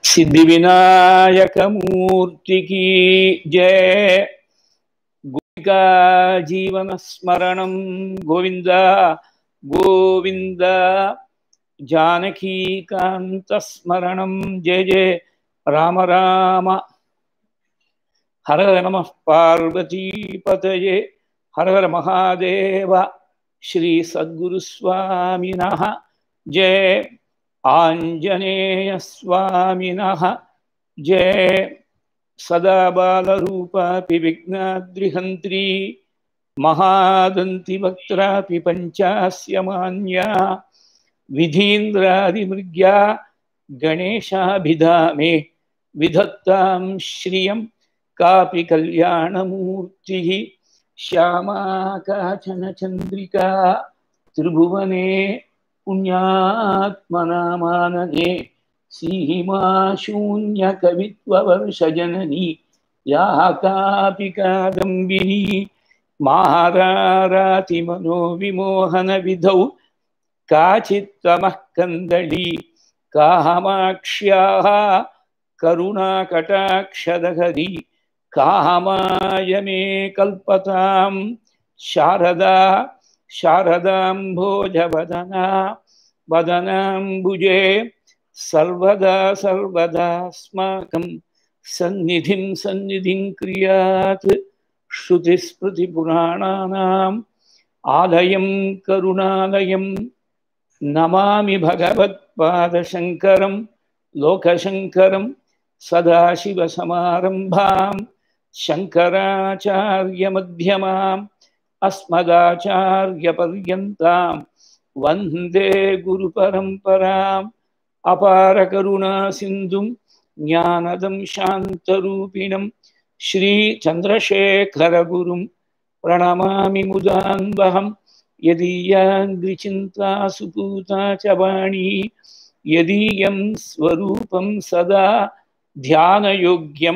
సిద్ధి వినాయక మూర్తికి జయ గోపికా జీవన స్మరణం గోవింద గోవింద జానకీకాంత స్మరణం జయ జయ రామ రామ హర హర నమ పార్వతీపతయే హర హర మహాదేవ శ్రీ సద్గురుస్వామినః జయ आञ्जनेयस्वामिनः जय सदा बालरूपापि विघ्नाद्रिहन्त्री महादन्तिवक्त्रापि पञ्चास्य मान्या विधीन्द्रादिमृग्या गणेशाभिधामे विधत्तां श्रियं कापि कल्याणमूर्तिः श्यामा काचन चन्द्रिका त्रिभुवने पुण्यात्मनामानने सीमा शून्यकवित्ववर्षजननी या कापि कादम्बिनी माहारारातिमनोविमोहनविधौ काचित्तमः कन्दली कामाक्ष्याः करुणाकटाक्षदहरी कामाय मे कल्पतां शारदा शारदाम्भोजवदना वदनाम्बुजे सर्वदा सर्वदास्माकं सन्निधिं सन्निधिं क्रियात् श्रुतिस्मृतिपुराणानाम् आलयं करुणालयं नमामि भगवत्पादशङ्करं लोकशङ्करं सदाशिवसमारम्भां शङ्कराचार्यमध्यमाम् अस्मदाचार्यपर्यन्तां वन्दे गुरुपरम्पराम् अपारकरुणासिन्धुं ज्ञानदं शान्तरूपिणं श्रीचन्द्रशेखरगुरुं प्रणमामि मुदान्वहं यदीयाङ्घ्रिचिन्ता सुपूता च वाणी यदीयं स्वरूपं सदा ध्यानयोग्यं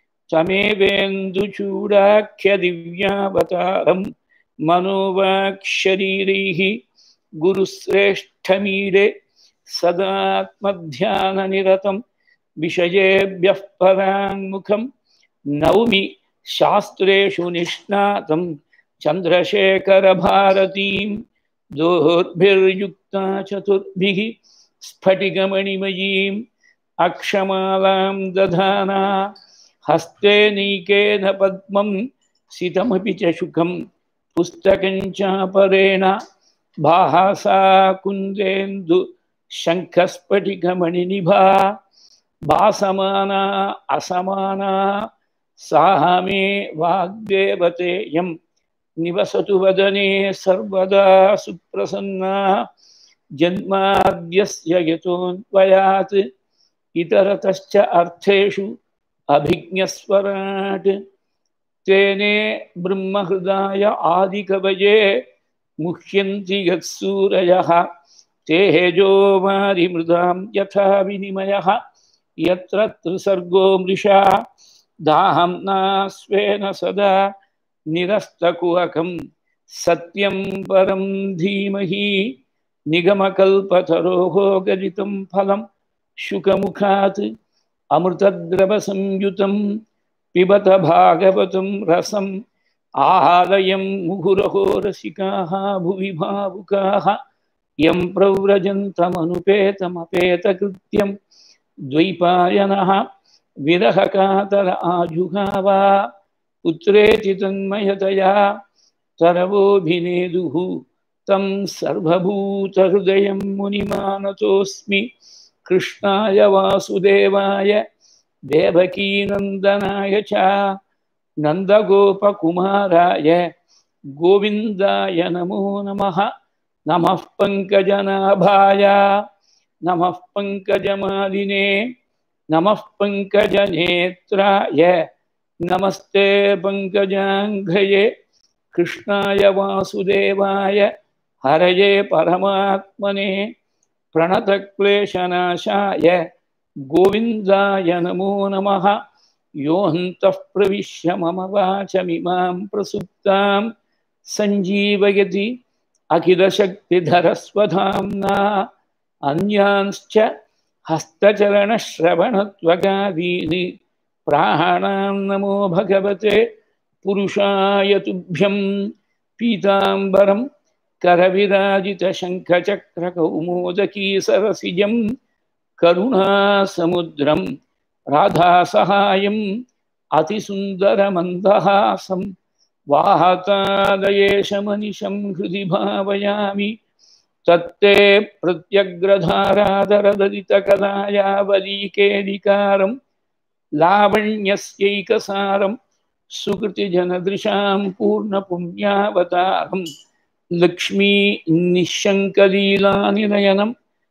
तमेवेन्दुचूडाख्यदिव्यावतारम् मनोवाक्शरीरैः गुरुश्रेष्ठमीडे सदात्मध्याननिरतं विषयेभ्यः पराङ्मुखं नौमि शास्त्रेषु निष्णातं चन्द्रशेखरभारतीं दोर्भिर्युक्ता चतुर्भिः स्फटिकमणिमयीम् अक्षमालां दधाना हस्ते नीकेन पद्मं सितमपि च शुकं पुस्तकं चापरेण भासा कुन्देन्दु शङ्खस्फटिकमणिनिभा भासमाना असमाना साह मे वाग्देवतेयं निवसतु वदने सर्वदा सुप्रसन्ना जन्माद्यस्य यतोऽन्वयात् इतरतश्च अर्थेषु अभिज्ञस्वराट् तेने ब्रह्महृदाय आदिकवये मुह्यन्ति यत्सूरयः तेजोमारिमृदां यथा विनिमयः यत्र त्रिसर्गो मृषा दाहम्ना स्वेन सदा निरस्तकुहकं सत्यं परं धीमहि निगमकल्पतरोः गदितं फलं शुकमुखात् अमृतद्रवसंयुतं पिबत भागवतं रसम् आहालयं मुहुरहो रसिकाः भुवि भावुकाः यं प्रव्रजन्तमनुपेतमपेतकृत्यं द्वैपायनः विरहकातर आजुहावा पुत्रेति तन्मयतया तरवोऽभिनेदुः तं सर्वभूतहृदयं मुनिमानतोऽस्मि कृष्णाय वासुदेवाय देवकीनन्दनाय च नन्दगोपकुमाराय गोविन्दाय नमो नमः नमः पङ्कजनाभाय नमः पङ्कजमालिने नमः पङ्कजनेत्राय नमस्ते पङ्कजाङ्घ्रये कृष्णाय वासुदेवाय हरये परमात्मने प्रणतक्लेशनाशाय गोविन्दाय नमो नमः योऽन्तः प्रविश्य मम वाचमिमां प्रसुप्तां सञ्जीवयति अखिलशक्तिधरस्वधाम्ना अन्यांश्च हस्तचरणश्रवणत्वगादीनि प्राणां नमो भगवते पुरुषाय तुभ्यं पीताम्बरं करविराजितशङ्खचक्रकौमोदकीसरसिजं करुणासमुद्रं राधासहायम् अतिसुन्दरमन्दहासं वाहतादयेशमनिशं हृदि भावयामि तत्ते प्रत्यग्रधारादरदलितकलायावलीकेलिकारं लावण्यस्यैकसारं सुकृतिजनदृशां पूर्णपुण्यावतारं लक्ष्मी निःशङ्कलीलानिनयनम्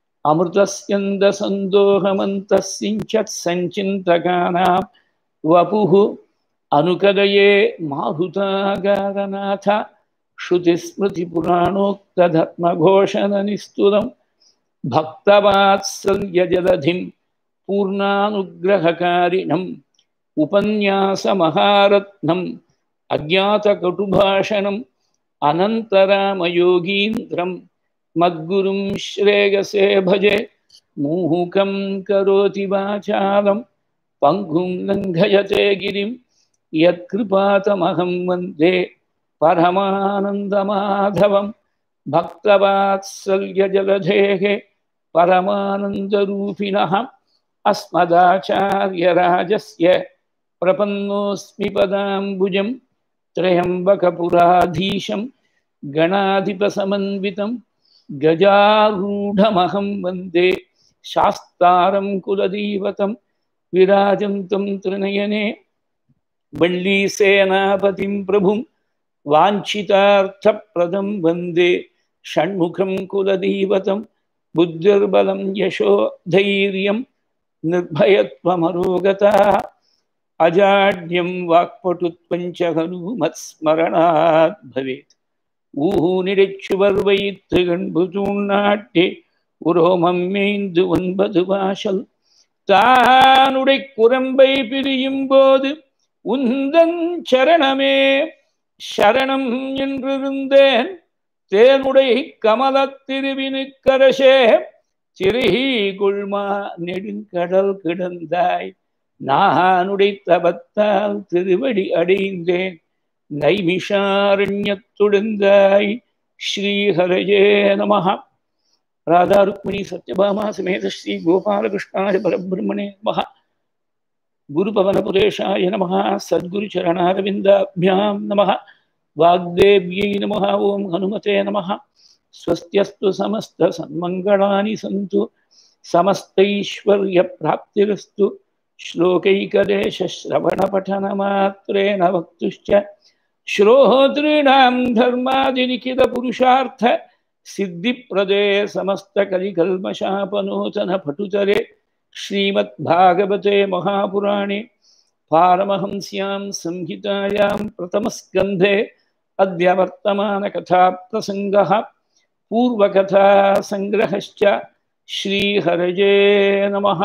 अमृतस्यन्दसन्दोहमन्तस्सिञ्चत्सञ्चिन्तकानां वपुः अनुकदये मारुतागारनाथ श्रुतिस्मृतिपुराणोक्तधर्मघोषणनिस्तुलं भक्तवात्सल्यजलधिं पूर्णानुग्रहकारिणम् उपन्यासमहारत्नम् अज्ञातकटुभाषणम् अनन्तरामयोगीन्द्रं मद्गुरुं श्रेयसे भजे मूहुकं करोति वाचालं पङ्गुं लङ्घयते गिरिं यत्कृपातमहं वन्दे परमानन्दमाधवं भक्तवात्सल्यजलधेः परमानन्दरूपिणः अस्मदाचार्यराजस्य प्रपन्नोऽस्मि पदाम्बुजं त्र्यम्बकपुराधीशं गणाधिपसमन्वितं गजारूढमहं वन्दे शास्तारं कुलदैवतं विराजन्तं त्रिनयने वल्लीसेनापतिं प्रभुं वाञ्छितार्थप्रदं वन्दे षण्मुखं कुलदैवतं बुद्धिर्बलं यशो धैर्यं निर्भयत्वमरोगता अजाड्यं वाक्पटुत्वञ्च हनुमत्स्मरणात् भवेत् ஊனிடைச்சுவர் வைத்து கண்புதூண்ணாட்டே உரோமம் மேய்ந்து ஒன்பது வாசல் தானுடை குரம்பை பிரியும் போது உந்தன் சரணமே சரணம் என்றிருந்தேன் தேனுடை கமல திருவினுக்கரசே சிறுகி குள்மா நெடுங்கடல் கிடந்தாய் நானுடை தபத்தால் திருவடி அடைந்தேன் நைமிஷாரண்யத்துடந்தாய் ஸ்ரீஹரஜே நம ராதா ருக்மிணி சத்யபாமா சமேத ஸ்ரீ கோபாலகிருஷ்ணாய பரபிரம்மணே நம குருபவனபுரேஷாய நம சத்குருச்சரணாரவிந்தாभ्यां நம वाग्देव्यै नमः ॐ हनुमते नमः स्वस्त्यस्तु समस्तसन्मङ्गलानि सन्तु समस्तैश्वर्यप्राप्तिरस्तु श्लोकैकदेशश्रवणपठनमात्रेण वक्तुश्च श्रोतॄणां धर्मादिलिखितपुरुषार्थ सिद्धिप्रदे समस्तकलिकल्मषापनूतनपटुतरे श्रीमद्भागवते महापुराणे पारमहंस्यां संहितायां प्रथमस्कन्धे अद्य वर्तमानकथाप्रसङ्गः पूर्वकथासङ्ग्रहश्च श्रीहरजे नमः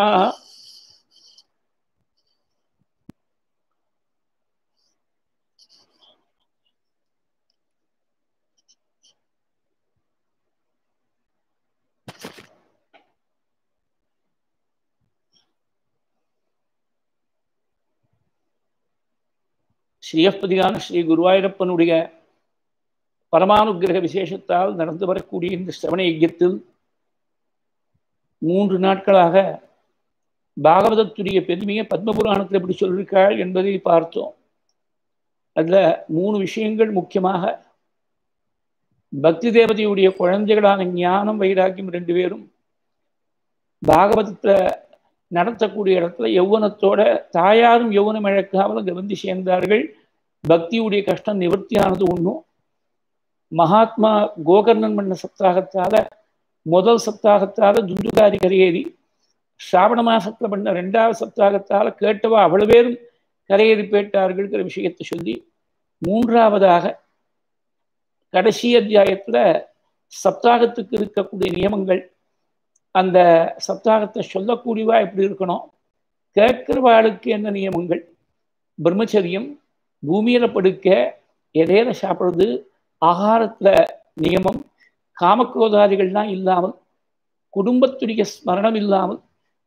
ஸ்ரீயப்பதியான ஸ்ரீ குருவாயூரப்பனுடைய பரமானுகிரக விசேஷத்தால் நடந்து வரக்கூடிய இந்த சிரவண யஜ்யத்தில் மூன்று நாட்களாக பாகவதத்துடைய பெருமையை பத்மபுராணத்தில் எப்படி சொல்லியிருக்காள் என்பதை பார்த்தோம் அதில் மூணு விஷயங்கள் முக்கியமாக பக்தி தேவதையுடைய குழந்தைகளான ஞானம் வைராக்கியம் ரெண்டு பேரும் பாகவதத்தை நடத்தக்கூடிய இடத்துல யௌவனத்தோட தாயாரும் யௌவனம் இழக்காமல் அங்கே வந்து சேர்ந்தார்கள் பக்தியுடைய கஷ்டம் நிவர்த்தியானது ஒன்றும் மகாத்மா கோகர்ணன் பண்ண சப்தாகத்தால முதல் சப்தாகத்தால துந்துகாரி கரையேறி ஸ்ராவண மாசத்துல பண்ண ரெண்டாவது சப்தாகத்தால கேட்டவா அவ்வளவு பேரும் கரையேறி போயிட்டார்கள்ங்கிற விஷயத்தை சொல்லி மூன்றாவதாக கடைசி அத்தியாயத்துல சப்தாகத்துக்கு இருக்கக்கூடிய நியமங்கள் அந்த சப்தாகத்தை சொல்லக்கூடியவா எப்படி இருக்கணும் கேட்கிறவாளுக்கு என்ன நியமங்கள் பிரம்மச்சரியம் பூமியில படுக்க இடையில சாப்பிட்றது ஆகாரத்துல நியமம் காமக்ரோதாதிகள்லாம் இல்லாமல் குடும்பத்துடைய ஸ்மரணம் இல்லாமல்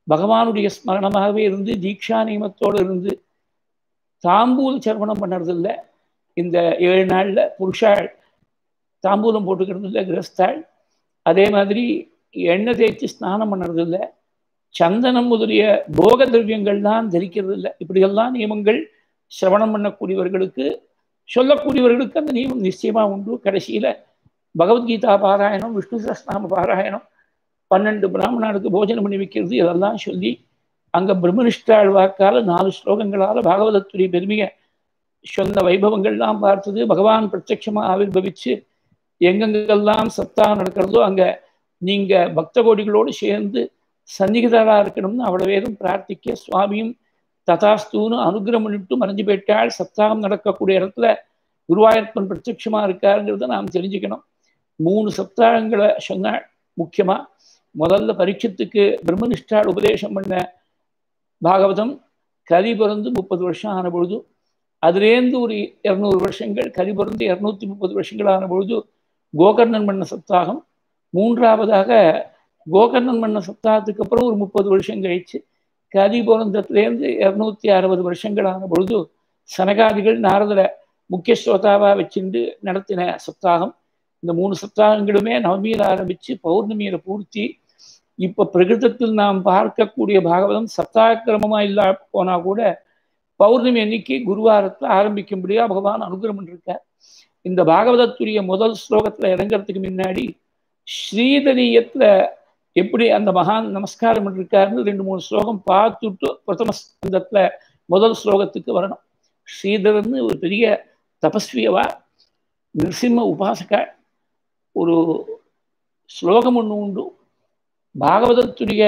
பகவானுடைய ஸ்மரணமாகவே இருந்து தீக்ஷா நியமத்தோடு இருந்து தாம்பூல சர்வணம் பண்ணுறதில்ல இந்த ஏழு நாளில் புருஷாள் தாம்பூலம் போட்டுக்கிறது இல்லை கிரஸ்தாள் அதே மாதிரி எண்ணெய் தேய்ச்சி ஸ்நானம் பண்ணுறதில்ல சந்தனம் முதலிய போக திரவியங்கள் தான் தரிக்கிறது இல்லை இப்படியெல்லாம் நியமங்கள் சிரவணம் பண்ணக்கூடியவர்களுக்கு சொல்லக்கூடியவர்களுக்கு அந்த நியமம் நிச்சயமாக உண்டு கடைசியில் பகவத்கீதா பாராயணம் விஷ்ணு சஸ்நாம பாராயணம் பன்னெண்டு பிராமணனுக்கு போஜனம் பண்ணி வைக்கிறது இதெல்லாம் சொல்லி அங்கே பிரம்மனிஷ்டாள் வாக்கால் நாலு ஸ்லோகங்களால் பாகவதத்துடைய பெருமையை சொன்ன வைபவங்கள்லாம் பார்த்தது பகவான் பிரத்யட்சமாக ஆவிர்வவிச்சு எங்கெங்கெல்லாம் சப்தா நடக்கிறதோ அங்கே நீங்கள் பக்த கோடிகளோடு சேர்ந்து சந்நிகிதராக இருக்கணும்னு அவ்வளோ வேதம் பிரார்த்திக்க சுவாமியும் ததாஸ்தூன்னு அனுகிரகம் பண்ணிட்டு மறைஞ்சு போயிட்டால் சப்தாகம் நடக்கக்கூடிய இடத்துல குருவாயூர்ப்பன் பிரத்யட்சமாக இருக்காருங்கிறத நாம் தெரிஞ்சுக்கணும் மூணு சப்தாகங்களை சொன்னாள் முக்கியமாக முதல்ல பரீட்சத்துக்கு பிரம்மனிஷ்டாள் உபதேசம் பண்ண பாகவதம் கலி பிறந்து முப்பது வருஷம் ஆன பொழுது அதுலேருந்து ஒரு இரநூறு வருஷங்கள் கலி பிறந்து இரநூத்தி முப்பது வருஷங்கள் ஆன பொழுது கோகர்ணன் பண்ண சப்தாகம் மூன்றாவதாக கோகர்ணன் பண்ண சப்தாகத்துக்கு அப்புறம் ஒரு முப்பது வருஷம் கழிச்சு கலி பிறந்ததுலேருந்து இரநூத்தி அறுபது வருஷங்கள் ஆன பொழுது சனகாதிகள் நாரதரை முக்கிய ஸ்ரோதாவாக வச்சுண்டு நடத்தின சப்தாகம் இந்த மூணு சப்தாகங்களுமே நவமியில் ஆரம்பித்து பௌர்ணமியில் பூர்த்தி இப்போ பிரகிருதத்தில் நாம் பார்க்கக்கூடிய பாகவதம் சப்தாக்கிரமமாக இல்லா போனால் கூட பௌர்ணமி அன்னைக்கு குருவாரத்தில் ஆரம்பிக்கும்படியாக பகவான் அனுகிரகம் பண்ணிருக்கார் இந்த பாகவதத்துடைய முதல் ஸ்லோகத்தில் இறங்கிறதுக்கு முன்னாடி ஸ்ரீதரியத்தில் எப்படி அந்த மகான் நமஸ்காரம் பண்ணிருக்காருன்னு ரெண்டு மூணு ஸ்லோகம் பார்த்துட்டு பிரதம ஸ்கந்தத்தில் முதல் ஸ்லோகத்துக்கு வரணும் ஸ்ரீதரன்னு ஒரு பெரிய தபஸ்வியவா நிருசிம்ம உபாசகா ஒரு ஸ்லோகம் ஒன்று உண்டு பாகவதத்துடைய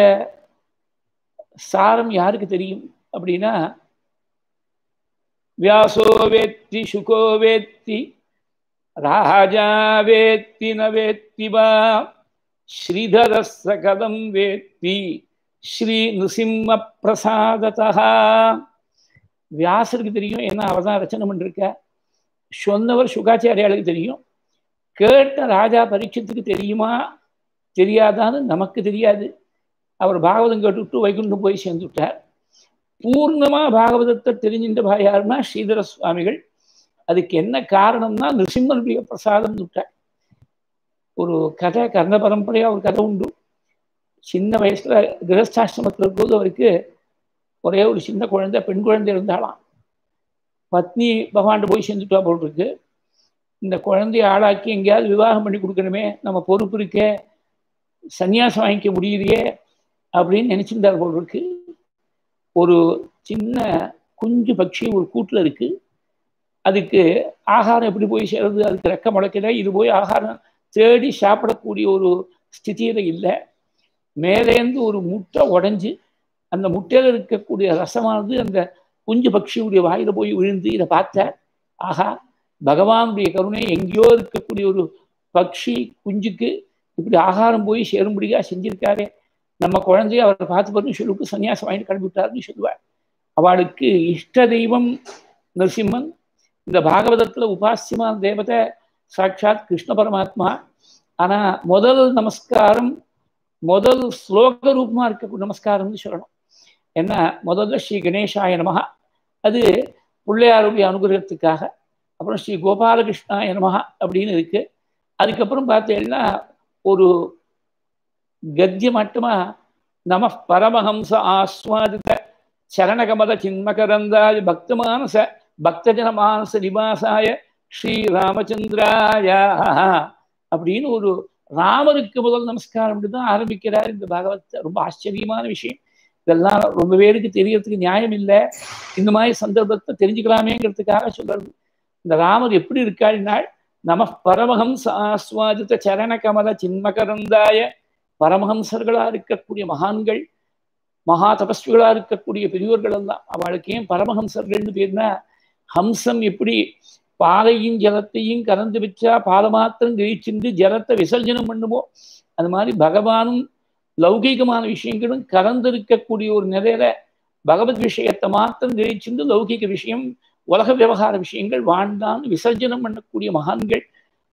சாரம் யாருக்கு தெரியும் அப்படின்னா வியாசோ வேத்தி சுகோ வேத்தி ராஜா வேத்தி ந வேத்தி வா ஸ்ரீதர சகதம் வேத்தி ஸ்ரீ நிருசிம்ம பிரசாததா வியாசருக்கு தெரியும் ஏன்னா அவர் தான் ரச்சனை பண்ணிருக்க சொன்னவர் சுகாச்சாரியாளுக்கு தெரியும் கேட்ட ராஜா பரீட்சத்துக்கு தெரியுமா தெரியாதான்னு நமக்கு தெரியாது அவர் பாகவதம் கேட்டுவிட்டு வைகுண்டம் போய் சேர்ந்துட்டார் பூர்ணமாக பாகவதத்தை தெரிஞ்சின்ற யாருன்னா ஸ்ரீதர சுவாமிகள் அதுக்கு என்ன காரணம்னா நிருசிம்மனுடைய பிரசாதம் விட்டார் ஒரு கதை கர்ண பரம்பரையாக ஒரு கதை உண்டு சின்ன வயசுல கிரகஸ்தாசிரமத்தில் இருக்கும்போது அவருக்கு ஒரே ஒரு சின்ன குழந்தை பெண் குழந்தை இருந்தாலாம் பத்னி பகவான்கிட்ட போய் சேர்ந்துட்டா போல் இருக்கு இந்த குழந்தைய ஆளாக்கி எங்கேயாவது விவாகம் பண்ணி கொடுக்கணுமே நம்ம பொறுப்பு இருக்கே சன்னியாசம் வாங்கிக்க முடியுதையே அப்படின்னு நினச்சிருந்தார் போல் இருக்கு ஒரு சின்ன குஞ்சு பட்சி ஒரு கூட்டில் இருக்கு அதுக்கு ஆகாரம் எப்படி போய் சேர்றது அதுக்கு ரெக்க முளைக்கல இது போய் ஆகாரம் தேடி சாப்பிடக்கூடிய ஒரு ஸ்திதியில் இல்லை மேலேந்து ஒரு முட்டை உடஞ்சி அந்த முட்டையில் இருக்கக்கூடிய ரசமானது அந்த குஞ்சு பட்சியுடைய வாயில போய் விழுந்து இதை பார்த்த ஆஹா பகவானுடைய கருணை எங்கேயோ இருக்கக்கூடிய ஒரு பக்ஷி குஞ்சுக்கு இப்படி ஆகாரம் போய் சேரும்படியா செஞ்சிருக்காரே நம்ம குழந்தைய அவரை பார்த்து பார்த்து சொல்லுக்கு சன்னியாசம் வாங்கிட்டு கிளம்பிவிட்டாருன்னு சொல்லுவார் அவளுக்கு இஷ்ட தெய்வம் நரசிம்மன் இந்த பாகவதத்தில் உபாசியமான தேவதை சாட்சாத் கிருஷ்ண பரமாத்மா ஆனால் முதல் நமஸ்காரம் முதல் ஸ்லோக ரூபமாக இருக்க நமஸ்காரம்னு சொல்லணும் என்ன முதல்ல ஸ்ரீ கணேசாய நமகா அது பிள்ளையாருடைய அனுகிரகத்துக்காக அப்புறம் ஸ்ரீ கோபாலகிருஷ்ணாய நமகா அப்படின்னு இருக்கு அதுக்கப்புறம் பார்த்தீங்கன்னா ஒரு கத்திய மட்டுமா நம பரமஹம்ச ஆஸ்வாதித சரணகமத சின்மகரந்தாய பக்தமானச பக்தஜன மானச நிவாசாய ஸ்ரீ ராமச்சந்திராய அப்படின்னு ஒரு ராமருக்கு முதல் நமஸ்காரம் தான் ஆரம்பிக்கிறார் இந்த பாகவத்தை ரொம்ப ஆச்சரியமான விஷயம் இதெல்லாம் ரொம்ப பேருக்கு தெரியறதுக்கு நியாயம் இல்லை இந்த மாதிரி சந்தர்ப்பத்தை தெரிஞ்சுக்கலாமேங்கிறதுக்காக சொல்றது இந்த ராமர் எப்படி இருக்காள்னால் நம பரமஹம்ச ஆஸ்வாதித்த சரண கமல சின்மகரந்தாய பரமஹம்சர்களா இருக்கக்கூடிய மகான்கள் மகா தபஸ்விகளா இருக்கக்கூடிய பெரியோர்கள் எல்லாம் அவளுக்கு ஏன் பரமஹம்சர்கள்னு பேர்னா ஹம்சம் எப்படி பாலையும் ஜலத்தையும் கலந்து வச்சா பாலை மாத்திரம் கிழிச்சுண்டு ஜலத்தை விசர்ஜனம் பண்ணுமோ அது மாதிரி பகவானும் லௌகீகமான விஷயங்களும் கலந்திருக்கக்கூடிய ஒரு நிலையில பகவத் விஷயத்தை மாத்திரம் கிழிச்சுண்டு லௌகிக விஷயம் உலக விவகார விஷயங்கள் வாழ்ந்தான்னு விசர்ஜனம் பண்ணக்கூடிய மகான்கள்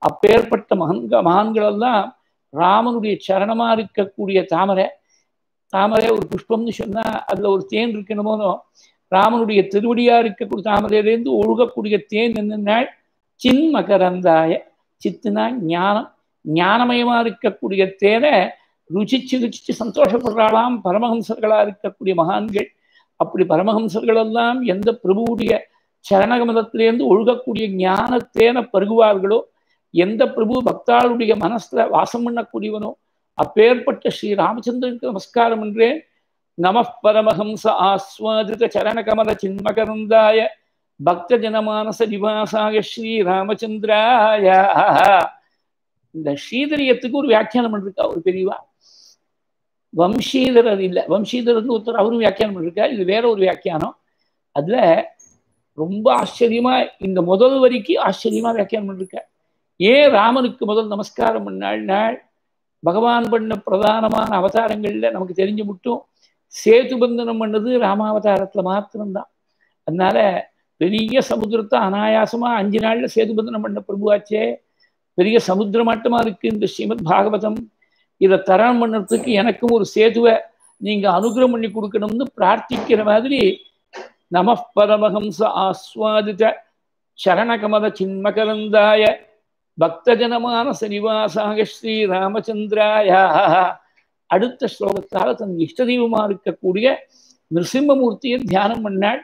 அப்பேற்பட்ட மகன்க மகான்கள் எல்லாம் ராமனுடைய சரணமா இருக்கக்கூடிய தாமரை தாமரை ஒரு புஷ்பம்னு சொன்னா அதுல ஒரு தேன் இருக்கணுமோனோ ராமனுடைய திருவடியா இருக்கக்கூடிய தாமரையிலேருந்து ஒழுகக்கூடிய தேன் என்னன்னா சின் மகரந்தாய சித்துனா ஞானம் ஞானமயமா இருக்கக்கூடிய தேனை ருச்சிச்சு ருச்சிச்சு சந்தோஷப்படுறாளாம் பரமஹம்சர்களா இருக்கக்கூடிய மகான்கள் அப்படி பரமஹம்சர்கள் எல்லாம் எந்த பிரபுவுடைய சரணகமதத்திலேருந்து ஒழுகக்கூடிய ஞான தேனை பருகுவார்களோ எந்த பிரபு பக்தாளுடைய மனசுல வாசம் பண்ணக்கூடியவனோ அப்பேற்பட்ட ஸ்ரீ ராமச்சந்திரனுக்கு நமஸ்காரம் என்றேன் நம பரமஹம்ச ஆஸ்வாதித சரணகமல சின்மகரந்தாய பக்த ஜனமானச நிவாசாய ஸ்ரீ ராமச்சந்திராய இந்த ஸ்ரீதரியத்துக்கு ஒரு வியாக்கியானம் பண்ணிருக்கா ஒரு பெரியவா வம்சீதரர் இல்லை வம்சீதரர்னு ஒருத்தர் அவரும் வியாக்கியானம் பண்ணிருக்கா இது வேற ஒரு வியாக்கியானம் அதுல ரொம்ப ஆச்சரியமா இந்த முதல் வரிக்கு ஆச்சரியமா வியாக்கியானம் பண்ணிருக்க ஏன் ராமனுக்கு முதல் நமஸ்காரம் பண்ணாள் நாள் பகவான் பண்ண பிரதானமான அவதாரங்கள்ல நமக்கு தெரிஞ்சு மட்டும் சேது பந்தனம் பண்ணது ராமாவதாரத்துல மாத்திரம்தான் அதனால பெரிய சமுத்திரத்தை அனாயாசமா அஞ்சு நாள்ல சேது பந்தனம் பண்ண பிரபுவாச்சே பெரிய சமுத்திரமாட்டமா இருக்கு இந்த ஸ்ரீமத் பாகவதம் இதை தரம் பண்ணுறதுக்கு எனக்கும் ஒரு சேதுவை நீங்க அனுகிரகம் பண்ணி கொடுக்கணும்னு பிரார்த்திக்கிற மாதிரி நம பரமஹம்ச ஆஸ்வாதித சரணகமல சின்மகரந்தாய பக்தஜனமான சனிவாசாக ஸ்ரீ ராமச்சந்திராய அடுத்த ஸ்லோகத்தால் தன் இஷ்ட தெய்வமா இருக்கக்கூடிய நிருசிம்மமூர்த்தியை தியானம் பண்ணாள்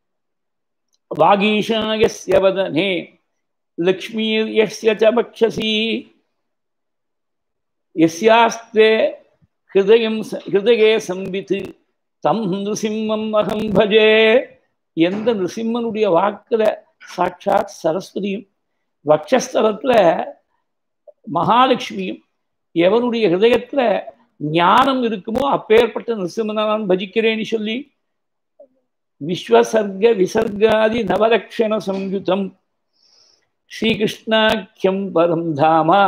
வாகீஷாயஸ்ய வதனே லக்ஷ்மீர்யஸ்ய ச பக்ஷசி யஸ்யாஸ்தே ஹிருதயம் ஹிருதயே சம்பித்து தம் நிருசிம்மம் அகம் பஜே எந்த நிருசிம்மனுடைய வாக்குல சாட்சாத் சரஸ்வதியும் வக்ஷஸ்தலத்துல மகாலட்சுமியும் எவனுடைய ஹிருதயத்துல ஞானம் இருக்குமோ அப்பேற்பட்ட நிருசிம்மனை நான் பஜிக்கிறேன்னு சொல்லி விஸ்வசர்க விசர்காதி நவலக்ஷண சம்யுதம் ஸ்ரீகிருஷ்ணாக்கியம் பரம் தாமா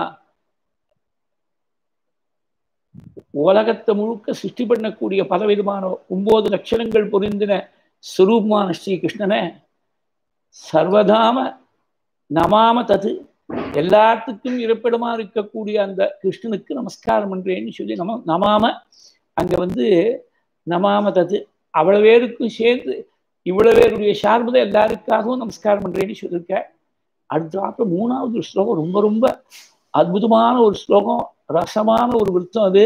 உலகத்தை முழுக்க சிருஷ்டி பண்ணக்கூடிய பலவிதமான ஒன்பது லட்சணங்கள் பொருந்தின சுரூபமான ஸ்ரீகிருஷ்ணனை சர்வதாம நமாம தது எல்லாத்துக்கும் இருப்பிடமா இருக்கக்கூடிய அந்த கிருஷ்ணனுக்கு நமஸ்காரம் பண்றேன்னு சொல்லி நம நமாம அங்க வந்து நமாம தது அவ்வளவு பேருக்கும் சேர்த்து இவ்வளவு பேருடைய சார்பதை எல்லாருக்காகவும் நமஸ்காரம் பண்றேன்னு சொல்லியிருக்க அடுத்த மூணாவது ஸ்லோகம் ரொம்ப ரொம்ப அற்புதமான ஒரு ஸ்லோகம் ரசமான ஒரு விருத்தம் அது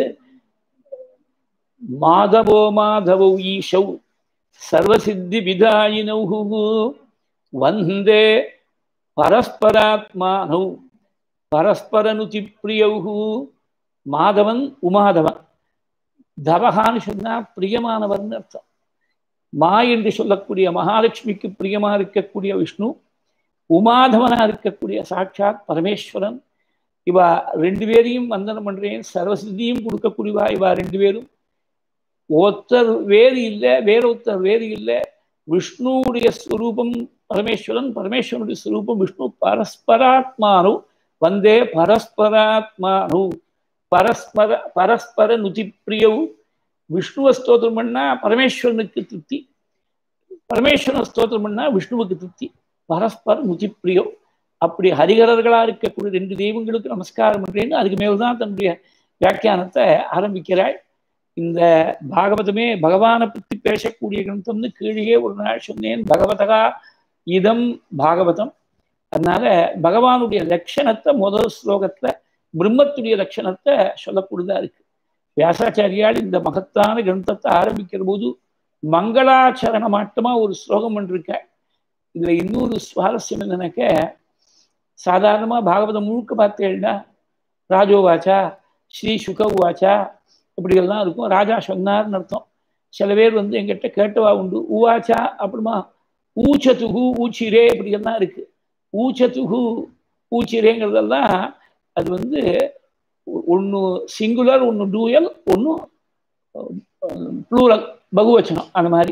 மாதவோ மாதவோ ஈஷௌ சர்வசித்தி விதாயினௌ வந்தே பரஸ்பராத்மானௌ பரஸ்பரனுதி பிரியௌ மாதவன் உமாதவன் தவகான்னு சொன்னா பிரியமானவர்னு அர்த்தம் மா என்று சொல்லக்கூடிய மகாலட்சுமிக்கு பிரியமா இருக்கக்கூடிய விஷ்ணு உமாதவனா இருக்கக்கூடிய சாட்சாத் பரமேஸ்வரன் இவா ரெண்டு பேரையும் வந்தனம் பண்றேன் சர்வசித்தியும் கொடுக்கக்கூடியவா இவா ரெண்டு பேரும் ஒருத்தர் வேறு இல்லை வேற ஒருத்தர் வேறு இல்லை விஷ்ணுவுடைய ஸ்வரூபம் பரமேஸ்வரன் பரமேஸ்வரனுடைய ஸ்வரூபம் விஷ்ணு பரஸ்பராத்மானு வந்தே பரஸ்பராத்மானு பரஸ்பர பரஸ்பர நுதிப்பிரியவு விஷ்ணுவை ஸ்தோத்திரம் பண்ணா பரமேஸ்வரனுக்கு திருப்தி பரமேஸ்வரன் ஸ்தோத்திரம் பண்ணா விஷ்ணுவுக்கு திருப்தி பரஸ்பர நுதிப்பிரியோ அப்படி ஹரிகரர்களா இருக்கக்கூடிய ரெண்டு தெய்வங்களுக்கு நமஸ்காரம் பண்றேன்னு அதுக்கு மேல்தான் தன்னுடைய வியாக்கியானத்தை ஆரம்பிக்கிறாள் இந்த பாகவதமே பகவானை பற்றி பேசக்கூடிய கிரந்தம்னு கீழே ஒரு நாள் சொன்னேன் பகவதகா இதம் பாகவதம் அதனால பகவானுடைய லட்சணத்தை முதல் ஸ்லோகத்துல பிரம்மத்துடைய லட்சணத்தை சொல்லக்கூடியதா இருக்கு வியாசாச்சாரியால் இந்த மகத்தான கிரந்தத்தை ஆரம்பிக்கிற போது மங்களாச்சரணமாட்டமா ஒரு ஸ்லோகம் பண்ணிருக்க இதுல இன்னொரு சுவாரஸ்யம் என்னன்னாக்க சாதாரணமா பாகவதம் முழுக்க பார்த்தேன்னா ராஜோவாச்சா ஸ்ரீ சுக உவாச்சா இப்படியெல்லாம் இருக்கும் ராஜா சொன்னார்னு அர்த்தம் சில பேர் வந்து எங்கிட்ட கேட்டவா உண்டு ஊவாச்சா அப்புறமா ஊச்சத்துகு ஊச்சிரே இப்படியெல்லாம் இருக்கு ஊச்சத்துகு ஊச்சிரேங்கிறதெல்லாம் அது வந்து ஒன்று சிங்குலர் ஒன்று டூயல் ஒன்று ப்ளூரல் பகுவச்சனம் அந்த மாதிரி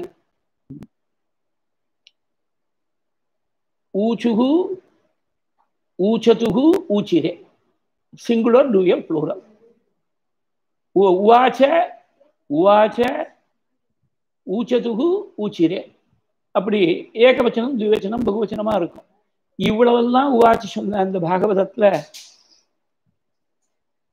ஊச்சுகு ஊச்சத்துகு ஊச்சிரே சிங்குலர் டூயல் ப்ளூரல் உவாச்ச உவாச்ச ஊச்சதுகு ஊச்சிரே அப்படி ஏகவச்சனம் துவச்சனம் பகுவச்சனமா இருக்கும் இவ்வளவெல்லாம் உவாச்சு சொன்ன அந்த பாகவதத்துல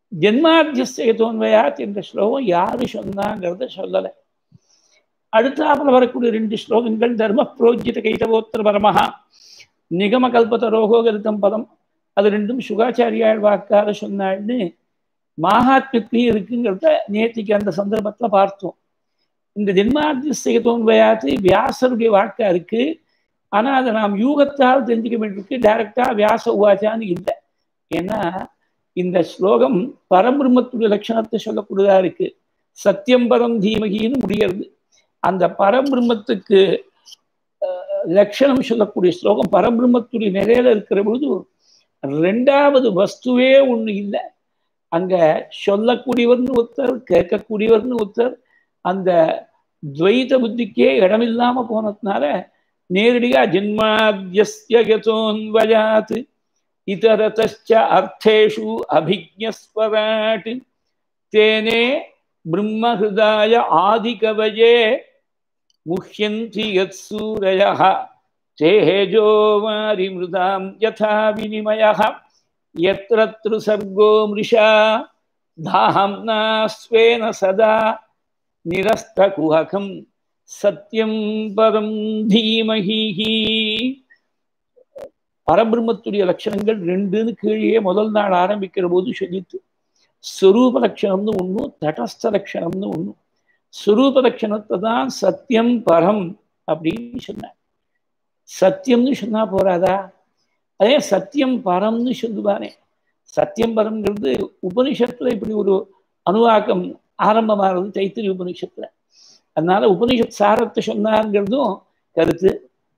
ஜென்மாத்தியஸ்தோன்வயாத் என்ற ஸ்லோகம் யாரு சொன்னாங்கிறத சொல்லலை அடுத்தாப்புல வரக்கூடிய ரெண்டு ஸ்லோகங்கள் தர்ம புரோஜித கைதவோத்தர பரமஹா நிகம கல்பத ரோகோகரிதம் பதம் அது ரெண்டும் சுகாச்சாரியாள் வாக்காக சொன்னாள்னு மாகாத்மியத்தையும் இருக்குங்கிறத நேற்றுக்கு அந்த சந்தர்ப்பத்தில் பார்த்தோம் இந்த ஜென்மாத்தியஸ்தோன்வயாத்து வியாசருடைய வாக்கா இருக்கு ஆனால் அதை நாம் யூகத்தால் தெரிஞ்சுக்க வேண்டியிருக்கு டைரக்டாக வியாச உவாச்சான்னு இல்லை ஏன்னா இந்த ஸ்லோகம் பரபிரம்மத்துடைய லட்சணத்தை சொல்லக்கூடியதா இருக்கு சத்தியம் பரம் தீமகின்னு முடிகிறது அந்த பரபிரம்மத்துக்கு லட்சணம் சொல்லக்கூடிய ஸ்லோகம் பரபிரம்மத்துடைய நிலையில இருக்கிற பொழுது ரெண்டாவது வஸ்துவே ஒண்ணு இல்லை அங்க சொல்லக்கூடியவர்னு ஒருத்தர் கேட்கக்கூடியவர்னு ஒருத்தர் அந்த துவைத புத்திக்கே இடமில்லாம போனதுனால நேரடியா ஜென்மாத்யஸ்யோன்வயாத் இதரதச்ச அர்த்தேஷு அபிஜஸ்வராட் தேனே பிரம்மஹிருதாய ஆதிகவயே முஹ்யந்தி யத் சூரயः தேஜோ வாரிமிருதாம் யதா வினிமயः यत्र सर्गो मृषा धाम्ना स्वेन सदा निरस्तकुहकं சத்தியம் பரம் தீமஹி பரபிரம்மத்துடைய லட்சணங்கள் ரெண்டுன்னு கீழே முதல் நாள் ஆரம்பிக்கிற போது சொல்லித்து ஸ்வரூப லட்சணம்னு ஒன்று தடஸ்த லட்சணம்னு ஒன்று ஸ்வரூப லட்சணத்தை தான் சத்தியம் பரம் அப்படின்னு சொன்னார் சத்தியம்னு சொன்னா போறாதா அதே சத்தியம் பரம்னு சொல்லுவானே சத்தியம் பரம்ங்கிறது உபனிஷத்துல இப்படி ஒரு அணுவாக்கம் ஆரம்பமாகிறது தைத்திரி உபனிஷத்துல அதனால உபனிஷத் சாரத்தை சொன்னாங்கிறதும் கருத்து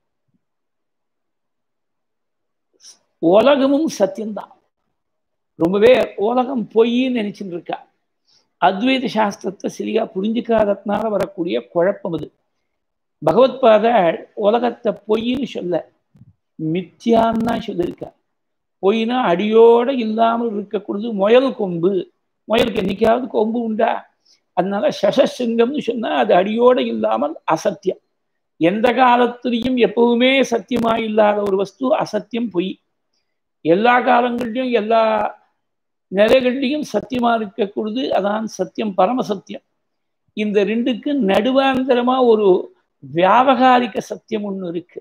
உலகமும் சத்தியம்தான் ரொம்பவே உலகம் பொய்ன்னு நினைச்சுட்டு இருக்கா அத்வைத சாஸ்திரத்தை சரியா புரிஞ்சுக்காததுனால வரக்கூடிய குழப்பம் அது பகவத்பாத உலகத்தை பொய்ன்னு சொல்ல மித்தியான்னு தான் சொல்லியிருக்கா பொய்னா அடியோட இல்லாமல் இருக்கக்கூடியது முயல் கொம்பு முயலுக்கு என்னைக்காவது கொம்பு உண்டா அதனால சசசிங்கம்னு சொன்னா அது அடியோட இல்லாமல் அசத்தியம் எந்த காலத்திலையும் எப்பவுமே சத்தியமா இல்லாத ஒரு வஸ்து அசத்தியம் பொய் எல்லா காலங்கள்லையும் எல்லா நிலைகள்லையும் சத்தியமா இருக்கக்கூடியது அதான் சத்தியம் பரமசத்தியம் இந்த ரெண்டுக்கு நடுவாந்தரமா ஒரு வியாபகாரிக சத்தியம் ஒன்று இருக்கு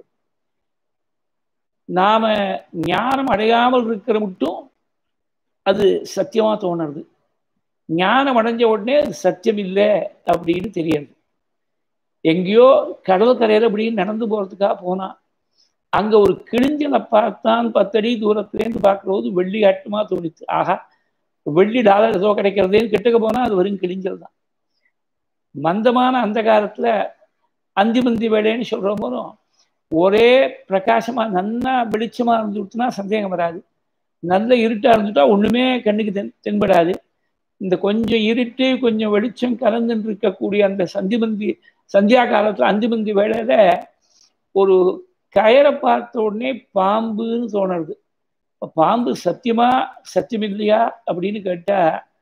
நாம ஞானம் அடையாமல் இருக்கிற மட்டும் அது சத்தியமா தோணுறது ஞானம் அடைஞ்ச உடனே அது சத்தியம் இல்லை அப்படின்னு தெரியாது எங்கேயோ கடல் கரையில அப்படின்னு நடந்து போறதுக்காக போனான் அங்க ஒரு கிழிஞ்சலை பார்த்தான் பத்தடி தூரத்துலேருந்து பார்க்கும்போது வெள்ளி ஆட்டமா தோணிச்சு ஆஹா வெள்ளி டாலர் ஏதோ கிடைக்கிறதேன்னு கிட்டக்க போனா அது வெறும் கிழிஞ்சல் தான் மந்தமான அந்த காலத்துல அந்தி மந்தி வேலைன்னு சொல்ற போதும் ஒரே பிரகாசமா நன்னா வெளிச்சமா இருந்துட்டுனா சந்தேகம் வராது நல்ல இருட்டா இருந்துட்டா ஒண்ணுமே கண்ணுக்கு தென் தென்படாது இந்த கொஞ்சம் இருட்டு கொஞ்சம் வெளிச்சம் கலந்துட்டு இருக்கக்கூடிய அந்த சந்திமந்தி சந்தியா காலத்துல அந்திமந்தி வேளையில ஒரு கயரை பார்த்த உடனே பாம்புன்னு தோணுறது பாம்பு சத்தியமா சத்தியம் இல்லையா அப்படின்னு கேட்டா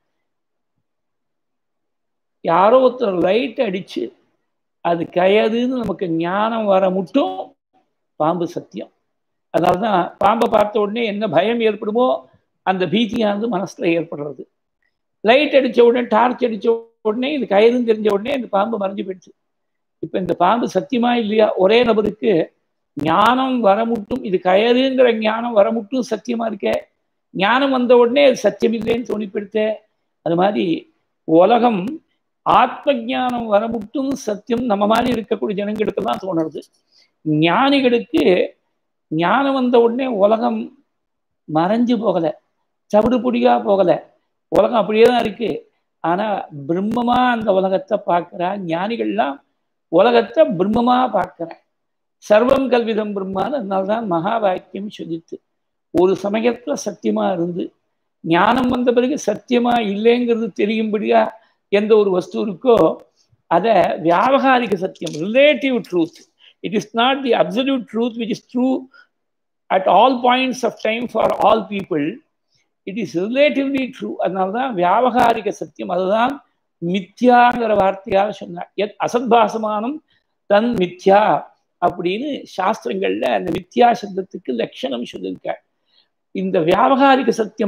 யாரோ ஒருத்தர் லைட் அடிச்சு அது கயதுன்னு நமக்கு ஞானம் வர மட்டும் பாம்பு சத்தியம் அதனால்தான் பாம்பை பார்த்த உடனே என்ன பயம் ஏற்படுமோ அந்த பீதியானது மனசுல ஏற்படுறது லைட் அடிச்ச உடனே டார்ச் அடிச்ச உடனே இது கயிறுன்னு தெரிஞ்ச உடனே இந்த பாம்பு மறைஞ்சு போயிடுச்சு இப்ப இந்த பாம்பு சத்தியமா இல்லையா ஒரே நபருக்கு ஞானம் வரமுட்டும் இது கயறுங்கிற ஞானம் வரமுட்டும் சத்தியமா இருக்கே ஞானம் வந்த உடனே அது சத்தியம் இல்லைன்னு தோணிப்படுத்த அது மாதிரி உலகம் ஆத்ம ஜானம் வரமுட்டும் சத்தியம் நம்ம மாதிரி இருக்கக்கூடிய ஜனங்களுக்கு தான் தோணுறது ஞானிகளுக்கு ஞானம் வந்த உடனே உலகம் மறைஞ்சு போகல சவிடு பொடியா போகல உலகம் அப்படியே தான் இருக்கு ஆனா பிரம்மமா அந்த உலகத்தை பார்க்கிறா ஞானிகள்லாம் உலகத்தை பிரம்மமா பார்க்கிறேன் சர்வம் கல்விதம் பிரம்மான்னு அதனால்தான் மகா வாக்கியம் சொல்லித்து ஒரு சமயத்துல சத்தியமா இருந்து ஞானம் வந்த பிறகு சத்தியமா இல்லைங்கிறது தெரியும்படியா எந்த ஒரு வஸ்து இருக்கோ அதை வியாபகாரிக சத்தியம் relative truth it is not the absolute truth which is true at all points of time for all people it is relatively true அதனால தான் வியாபகாரிக சத்தியம் அதுதான் மித்யாங்கிற வார்த்தையாக சொன்னார் எத் அசத்பாசமானம் தன் மித்யா அப்படின்னு சாஸ்திரங்கள்ல அந்த மித்யா சப்தத்துக்கு லட்சணம் சொல்லியிருக்கார் இந்த வியாபகாரிக சத்தியம்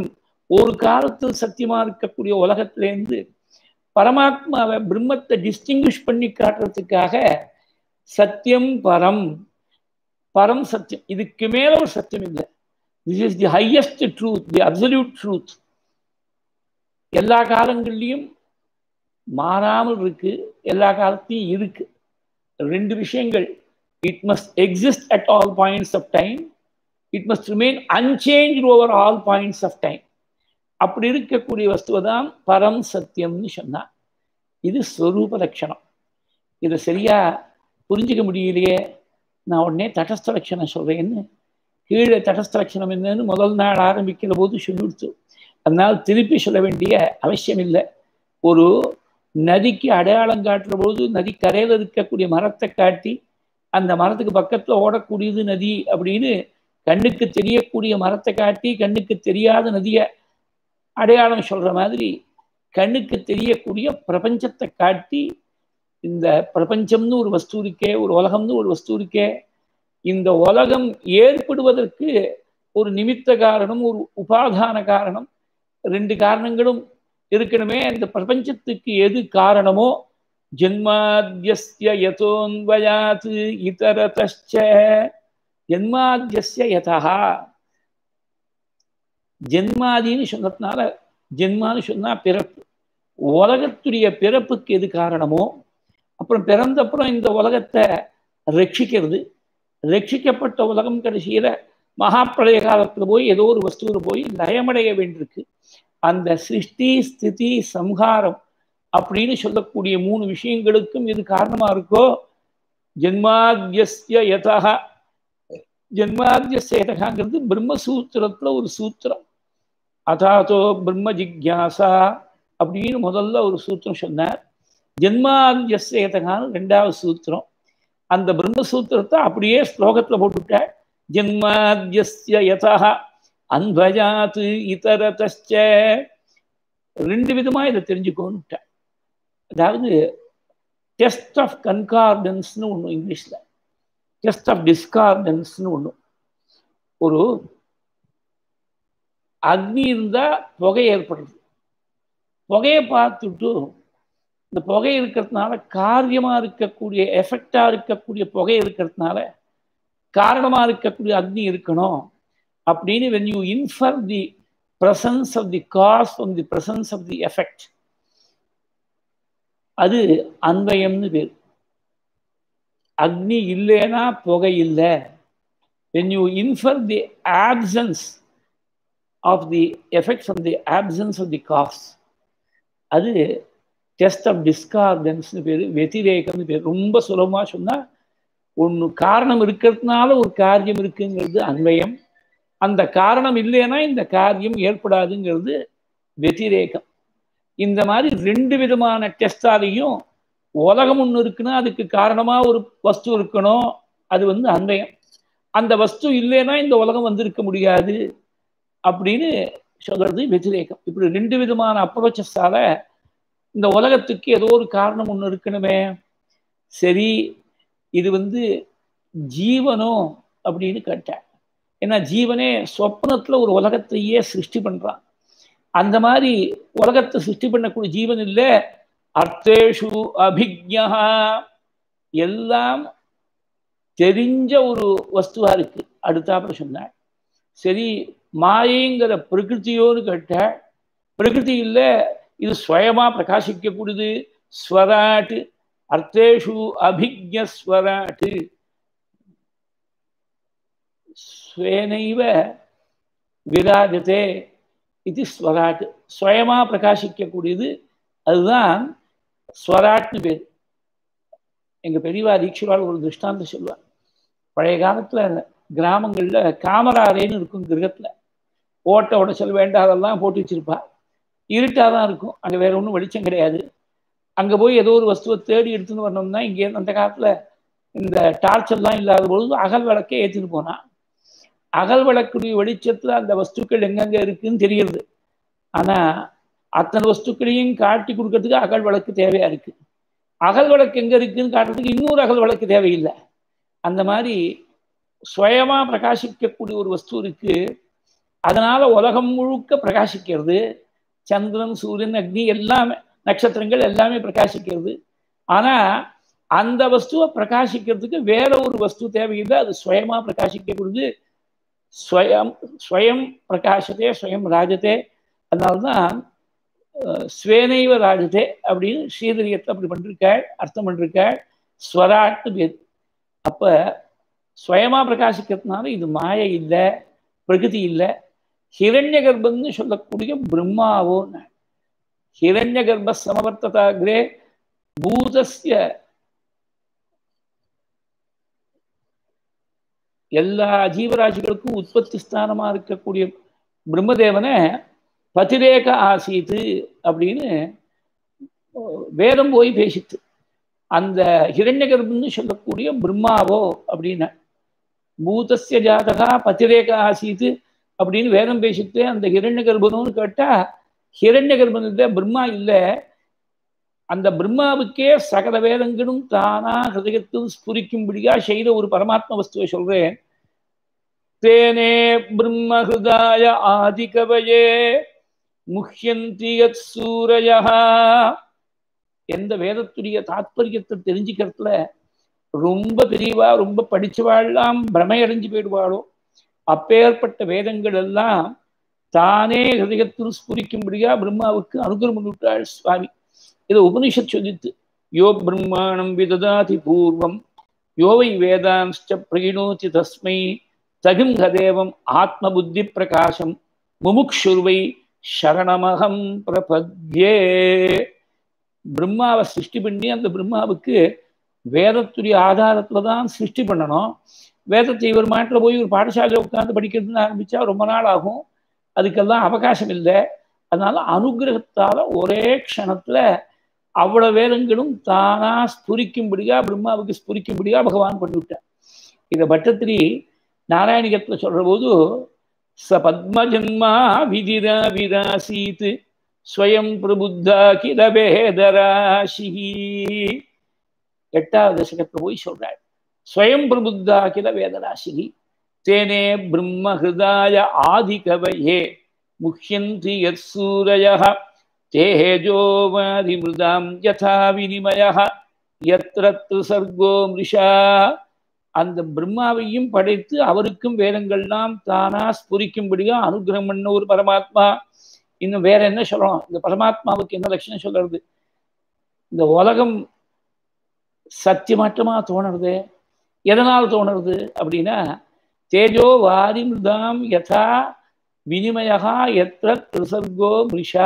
ஒரு காலத்தில் சத்தியமா இருக்கக்கூடிய உலகத்திலேருந்து பரமாத்மாவை பிரம்மத்தை டிஸ்டிங்கிஷ் பண்ணி காட்டுறதுக்காக சத்தியம் பரம் பரம் சத்தியம் இதுக்கு மேல ஒரு சத்தியம் இல்லை this is the highest truth the absolute truth எல்லா காலங்கள்லையும் மாறாமல் இருக்கு எல்லா காலத்தையும் இருக்கு ரெண்டு விஷயங்கள் it must exist at all points of time it must remain unchange over all points of time அப்படி இருக்கக்கூடிய வஸ்துவை தான் பரம் சத்தியம்னு சொன்னான் இது ஸ்வரூப லட்சணம் இதை சரியா புரிஞ்சுக்க முடியலையே நான் உடனே தடஸ்த லட்சணம் சொல்றேன்னு கீழே தடஸ்த லட்சணம் என்னன்னு முதல் நாள் ஆரம்பிக்கிற போது சொல்லிடுச்சு அதனால் திருப்பி சொல்ல வேண்டிய அவசியம் இல்லை ஒரு நதிக்கு அடையாளம் காட்டுற போது நதி கரையில் இருக்கக்கூடிய மரத்தை காட்டி அந்த மரத்துக்கு பக்கத்தில் ஓடக்கூடியது நதி அப்படின்னு கண்ணுக்கு தெரியக்கூடிய மரத்தை காட்டி கண்ணுக்கு தெரியாத நதியை அடையாளம் சொல்ற மாதிரி கண்ணுக்கு தெரியக்கூடிய பிரபஞ்சத்தை காட்டி இந்த பிரபஞ்சம்னு ஒரு வஸ்து இருக்கே ஒரு உலகம்னு ஒரு வஸ்து இருக்கே இந்த உலகம் ஏற்படுவதற்கு ஒரு நிமித்த காரணம் ஒரு உபாதான காரணம் ரெண்டு காரணங்களும் இருக்கணுமே அந்த பிரபஞ்சத்துக்கு எது காரணமோ ஜென்மாத்திய யதோன்வயாத் இதரதச்ச ஜென்மாத்திய யதா ஜென்மாதின்னு சொன்னதுனால ஜென்மான்னு சொன்னா பிறப்பு உலகத்துடைய பிறப்புக்கு எது காரணமோ அப்புறம் பிறந்தப்புறம் இந்த உலகத்தை ரட்சிக்கிறது ரட்சிக்கப்பட்ட உலகம் கடைசியில மகாப்பிரளய காலத்துல போய் ஏதோ ஒரு வஸ்துவில் போய் லயமடைய வேண்டியிருக்கு அந்த சிருஷ்டி ஸ்திதி சம்ஹாரம் அப்படின்னு சொல்லக்கூடிய மூணு விஷயங்களுக்கும் இது காரணமா இருக்கோ ஜென்மாத்திய யதா ஜென்மாத்திய யதகாங்கிறது பிரம்மசூத்திரத்துல ஒரு சூத்திரம் அதாத்தோ பிரம்ம ஜிக்யாசா அப்படின்னு முதல்ல ஒரு சூத்திரம் சொன்னார் ஜென்மாத்திய யதகான்னு ரெண்டாவது சூத்திரம் அந்த பிரம்மசூத்திரத்தை அப்படியே ஸ்லோகத்துல போட்டுவிட்டார் ஜென்மாத்திய யதா அன்பஜாத்து இதரதச்ச ரெண்டு விதமா இதை தெரிஞ்சுக்கோன்னுட்டேன் அதாவது டெஸ்ட் ஆஃப் கன்கார்டன்ஸ்னு ஒன்று இங்கிலீஷ்ல டெஸ்ட் ஆஃப் டிஸ்கார்டன்ஸ்னு ஒன்று ஒரு அக்னி இருந்தால் புகை ஏற்படுறது புகையை பார்த்துட்டு இந்த புகை இருக்கிறதுனால காரியமாக இருக்கக்கூடிய எஃபெக்டாக இருக்கக்கூடிய புகை இருக்கிறதுனால காரணமாக இருக்கக்கூடிய அக்னி இருக்கணும் அப்படின்னு when you infer the presence of the cause from the presence of the effect அது அன்வயம்னு பேர் அக்னி இல்லைன்னா புகை இல்லை when you infer the absence of the effect from the absence of the cause அது டெஸ்ட் ஆஃப் டிஸ்கார்டன்ஸ்னு பேர் வெதிரேகம்னு பேர் ரொம்ப சுலபமாக சொன்னால் ஒன்று காரணம் இருக்கிறதுனால ஒரு காரியம் இருக்குங்கிறது அன்வயம் அந்த காரணம் இல்லைன்னா இந்த காரியம் ஏற்படாதுங்கிறது வெதிரேகம் இந்த மாதிரி ரெண்டு விதமான டெஸ்டாலையும் உலகம் ஒன்று இருக்குன்னா அதுக்கு காரணமாக ஒரு வஸ்து இருக்கணும் அது வந்து அன்வயம் அந்த வஸ்து இல்லைன்னா இந்த உலகம் வந்திருக்க முடியாது அப்படின்னு சொல்றது வெதிரேகம் இப்படி ரெண்டு விதமான அப்ரோச்சஸால இந்த உலகத்துக்கு ஏதோ ஒரு காரணம் ஒன்று இருக்கணுமே சரி இது வந்து ஜீவனோ அப்படின்னு கேட்டேன் ஏன்னா ஜீவனே சொப்னத்துல ஒரு உலகத்தையே சிருஷ்டி பண்றான் அந்த மாதிரி உலகத்தை சிருஷ்டி பண்ணக்கூடிய ஜீவன் இல்லை அர்த்தேஷு அபிஜா எல்லாம் தெரிஞ்ச ஒரு வஸ்துவா இருக்கு அடுத்தாப்புல சொன்னேன் சரி மாயைங்கிற பிரகிருத்தியோன்னு கேட்ட பிரகிருதி இல்லை இது சுயமா பிரகாசிக்கக்கூடியது ஸ்வராட்டு அர்த்தேஷு அபிஜஸ்வராட்டு ஸ்வேனைவ விராஜதே இது ஸ்வராட்டு சுயமா பிரகாசிக்கக்கூடியது அதுதான் ஸ்வராட்னு பேர் எங்க பெரியவா தீட்சிவாள் ஒரு திருஷ்டாந்தம் சொல்லுவார் பழைய காலத்துல கிராமங்கள்ல காமராரேன்னு இருக்கும் கிரகத்துல ஓட்ட உடைச்சல் வேண்டாதெல்லாம் போட்டு வச்சிருப்பா இருட்டாதான் இருக்கும் அங்க வேற ஒன்றும் வெளிச்சம் கிடையாது அங்க போய் ஏதோ ஒரு வஸ்துவை தேடி எடுத்துன்னு வரணும்னா இங்கே அந்த காலத்துல இந்த டார்ச்சர்லாம் இல்லாத பொழுது அகல் விளக்கே ஏற்றிட்டு போனான் அகல் விளக்குடைய வெளிச்சத்துல அந்த வஸ்துக்கள் எங்கெங்க இருக்குன்னு தெரியுது ஆனா அத்தனை வஸ்துக்களையும் காட்டி கொடுக்கறதுக்கு அகல் விளக்கு தேவையா இருக்கு அகல் விளக்கு எங்க இருக்குன்னு காட்டுறதுக்கு இன்னொரு அகல் விளக்கு தேவையில்லை அந்த மாதிரி சுயமா பிரகாசிக்கக்கூடிய ஒரு வஸ்து இருக்கு அதனால உலகம் முழுக்க பிரகாசிக்கிறது சந்திரன் சூரியன் அக்னி எல்லாமே நட்சத்திரங்கள் எல்லாமே பிரகாசிக்கிறது ஆனா அந்த வஸ்துவை பிரகாசிக்கிறதுக்கு வேற ஒரு வஸ்து தேவையில்லை அது சுயமா பிரகாசிக்கப்படுது ஸ்வயம் ஸ்வயம் பிரகாசத்தே ஸ்வயம் ராஜத்தே அதனால்தான் ஸ்வேனைவ ராஜதே அப்படின்னு ஸ்ரீதரியத்தை அப்படி பண்ணிருக்காள் அர்த்தம் பண்ணிருக்காள் ஸ்வராட்டு பேர் அப்ப ஸ்வயமா பிரகாசிக்கிறதுனால இது மாய இல்லை பிரகிருதி இல்லை ஹிரண்ய கர்ப்பம்னு சொல்லக்கூடிய பிரம்மாவோ ஹிரண்ய கர்ப்ப சமவர்த்ததாகிரே பூதஸ்ய எல்லா ஜீவராசிகளுக்கும் உற்பத்தி ஸ்தானமா இருக்கக்கூடிய பிரம்மதேவனை பதிரேக ஆசீத்து அப்படின்னு வேதம் போய் பேசித்து அந்த ஹிரண்ய கர்ப்பம்னு சொல்லக்கூடிய பிரம்மாவோ அப்படின்னு பூதஸ்ய ஜாதகா பதிரேக ஆசீத்து அப்படின்னு வேதம் பேசிட்டு அந்த ஹிரண்ய கர்ப்பனம்னு கேட்டா ஹிரண்ய கர்ப்பன் இல்லை பிரம்மா இல்லை அந்த பிரம்மாவுக்கே சகல வேதங்களும் தானா ஹிருதயத்தில் ஸ்புரிக்கும்படியா செய்த ஒரு பரமாத்ம வஸ்துவை சொல்றேன் தேனே பிரம்ம ஹிருதாய ஆதிகவையே முஹ்யந்தி யத் சூரயா எந்த வேதத்துடைய தாத்பரியத்தை தெரிஞ்சுக்கிறதுல ரொம்ப பெரியவா ரொம்ப படிச்சவாள்லாம் பிரமையடைஞ்சு போயிடுவாளோ அப்பேற்பட்ட வேதங்கள் எல்லாம் தானே ஹிருதயத்தில் ஸ்புரிக்கும்படியா பிரம்மாவுக்கு அனுகிரம் பண்ணிவிட்டாள் சுவாமி இதை உபனிஷத் சொல்லித்து யோ பிரம்மாணம் விததாதி பூர்வம் யோவை வேதாம்ச்ச பிரகிணோதி தஸ்மை தகும் கதேவம் ஆத்ம புத்தி பிரகாசம் முமுக்ஷுர்வை சரணமகம் பிரபத்யே பிரம்மாவை சிருஷ்டி பண்ணி அந்த பிரம்மாவுக்கு வேதத்துடைய ஆதாரத்துல தான் சிருஷ்டி பண்ணணும் வேதத்தை இவர் மாட்டில் போய் ஒரு பாடசாலையில் உட்காந்து படிக்கிறதுன்னு ஆரம்பிச்சா ரொம்ப நாள் ஆகும் அதுக்கெல்லாம் அவகாசம் இல்லை அதனால அனுகிரகத்தால ஒரே க்ஷணத்துல அவ்வளவு வேதங்களும் தானா ஸ்புரிக்கும்படியா பிரம்மாவுக்கு ஸ்புரிக்கும்படியா பகவான் பண்ணிவிட்டார் இதை பட்டத்திரி நாராயணிகத்துல சொல்ற போது ச பத்மஜன்மா விதிரா விராசீத் ஸ்வயம் பிரபுத்தா கில வேதராசி எட்டாவது தசகத்துல போய் சொல்றாள் ஸ்வயம் பிரபுத்தா கில வேதராசி தேனே பிரம்ம ஹிருதாய ஆதிகவையே முஹ்யந்தி யத் சூரயः தேஜோவாதிமிருதாம் யதா வினிமயः யத்ர சர்கோ மிருஷா அந்த பிரம்மாவையும் படைத்து அவருக்கும் வேதங்கள்லாம் தானா ஸ்புரிக்கும்படியா அனுகிரகம் பண்ண ஒரு பரமாத்மா இன்னும் வேற என்ன சொல்லணும் இந்த பரமாத்மாவுக்கு என்ன லட்சணம் சொல்றது இந்த உலகம் சத்தியமாற்றமா தோணுறது எதனால் தோணுறது அப்படின்னா தேஜோ வாரி மிருதாம் யதா வினிமயா எத்த திருசர்கோ மிருஷா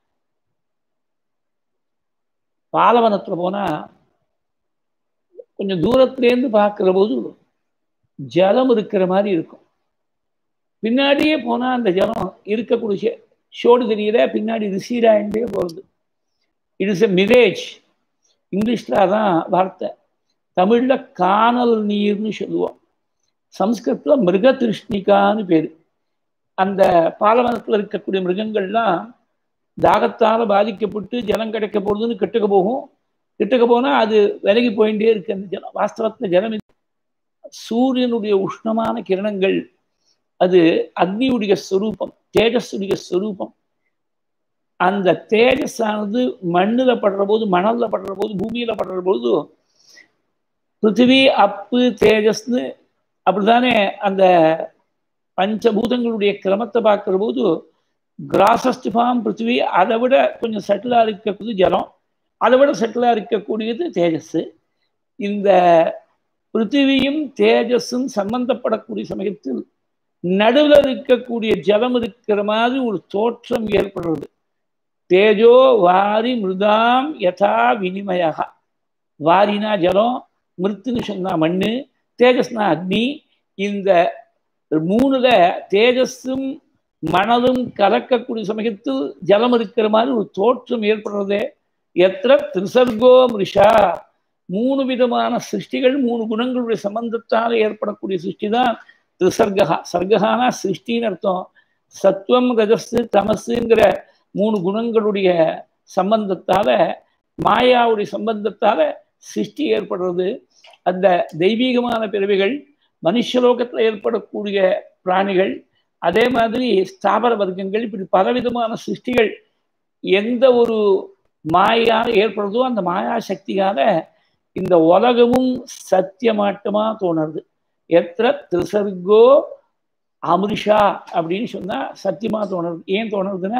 பாலவனத்துல போனா கொஞ்சம் தூரத்துலேருந்து பார்க்கிற போது ஜலம் இருக்கிற மாதிரி இருக்கும் பின்னாடியே போனா அந்த ஜலம் இருக்கக்கூடிய ஷோடு தெரியல பின்னாடி ரிசீட் ஆகிட்டே போகிறது இட் இஸ் எ மிரேஜ் இங்கிலீஷ்ல அதான் வார்த்தை தமிழ்ல காணல் நீர்னு சொல்லுவோம் சம்ஸ்கிருத்தில் மிருக திருஷ்ணிகான்னு பேர் அந்த பாலவனத்தில் இருக்கக்கூடிய மிருகங்கள்லாம் தாகத்தால் பாதிக்கப்பட்டு ஜலம் கிடைக்க போகுதுன்னு கிட்டக்க போகும் கிட்டக்க போனால் அது விலகி போயிட்டே இருக்கு அந்த ஜலம் வாஸ்தவத்தில் ஜலம் சூரியனுடைய உஷ்ணமான கிரணங்கள் அது அக்னியுடைய ஸ்வரூபம் தேஜஸுடைய ஸ்வரூபம் அந்த தேஜஸானது மண்ணில் படுற போது மணலில் படுற போது பூமியில் படுற போது பிருத்திவி அப்பு தேஜஸ்னு அப்படிதானே அந்த பஞ்சபூதங்களுடைய கிரமத்தை பார்க்குற போது கிராசஸ்டிஃபாம் பிருத்திவி அதை விட கொஞ்சம் செட்டிலாக இருக்கக்கூடியது ஜலம் அதை விட செட்டிலாக இருக்கக்கூடியது தேஜஸ் இந்த பிருத்திவியும் தேஜஸும் சம்பந்தப்படக்கூடிய சமயத்தில் நடுவில் இருக்கக்கூடிய ஜலம் இருக்கிற மாதிரி ஒரு தோற்றம் ஏற்படுறது தேஜோ வாரி மிருதாம் யதா வினிமயா வாரினா ஜலம் மிருத்துன்னு சொன்னா மண்ணு தேஜஸ்னா அக்னி இந்த மூணுல தேஜஸும் மணலும் கலக்கக்கூடிய சமயத்தில் ஜலம் இருக்கிற மாதிரி ஒரு தோற்றம் ஏற்படுறது எத்திர திரிசர்கோ மிருஷா மூணு விதமான சிருஷ்டிகள் மூணு குணங்களுடைய சம்பந்தத்தால் ஏற்படக்கூடிய சிருஷ்டி தான் திரிசர்கா சர்ககானா சிருஷ்டின்னு அர்த்தம் சத்துவம் ரஜஸ் தமசுங்கிற மூணு குணங்களுடைய சம்பந்தத்தால மாயாவுடைய சம்பந்தத்தால சிருஷ்டி ஏற்படுறது அந்த தெய்வீகமான பிறவிகள் மனுஷலோகத்தில் ஏற்படக்கூடிய பிராணிகள் அதே மாதிரி ஸ்தாபர வர்க்கங்கள் இப்படி பலவிதமான சிருஷ்டிகள் எந்த ஒரு மாயால் ஏற்படுறதோ அந்த மாயா சக்தியால இந்த உலகமும் சத்தியமாட்டமா தோணுறது எத்திர திரிசர்கோ அமிர்ஷா அப்படின்னு சொன்னா சத்தியமா தோணுறது ஏன் தோணுறதுன்னா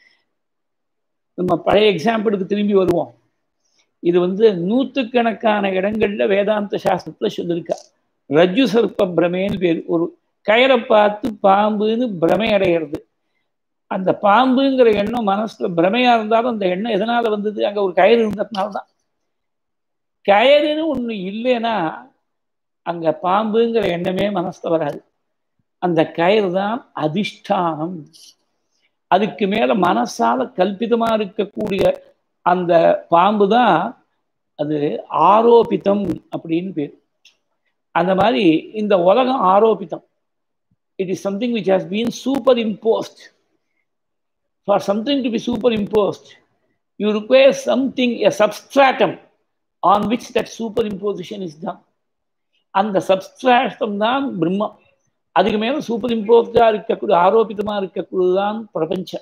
நம்ம பழைய எக்ஸாம்பிளுக்கு திரும்பி வருவோம் இது வந்து நூற்றுக்கணக்கான இடங்கள்ல வேதாந்த சாஸ்திரத்துல சொல்லியிருக்கா ரஜ்ஜு சர்ப்ப பிரமேன்னு பேர் ஒரு கயரை பார்த்து பாம்புன்னு பிரமை அடைகிறது அந்த பாம்புங்கிற எண்ணம் மனசுல பிரமையா இருந்தாலும் அந்த எண்ணம் எதனால வந்தது அங்க ஒரு கயிறு இருந்ததுனால தான் கயிறுன்னு ஒண்ணு இல்லைன்னா அங்க பாம்புங்கிற எண்ணமே மனசுல வராது அந்த கயிறு தான் அதிஷ்டானம் அதுக்கு மேல மனசால கல்பிதமா இருக்கக்கூடிய அந்த பாம்பு தான் அது ஆரோபித்தம் அப்படின்னு பேர் அந்த மாதிரி இந்த உலகம் ஆரோபித்தம் it is something which has been superimposed for something to be superimposed you require something a substratum on which that superimposition is தான் அந்த சப்ஸ்ட்ராட்டம் தான் பிரம்மம் அதுக்கு மேல சூப்பர் இம்போஸ்டா இருக்கக்கூடிய ஆரோபிதமா இருக்கக்கூடியதுதான் பிரபஞ்சம்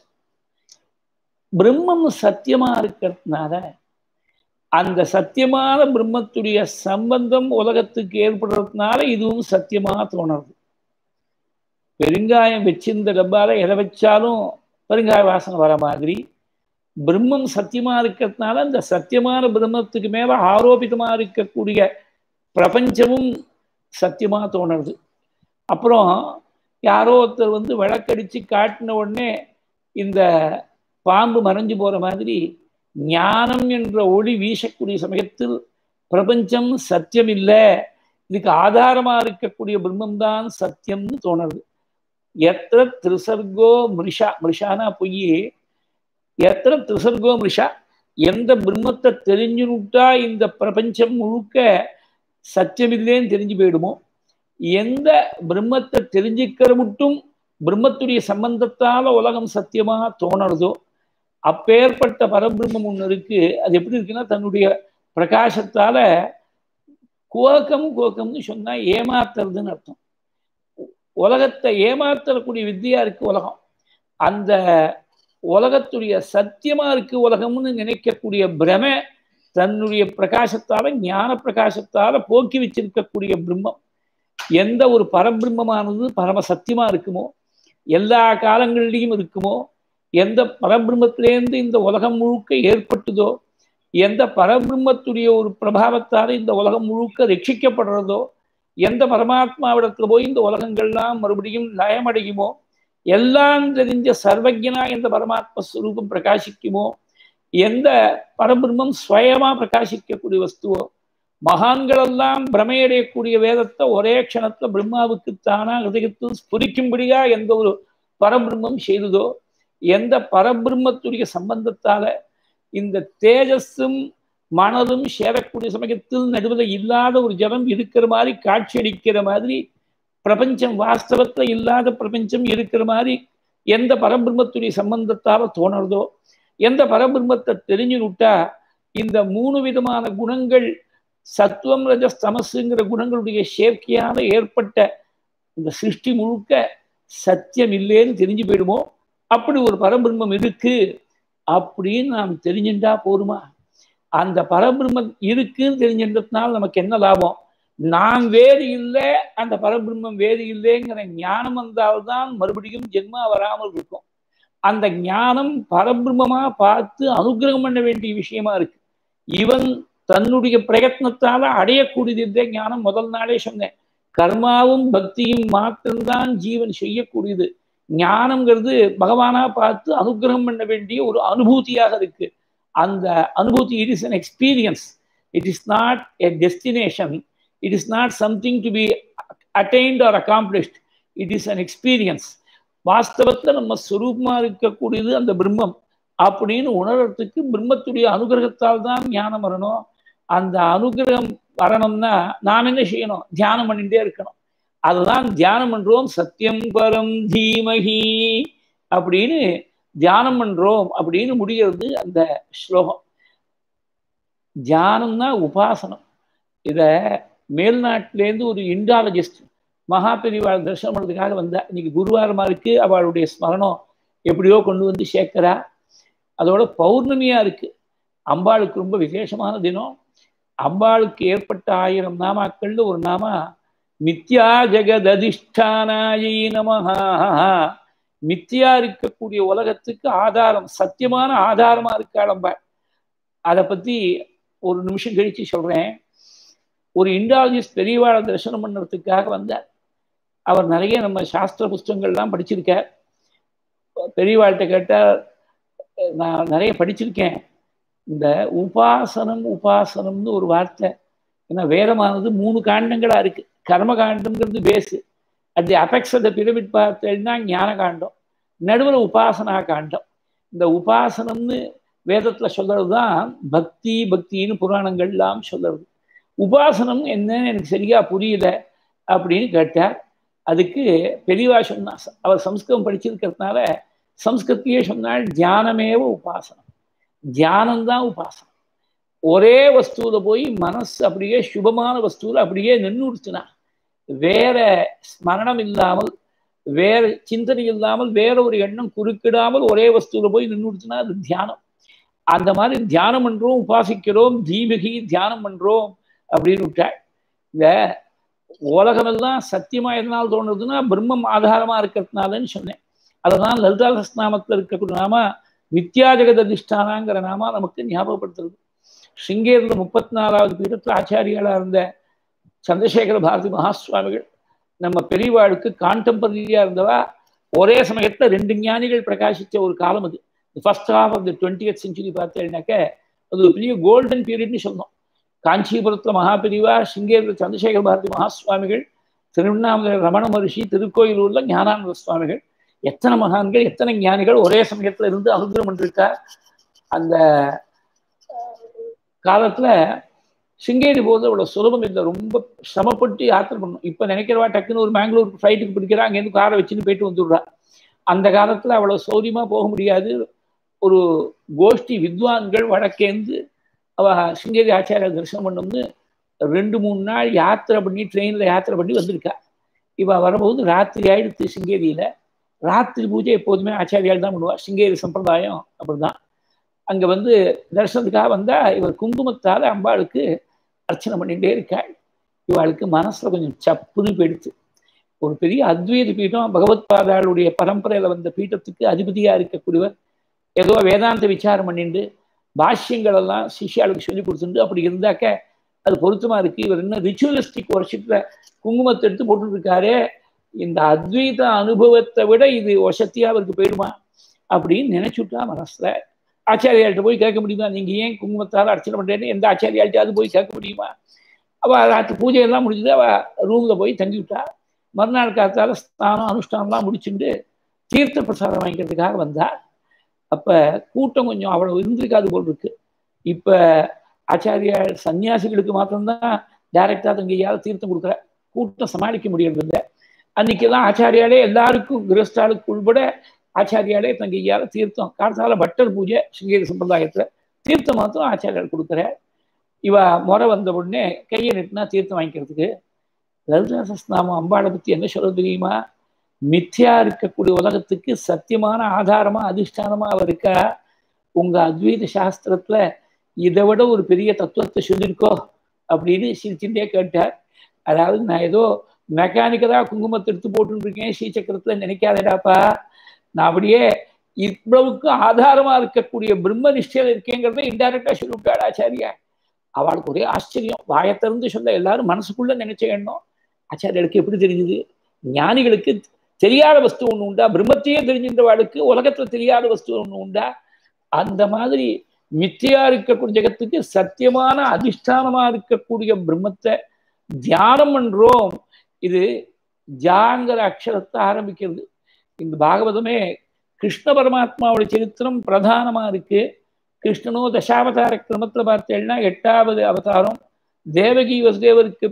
பிரம்மம் சத்தியமா இருக்கிறதுனால அந்த சத்தியமான பிரம்மத்துடைய சம்பந்தம் உலகத்துக்கு ஏற்படுறதுனால இதுவும் சத்தியமா தோணுறது பெருங்காயம் வச்சிருந்த டப்பால எதை வச்சாலும் பெருங்காய வாசனை வர மாதிரி பிரம்மம் சத்தியமா இருக்கிறதுனால அந்த சத்தியமான பிரம்மத்துக்கு மேல ஆரோபிதமா இருக்கக்கூடிய பிரபஞ்சமும் சத்தியமா தோணுறது அப்புறம் யாரோ ஒருத்தர் வந்து விளக்கடிச்சு காட்டின உடனே இந்த பாம்பு மறைஞ்சு போற மாதிரி ஞானம் என்ற ஒளி வீசக்கூடிய சமயத்தில் பிரபஞ்சம் சத்தியம் இல்லை இதுக்கு ஆதாரமா இருக்கக்கூடிய பிரம்மம்தான் சத்தியம்னு தோணுது எத்திர திரிசர்கோ மிருஷா மிருஷானா பொய் எத்திர திரிசர்கோ மிருஷா எந்த பிரம்மத்தை தெரிஞ்சுனுட்டா இந்த பிரபஞ்சம் முழுக்க சத்தியமில்லைன்னு தெரிஞ்சு போயிடுமோ எந்த பிரம்மத்தை தெரிஞ்சுக்கிற மட்டும் பிரம்மத்துடைய சம்பந்தத்தால உலகம் சத்தியமா தோணுறதோ அப்பேற்பட்ட பரபிரம்மம் ஒன்று இருக்கு அது எப்படி இருக்குன்னா தன்னுடைய பிரகாசத்தால கோக்கம் கோக்கம்னு சொன்னா ஏமாத்துறதுன்னு அர்த்தம் உலகத்தை ஏமாத்தக்கூடிய வித்தியா இருக்கு உலகம் அந்த உலகத்துடைய சத்தியமா இருக்கு உலகம்னு நினைக்கக்கூடிய பிரம தன்னுடைய பிரகாசத்தால ஞான பிரகாசத்தால போக்கி வச்சிருக்கக்கூடிய பிரம்மம் எந்த ஒரு பரபிரம்மமானது பரம சத்தியமா இருக்குமோ எல்லா காலங்களிலையும் இருக்குமோ எந்த பரபிரம்மத்திலேருந்து இந்த உலகம் முழுக்க ஏற்பட்டதோ எந்த பரபிரம்மத்துடைய ஒரு பிரபாவத்தால் இந்த உலகம் முழுக்க ரட்சிக்கப்படுறதோ எந்த பரமாத்மாவிடத்துல போய் இந்த உலகங்கள்லாம் மறுபடியும் லயமடையுமோ எல்லாம் தெரிஞ்ச சர்வஜனா எந்த பரமாத்ம ஸ்வரூபம் பிரகாசிக்குமோ எந்த பரபிரம்மம் ஸ்வயமா பிரகாசிக்கக்கூடிய வஸ்துவோ மகான்களெல்லாம் பிரமையடையக்கூடிய வேதத்தை ஒரே க்ஷணத்துல பிரம்மாவுக்கு தானா ஹிருதயத்தில் ஸ்புரிக்கும்படியா எந்த ஒரு பரபிரம்மம் செய்ததோ எந்த பரபிரம்மத்துடைய சம்பந்தத்தால இந்த தேஜஸும் மனதும் சேரக்கூடிய சமயத்தில் நடுவில் இல்லாத ஒரு ஜனம் இருக்கிற மாதிரி காட்சியளிக்கிற மாதிரி பிரபஞ்சம் வாஸ்தவத்துல இல்லாத பிரபஞ்சம் இருக்கிற மாதிரி எந்த பரபிரம்மத்துடைய சம்பந்தத்தால தோணுறதோ எந்த பரபிரம்மத்தை தெரிஞ்சு விட்டா இந்த மூணு விதமான குணங்கள் சத்துவம் ரஜஸ் தமசுங்கிற குணங்களுடைய சேர்க்கையால ஏற்பட்ட இந்த சிருஷ்டி முழுக்க சத்தியம் இல்லைன்னு தெரிஞ்சு போயிடுமோ அப்படி ஒரு பரபிரம்மம் இருக்கு அப்படின்னு நாம் தெரிஞ்சுட்டா போருமா அந்த பரபிரம்மம் இருக்குன்னு தெரிஞ்சின்றதுனால நமக்கு என்ன லாபம் நான் வேறு இல்லை அந்த பரபிரம்மம் வேறு இல்லைங்கிற ஞானம் வந்தால்தான் மறுபடியும் ஜென்மா வராமல் இருக்கும் அந்த ஞானம் பரபிரம்மமா பார்த்து அனுகிரகம் பண்ண வேண்டிய விஷயமா இருக்கு இவன் தன்னுடைய பிரயத்னத்தால அடையக்கூடியது ஞானம் முதல் நாளே சொன்னேன் கர்மாவும் பக்தியும் மாத்திரம்தான் ஜீவன் செய்யக்கூடியது ஞானம்ங்கிறது பகவானா பார்த்து அனுகிரகம் பண்ண வேண்டிய ஒரு அனுபூதியாக இருக்கு அந்த அனுபூதி it is an experience it is not a destination it is not something to be attained or accomplished it is an experience வாஸ்தவத்தில் நம்ம சுரூபமாக இருக்கக்கூடியது அந்த பிரம்மம் அப்படின்னு உணர்றதுக்கு பிரம்மத்துடைய அனுகிரகத்தால் தான் ஞானம் வரணும் அந்த அனுகிரகம் வரணும்னா நாம் என்ன செய்யணும் தியானம் பண்ணிட்டே இருக்கணும் அதுதான் தியானம் பண்றோம் சத்தியம் பரம் தீமகி அப்படின்னு தியானம் பண்றோம் அப்படின்னு முடிகிறது அந்த ஸ்லோகம் தியானம்னா உபாசனம் இத மேல்நாட்டிலேருந்து ஒரு இண்டாலஜிஸ்ட் மகா பெரியவாள் தரிசனம் பண்ணுறதுக்காக வந்தா இன்னைக்கு குருவாரமா இருக்கு அவளுடைய ஸ்மரணம் எப்படியோ கொண்டு வந்து சேர்க்கிறா அதோட பௌர்ணமியா இருக்கு அம்பாளுக்கு ரொம்ப விசேஷமான தினம் அம்பாளுக்கு ஏற்பட்ட ஆயிரம் நாமாக்கள்ல ஒரு நாமா மித்யா ஜெகததிஷ்டானாயை நமஹா மித்தியா இருக்கக்கூடிய உலகத்துக்கு ஆதாரம் சத்தியமான ஆதாரமா இருக்காள் அம்பாள் அதை பத்தி ஒரு நிமிஷம் கழிச்சு சொல்றேன் ஒரு இண்டாலஜிஸ்ட் பெரியவாளை தரிசனம் பண்ணுறதுக்காக வந்தார் அவர் நிறைய நம்ம சாஸ்திர புஸ்தகங்கள்லாம் படிச்சிருக்கார் பெரியவாள்கிட்ட கேட்டால் நான் நிறைய படிச்சிருக்கேன் இந்த உபாசனம் உபாசனம்னு ஒரு வார்த்தை ஏன்னா வேதமானது மூணு காண்டங்களா இருக்கு கர்ம காண்டம்ங்கிறது base at the apex of the pyramid பார்த்தேன்னா ஞான காண்டம் நடுவில் உபாசனா காண்டம் இந்த உபாசனம்னு வேதத்துல சொல்றது தான் பக்தி பக்தின்னு புராணங்கள்லாம் சொல்றது உபாசனம் என்னன்னு எனக்கு சரியா புரியல அப்படின்னு கேட்டார் அதுக்கு பெரியவா சொன்னா அவர் சம்ஸ்கிருதம் படிச்சிருக்கிறதுனால சம்ஸ்கிருத்தியே சொன்னால் தியானமேவ உபாசனம் தியானம்தான் உபாசனம் ஒரே வஸ்துவில் போய் மனசு அப்படியே சுபமான வஸ்துவில் அப்படியே நின்றுடுச்சுனா வேற ஸ்மரணம் இல்லாமல் வேற சிந்தனை இல்லாமல் வேற ஒரு எண்ணம் குறுக்கிடாமல் ஒரே வஸ்துவில் போய் நின்றுடுச்சுன்னா அது தியானம் அந்த மாதிரி தியானம் பண்றோம் உபாசிக்கிறோம் தீபகி தியானம் பண்றோம் அப்படின்னு விட்டாள் இந்த உலகமெல்லாம் சத்தியமா எதனால் தோணுதுன்னா பிரம்மம் ஆதாரமா இருக்கிறதுனாலன்னு சொன்னேன் அதனால் லலிதா சஸ்நாமத்தில் இருக்கக்கூடிய நாம மித்யா ஜெகததிஷ்டானாங்கிற நாமா நமக்கு ஞாபகப்படுத்துறது ஸ்ருங்கேரியில் முப்பத்தி நாலாவது பீடத்தில் ஆச்சாரியாளாக இருந்த சந்திரசேகர பாரதி மகாசுவாமிகள் நம்ம பெரியவாளுக்கு கான்டெம்பரரியா இருந்தவா ஒரே சமயத்தில் ரெண்டு ஞானிகள் பிரகாசித்த ஒரு காலம் அது first half of the twentieth century பார்த்தேன்னாக்க அது ஒரு பெரிய கோல்டன் பீரியட்னு சொன்னோம் காஞ்சிபுரத்தில் மகாபிரிவா சிங்கேரியில் சந்திரசேகர பாரதி மகாசுவாமிகள் திருவண்ணாமலை ரமண மகர்ஷி திருக்கோயிலூரில் ஞானானந்த சுவாமிகள் எத்தனை மகான்கள் எத்தனை ஞானிகள் ஒரே சமயத்தில் இருந்து அனுகிரம் பண்ணிருக்கா அந்த காலத்தில் சிங்கேரி போகிறது அவ்வளோ சுலபம் இல்லை ரொம்ப சிரமப்பட்டு யாத்திரை பண்ணணும் இப்போ நினைக்கிறவா டக்குன்னு ஒரு பெங்களூர் ஃப்ளைட்டுக்கு பிடிக்கிறா அங்கேருந்து காரை வச்சுன்னு போயிட்டு வந்துடுறா அந்த காலத்தில் அவ்வளோ சௌரியமாக போக முடியாது ஒரு கோஷ்டி வித்வான்கள் வடக்கேந்து அவ சிங்கேரி ஆச்சாரிய தரிசனம் பண்ணோம்னு ரெண்டு மூணு நாள் யாத்திரை பண்ணி ட்ரெயினில் யாத்திரை பண்ணி வந்திருக்கா இவ வரும்போது ராத்திரி ஆயிடுத்து சிங்கேரியில் ராத்திரி பூஜை எப்போதுமே ஆச்சாரியால் தான் பண்ணுவா சிங்கேரி சம்பிரதாயம் அப்படிதான் அங்கே வந்து தரிசனத்துக்காக வந்தால் இவர் குங்குமத்தால் அம்பாளுக்கு அர்ச்சனை பண்ணிகிட்டே இருக்காள் இவாளுக்கு மனசில் கொஞ்சம் சப்புன்னு போயிடுச்சு ஒரு பெரிய அத்வைத பீடம் பகவத் பாதாளுடைய பரம்பரையில் வந்த பீட்டத்துக்கு அதிபதியாக இருக்கக்கூடியவர் ஏதோ வேதாந்த விசாரம் பண்ணிட்டு பாஷ்யங்கள் எல்லாம் சிஷியாளுக்கு சொல்லி கொடுத்துட்டு அப்படி இருந்தாக்க அது பொருத்தமாக இருக்குது இவர் இன்னும் ரிச்சுவலிஸ்டிக் வருஷத்தில் குங்குமத்தை எடுத்து போட்டுருக்காரே இந்த அத்வைத அனுபவத்தை விட இது வசத்தியாக அவருக்கு போயிடுமா அப்படின்னு நினைச்சுட்டா மனசில் ஆச்சாரியாள்கிட்ட போய் கேட்க முடியுமா நீங்கள் ஏன் குங்குமத்தால் அர்ச்சனை பண்ணுறேன்னு எந்த ஆச்சாரியாள்கிட்டையாவது போய் கேட்க முடியுமா அவள் ராத்திரி பூஜையெல்லாம் முடிஞ்சது அவள் ரூமில் போய் தங்கி விட்டா மறுநாள் காலத்தால் ஸ்நானம் அனுஷ்டானம்லாம் முடிச்சுட்டு தீர்த்த பிரசாதம் வாங்கிக்கிறதுக்காக வந்தா அப்போ கூட்டம் கொஞ்சம் அவ்வளோ இருந்திருக்காது போல் இருக்கு இப்போ ஆச்சாரியா சன்னியாசிகளுக்கு மாத்திரம்தான் டைரக்டாக தங்கையால் தீர்த்தம் கொடுக்குற கூட்டம் சமாளிக்க முடியறது இல்லை அன்னைக்கு தான் ஆச்சாரியாலே எல்லாருக்கும் கிரஸ்தாளுக்கு உள்பட ஆச்சாரியாலே தங்கையால் தீர்த்தம் காலத்தால பட்டர் பூஜை சிங்கேரி சம்பிரதாயத்தில் தீர்த்தம் மாத்திரம் ஆச்சாரியால் கொடுக்குற இவ முறை வந்த உடனே கையை நிட்டுனா தீர்த்தம் வாங்கிக்கிறதுக்கு லலிதா சஸ்நாமம் அம்பாளை பற்றி என்ன சொல்ல தெரியுமா மித்யா இருக்கக்கூடிய உலகத்துக்கு சத்தியமான ஆதாரமா அதிஷ்டானமா அவர் இருக்கா உங்க அத்வைத சாஸ்திரத்துல இதை விட ஒரு பெரிய தத்துவத்தை சொல்லியிருக்கோ அப்படின்னு சிரிச்சுட்டே கேட்டார் அதாவது நான் ஏதோ மெக்கானிக்கலாக குங்குமத்தை எடுத்து போட்டுருக்கேன் ஸ்ரீசக்கரத்தில் நினைக்காதடாப்பா நான் அப்படியே இவ்வளவுக்கு ஆதாரமா இருக்கக்கூடிய பிரம்ம நிஷ்டையில் இருக்கேங்கிறத இன்டைரக்டா சொல்லிவிட்டாள் ஆச்சாரியா அவளுக்கு ஒரே ஆச்சரியம் வாயை திறந்து சொல்ல எல்லாரும் மனசுக்குள்ள நினைச்ச எண்ணம் ஆச்சாரியர்களுக்கு எப்படி தெரிஞ்சுது ஞானிகளுக்கு தெரியாத வஸ்து ஒன்று உண்டா பிரம்மத்தையே தெரிஞ்சின்றவாளுக்கு உலகத்துல தெரியாத வஸ்து ஒன்று உண்டா அந்த மாதிரி மித்தியா இருக்கக்கூடிய ஜெகத்துக்கு சத்தியமான அதிஷ்டானமா இருக்கக்கூடிய பிரம்மத்தை தியானம் பண்றோம் இது ஜாங்கிற அக்ஷரத்தை ஆரம்பிக்கிறது இந்த பாகவதமே கிருஷ்ண பரமாத்மாவோட சரித்திரம் பிரதானமா இருக்கு கிருஷ்ணனோ தசாவதார கிரமத்துல பார்த்தேன்னா எட்டாவது அவதாரம் தேவகி வசுதேவருக்கு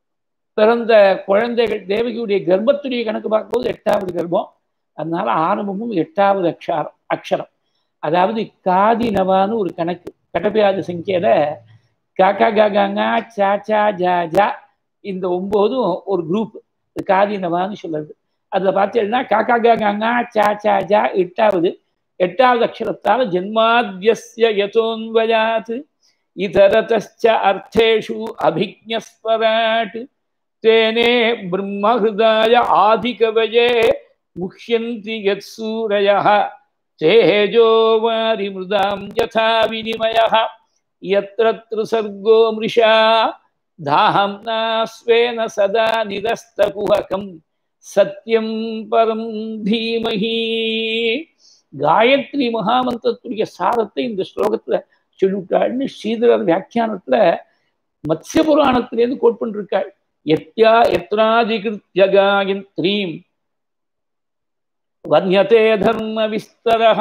பிறந்த குழந்தைகள் தேவகியுடைய கர்ப்பத்துடைய கணக்கு பார்க்கும்போது எட்டாவது கர்ப்பம் அதனால ஆரம்பமும் எட்டாவது அக்ஷாரம் அக்ஷரம் அதாவது காதி நவான்னு ஒரு கணக்கு கடப்பையாத சங்கியில காக்கா காகாங்கா சா சா ஜா ஜா இந்த ஒம்போதும் ஒரு குரூப் காதீனவான்னு சொல்லுறது அதில் பார்த்தீங்கன்னா காக்கா கா கங்கா சா சா ஜா எட்டாவது எட்டாவது அக்ஷரத்தால் ஜென்மாத்தியஸ்ய யதோன்வயாத் இதரதச்ச அர்த்தேஷு அபிஜஸ்வராட் தேனே பிரம்மஹிருதாய ஆதிகவயே முஹ்யந்தி யத் சூரயः तेजो वारिमृदां यथा विनिमयः यत्र त्रिसर्गो मृषा धाम्ना स्वेन सदा निरस्तकुहकं சத்தியம் பரம் தீமஹி காயத்ரி மகாமந்திரத்துடைய சாரத்தை இந்த ஸ்லோகத்துல சொல்லிவிட்டாள்னு ஸ்ரீதரர் வியாக்கியானத்துல மத்ய புராணத்திலேருந்து கோட் பண்ணிருக்காள் எத்யா எத்ராதிகிருத்திய காயத்ரீம் வன்யதே தர்ம விஸ்தரः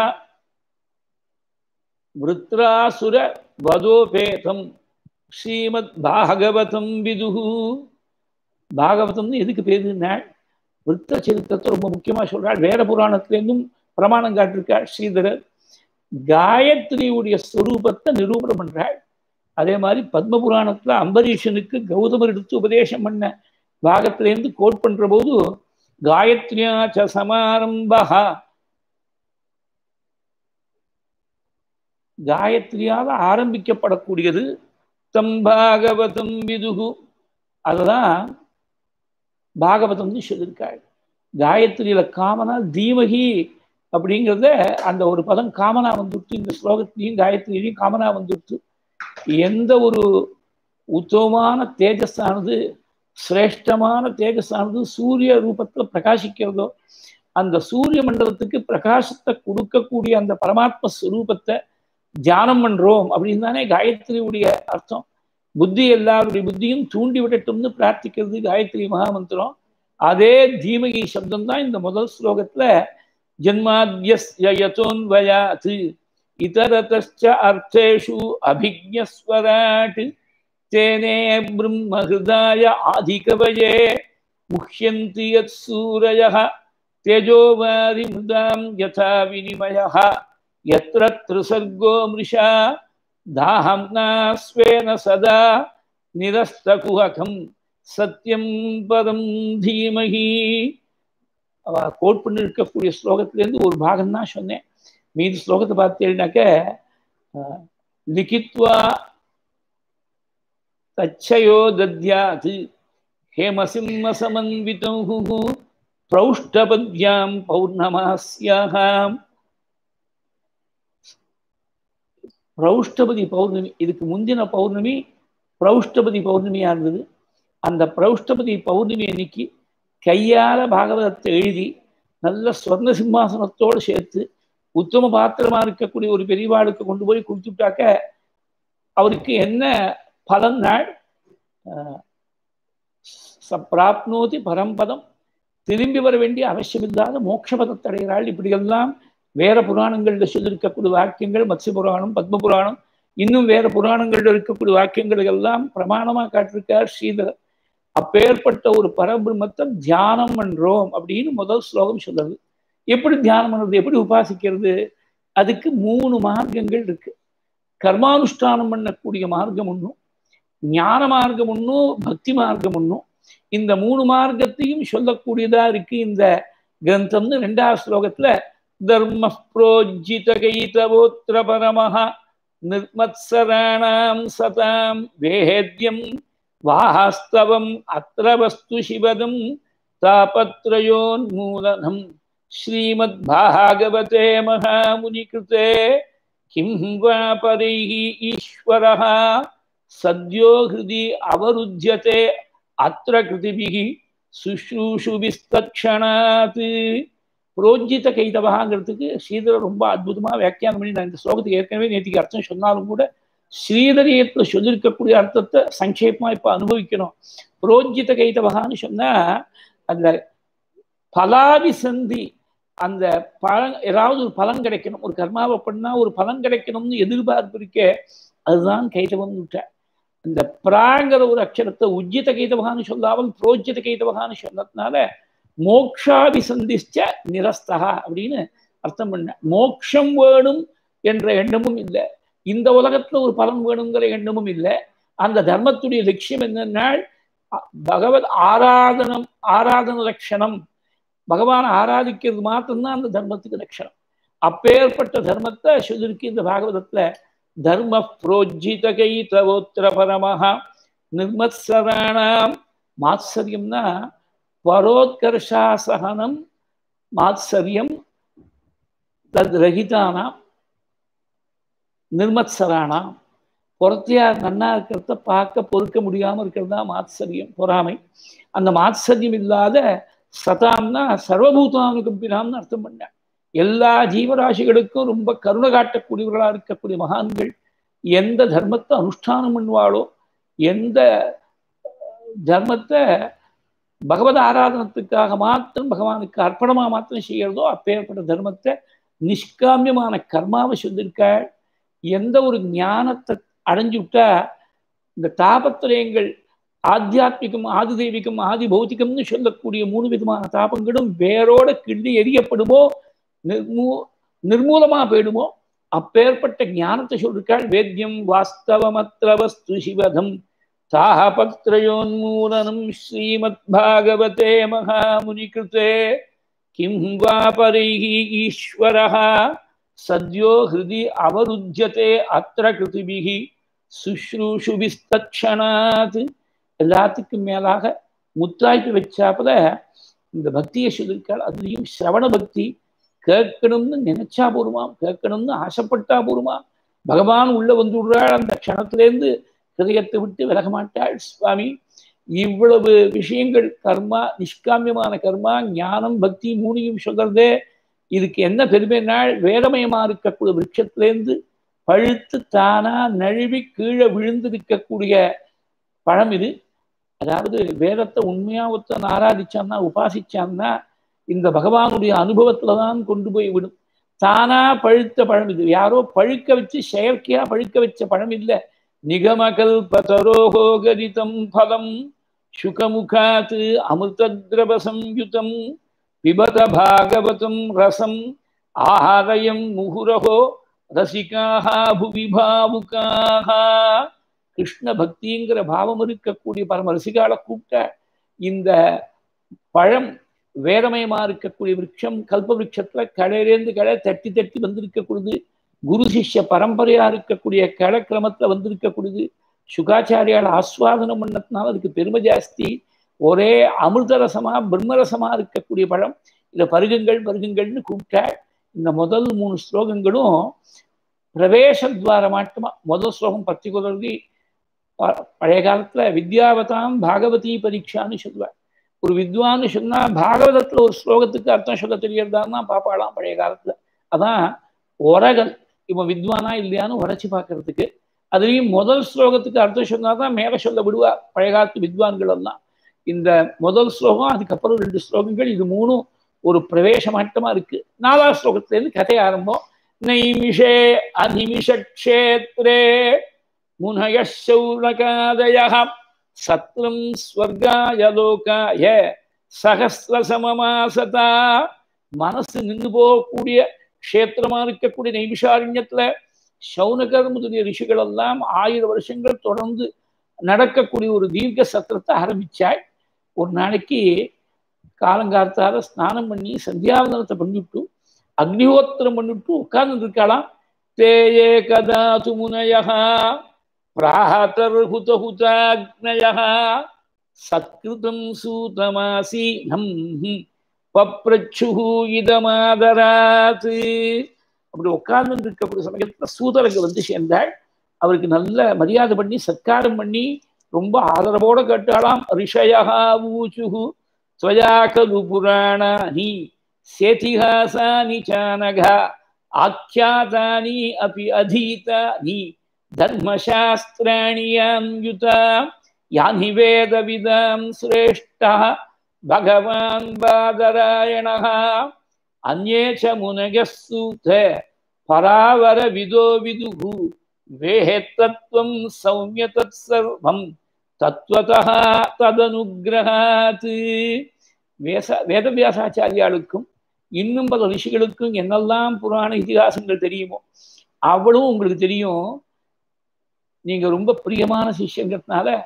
விருத்ராசுர வதோபேதம் ஸ்ரீமத் பாகவதம் விதுகு பாகவதம்னு எதுக்கு பேருன்னா விருத்த சரித்திரத்தை ரொம்ப முக்கியமாக சொல்றாள் வேற புராணத்திலேருந்தும் பிரமாணம் காட்டிருக்காள் ஸ்ரீதரர் காயத்ரியுடைய ஸ்வரூபத்தை நிரூபணம் பண்றாள் அதே மாதிரி பத்ம புராணத்துல அம்பரீஷனுக்கு கௌதமர் எடுத்து உபதேசம் பண்ண பாகத்திலேருந்து கோட் பண்ற போது காயத்ரியாச்ச சமாரம்பா காயத்ரியால் ஆரம்பிக்கப்படக்கூடியது தம் பாகவதம் விதுகு அதுதான் பாகவதம்னு சொல்லியிருக்காள் காயத்ரியில காமனா தீமகி அப்படிங்கிறத அந்த ஒரு பதம் காமனா வந்துட்டு இந்த ஸ்லோகத்திலையும் காயத்ரியிலையும் காமனா வந்துட்டு எந்த ஒரு உத்தமமான தேஜஸானது சிரேஷ்டமான தேஜஸானது சூரிய ரூபத்தில் பிரகாசிக்கிறதோ அந்த சூரிய மண்டலத்துக்கு பிரகாசத்தை கொடுக்கக்கூடிய அந்த பரமாத்ம ஸ்வரூபத்தை தியானம் பண்றோம் அப்படின்னு தானே காயத்ரியுடைய அர்த்தம் புத்தி எல்லாருடைய புத்தியும் தூண்டி விடட்டும்னு பிரார்த்திக்கிறது காயத்ரி மகாமந்திரம் அதே தீமகி சப்தம் தான் இந்த முதல் ஸ்லோகத்துல ஜன்மாத்யஸ்யதோன்வயாத் இதரதச்ச அர்த்தேஷு அபிஜஸ்வராட் தேனே பிரம்மஹிருதாய ஆதிகவயே முஹ்யந்தி யத் சூரயः தேஜோவாரி மிருதாம் யதா வினிமயः यत्र त्रिसर्गो मृषा दाहम्ना स्वेन सदा நிரஸ்தகுஹகம் சத்தியம் பதம் தீமகி அவ கோட் பண்ணி இருக்கக்கூடிய ஸ்லோகத்திலேருந்து ஒரு பாகம் தான் சொன்னேன் மீதி ஸ்லோகத்தை பார்த்தீங்கன்னாக்க லிகித்வா தச்சயோ தத்யாத் ஹேமசிம்ம சமன்விதம் பிரௌஷ்டபத்யாம் பௌர்ணமாஸ்யாகாம் பிரௌஷ்டபதி பௌர்ணமி இதுக்கு முந்தின பௌர்ணமி பிரௌஷ்டபதி பௌர்ணமியா இருந்தது அந்த பிரௌஷ்டபதி பௌர்ணமி அன்னைக்கு கையால பாகவதத்தை எழுதி நல்ல ஸ்வர்ண சிம்மாசனத்தோடு சேர்த்து உத்தம பாத்திரமா இருக்கக்கூடிய ஒரு பெரியவாளுக்கு கொண்டு போய் கொடுத்துட்டாக்க அவருக்கு என்ன பலன்னாள் பிராப்னோதி பரம்பதம் திரும்பி வர வேண்டிய அவசியமில்லாத மோட்சபதத்தை அடைகிறாள் இப்படியெல்லாம் வேற புராணங்கள்ல சொல்லியிருக்கக்கூடிய வாக்கியங்கள் மத்ய புராணம் பத்ம புராணம் இன்னும் வேற புராணங்கள்ல இருக்கக்கூடிய வாக்கியங்கள் எல்லாம் பிரமாணமா காட்டிருக்கார் ஸ்ரீதரர் அப்பேற்பட்ட ஒரு பரபிரம்மத்தை தியானம் பண்றோம் அப்படின்னு முதல் ஸ்லோகம் சொல்லுது எப்படி தியானம் பண்ணுறது எப்படி உபாசிக்கிறது அதுக்கு மூணு மார்க்கங்கள் இருக்கு கர்மானுஷ்டானம் பண்ணக்கூடிய மார்க்கம் ஒன்றும் ஞான மார்க்கம் ஒன்றும் பக்தி மார்க்கம் ஒன்றும் இந்த மூணு மார்க்கத்தையும் சொல்லக்கூடியதா இருக்கு இந்த கிரந்தம்னு ரெண்டாவது ஸ்லோகத்துல தர்ம புரோஜிதகைதவோத்திர பரமஹ நிர்மத்சராணாம் சதாம் வேத்யம் வாஸ்தவம் அத்திர வஸ்து சிவதம் தாபத்ரயோன்மூலனம் ஸ்ரீமத் பாகவதே மகாமுனி கிருதே கிம் வா பரைः ஈஸ்வரः சத்யோ ஹிருதி அவருத்தியதே அத்திர கிருதிபிः சுஷ்ரூஷுபிஸ்தக்ஷணாத் புரோஜித கைதவகாங்கிறதுக்கு ஸ்ரீதர் ரொம்ப அற்புதமாக வியாக்கியானம் பண்ணி நான் இந்த ஸ்லோகத்துக்கு ஏற்கனவே நேற்றுக்கு அர்த்தம் சொன்னாலும் கூட ஸ்ரீதரியத்தில் சொல்லியிருக்கக்கூடிய அர்த்தத்தை சங்கேபமா இப்போ அனுபவிக்கணும் புரோஜித கைதவகான்னு சொன்னா அந்த பலாபிசந்தி அந்த பலன் ஏதாவது ஒரு பலன் கிடைக்கணும் ஒரு கர்மாவை பண்ணா ஒரு பலன் கிடைக்கணும்னு எதிர்பார்ப்பு இருக்கே அதுதான் கைதவம் விட்ட இந்த பிராங்கிற ஒரு அக்ஷரத்தை உஜ்ஜித கைதவகான்னு சொல்லாமல் புரோஜித கைதவகான்னு சொன்னதுனால மோக்ஷாபிசந்திச்ச நிரஸ்தகா அப்படின்னு அர்த்தம் பண்ண மோக்ஷம் வேணும் என்ற எண்ணமும் இல்லை இந்த உலகத்துல ஒரு பலன் வேணுங்கிற எண்ணமும் இல்லை அந்த தர்மத்துடைய லட்சியம் என்னன்னா பகவத் ஆராதனம் ஆராதன லட்சணம் பகவான் ஆராதிக்கிறது மாத்திரம்தான் அந்த தர்மத்துக்கு லட்சணம் அப்பேற்பட்ட தர்மத்தை சொல்லிருக்கு இந்த பாகவதத்துல தர்ம புரோஜித கைதவோத்திர பரமஹா நிர்மத்சராணாம் மாத்சரியம்னா பரோத்கர்ஷாசகனம் மாத்சரியம் தத் ரகிதானாம் நிர்மத்சரானாம் புறத்தையார் நன்னா இருக்கிறத பார்க்க பொறுக்க முடியாம இருக்கிறது தான் மாத்சரியம் பொறாமை அந்த மாத்சரியம் இல்லாத சதாம்னா சர்வபூதானுகம்பினாம்னு அர்த்தம் பண்ண எல்லா ஜீவராசிகளுக்கும் ரொம்ப கருணை காட்டக்கூடியவர்களா இருக்கக்கூடிய மகான்கள் எந்த தர்மத்தை அனுஷ்டானம் பண்ணுவாளோ எந்த தர்மத்தை பகவத் ஆராதனத்துக்காக மாத்திரம் பகவானுக்கு அர்ப்பணமா மாத்திரம் செய்யறதோ அப்பேற்பட்ட தர்மத்தை நிஷ்காமியமான கர்மாவை சொல்லியிருக்காள் எந்த ஒரு ஞானத்தை அடைஞ்சு விட்டா இந்த தாபத்திரயங்கள் ஆத்தியாத்மிகம் ஆதி தெய்வீகம் ஆதி பௌத்திகம்னு சொல்லக்கூடிய மூணு விதமான தாபங்களும் வேரோட கிள்ளி எரியப்படுமோ நிர்மூ நிர்மூலமா போயிடுமோ அப்பேற்பட்ட ஞானத்தை சொல்லிருக்காள் வேத்யம் வாஸ்தவமத்திர வஸ்து சிவதம் தாபத்ரயோன்மூலனம் ஸ்ரீமத் பாகவதே மகாமுனி கிருத்தே கிம் வா பரைஹி ஈஸ்வரः சத்யோ ஹிருதி அவருத்தியதே அத்திர கிருதிபிகி சுஷ்ரூஷுபிஸ்தக்ஷணாத் எல்லாத்துக்கும் மேலாக முத்தாய்ப்பு வச்சாப்புல இந்த பக்தியை சொல்லியிருக்காள் அதுலேயும் சிரவண பக்தி கேட்கணும்னு நினைச்சா போருமாம் கேட்கணும்னு ஆசைப்பட்டா போருமா பகவான் உள்ள வந்து விடுறாள் அந்த க்ஷணத்திலேருந்து ஹிருதயத்தை விட்டு விலக மாட்டாள் சுவாமி இவ்வளவு விஷயங்கள் கர்மா நிஷ்காமியமான கர்மா ஞானம் பக்தி மூணையும் சொல்றதே இதுக்கு என்ன பெருமை நாள் வேதமயமா இருக்கக்கூடிய விருட்சத்திலேருந்து பழுத்து தானா நழுவி கீழே விழுந்து இருக்கக்கூடிய பழம் இது அதாவது வேதத்தை உண்மையா ஒருத்தன் ஆராதிச்சான்னா உபாசிச்சான்னா இந்த பகவானுடைய அனுபவத்துல தான் கொண்டு போய் விடும் தானா பழுத்த பழம் இது யாரோ பழுக்க வச்சு செயற்கையா பழுக்க வச்ச பழம் இல்லை நிகமகல்பதரோகோ கரிதம் பலம் சுகமுகாத் அமிர்தத்ரவ சம்யுதம் பிபத பாகவதம் ரசம் ஆஹாரயம் முகுரகோ ரசிகாக புவி பாவுக்காக கிருஷ்ண பக்திங்கிற பாவம் இருக்கக்கூடிய பரம ரசிகால கூப்பிட்ட இந்த பழம் வேதமயமா இருக்கக்கூடிய விருட்சம் கல்ப விருட்சத்துல கடையிலேருந்து கடை தட்டி தட்டி வந்திருக்கக்கூடியது குரு சிஷ்ய பரம்பரையா இருக்கக்கூடிய கலக்கிரமத்துல வந்திருக்கக்கூடியது சுகாச்சாரியால் ஆஸ்வாதனம் பண்ணதுனால அதுக்கு பெருமை ஜாஸ்தி ஒரே அமிர்த ரசமா பிரம்மரசமா இருக்கக்கூடிய பழம் இதை பருகுங்கள் பருகுங்கள்னு கூப்பிட்டாள் இந்த முதல் மூணு ஸ்லோகங்களும் பிரவேச துவார மாட்டமா முதல் ஸ்லோகம் பத்தி குதர்வி பழைய காலத்துல வித்யாவதாம் பாகவதி பரீட்சான்னு சொல்லுவாள் ஒரு வித்வான்னு சொன்னா பாகவதத்துல ஒரு ஸ்லோகத்துக்கு அர்த்தம் சொல்ல தெரியறதான்னா பாப்பாளாம் பழைய காலத்துல அதான் உரகல் இவன் வித்வானா இல்லையான்னு உரைச்சி பார்க்கறதுக்கு அதுலேயும் முதல் ஸ்லோகத்துக்கு அர்த்தம் சொன்னா தான் மேலே சொல்ல விடுவா பழைய காலத்து வித்வான்கள் எல்லாம் இந்த முதல் ஸ்லோகம் அதுக்கப்புறம் ரெண்டு ஸ்லோகங்கள் இது மூணும் ஒரு பிரவேச மட்டமா இருக்கு நாலாவது ஸ்லோகத்திலேருந்து கதை ஆரம்பம் நைமிஷே அதிமிஷக்ஷேத்ரே முனய சௌனகாதய சத்ரம் ஸ்வர்காய லோகாய சகசிரசமமாசதா மனசு நின்று போகக்கூடிய க்ஷேத்திரமா இருக்கக்கூடிய நைமிஷாரண்யத்துல சௌனகர் முதலிய ரிஷிகள் எல்லாம் ஆயிரம் வருஷங்கள் தொடர்ந்து நடக்கக்கூடிய ஒரு தீர்க்க சத்திரத்தை ஆரம்பிச்சாள் ஒரு நாளைக்கு காலங்காலத்தால ஸ்நானம் பண்ணி சந்தியாவதனத்தை பண்ணிவிட்டு அக்னிஹோத்திரம் பண்ணிவிட்டு உட்கார்ந்து இருக்கலாம் தேயே கதா துமுனயா பிராத்தர்ஹுதஹுதாக்னய சத்கிருதம் சூதமாசீனம் பப்ரச்சு இதமாதராத் அப்படி உட்கார்ந்து இருக்கக்கூடிய சமயத்துல சூதரங்க வந்து சேர்ந்தாள் அவருக்கு நல்ல மரியாதை பண்ணி சத்காரம் பண்ணி ரொம்ப ஆதரவோட கேட்டாலாம் ரிஷயா ஊச்சுகு ஸ்வயா கலு புராணானி சேதிஹாசானி சானகா ஆக்கியாதானி அபி அதீதானி தர்மசாஸ்திராணி யான்யுதா யானி வேதவிதாம் சிரேஷ்டா பகவான் பாதராயணः अन्ये च मुनयः सूत परावरविदो विदुः वेहेत्तत्त्वं सौम्य तत्सर्वं தத்துவதா ததனுகிரகாத் வேச வேதவியாசாச்சாரியாளுக்கும் இன்னும் பல ரிஷிகளுக்கும் என்னெல்லாம் புராண இதிகாசங்கள் தெரியுமோ அவ்வளவும் உங்களுக்கு தெரியும் நீங்க ரொம்ப பிரியமான சிஷ்யங்கிறதுனால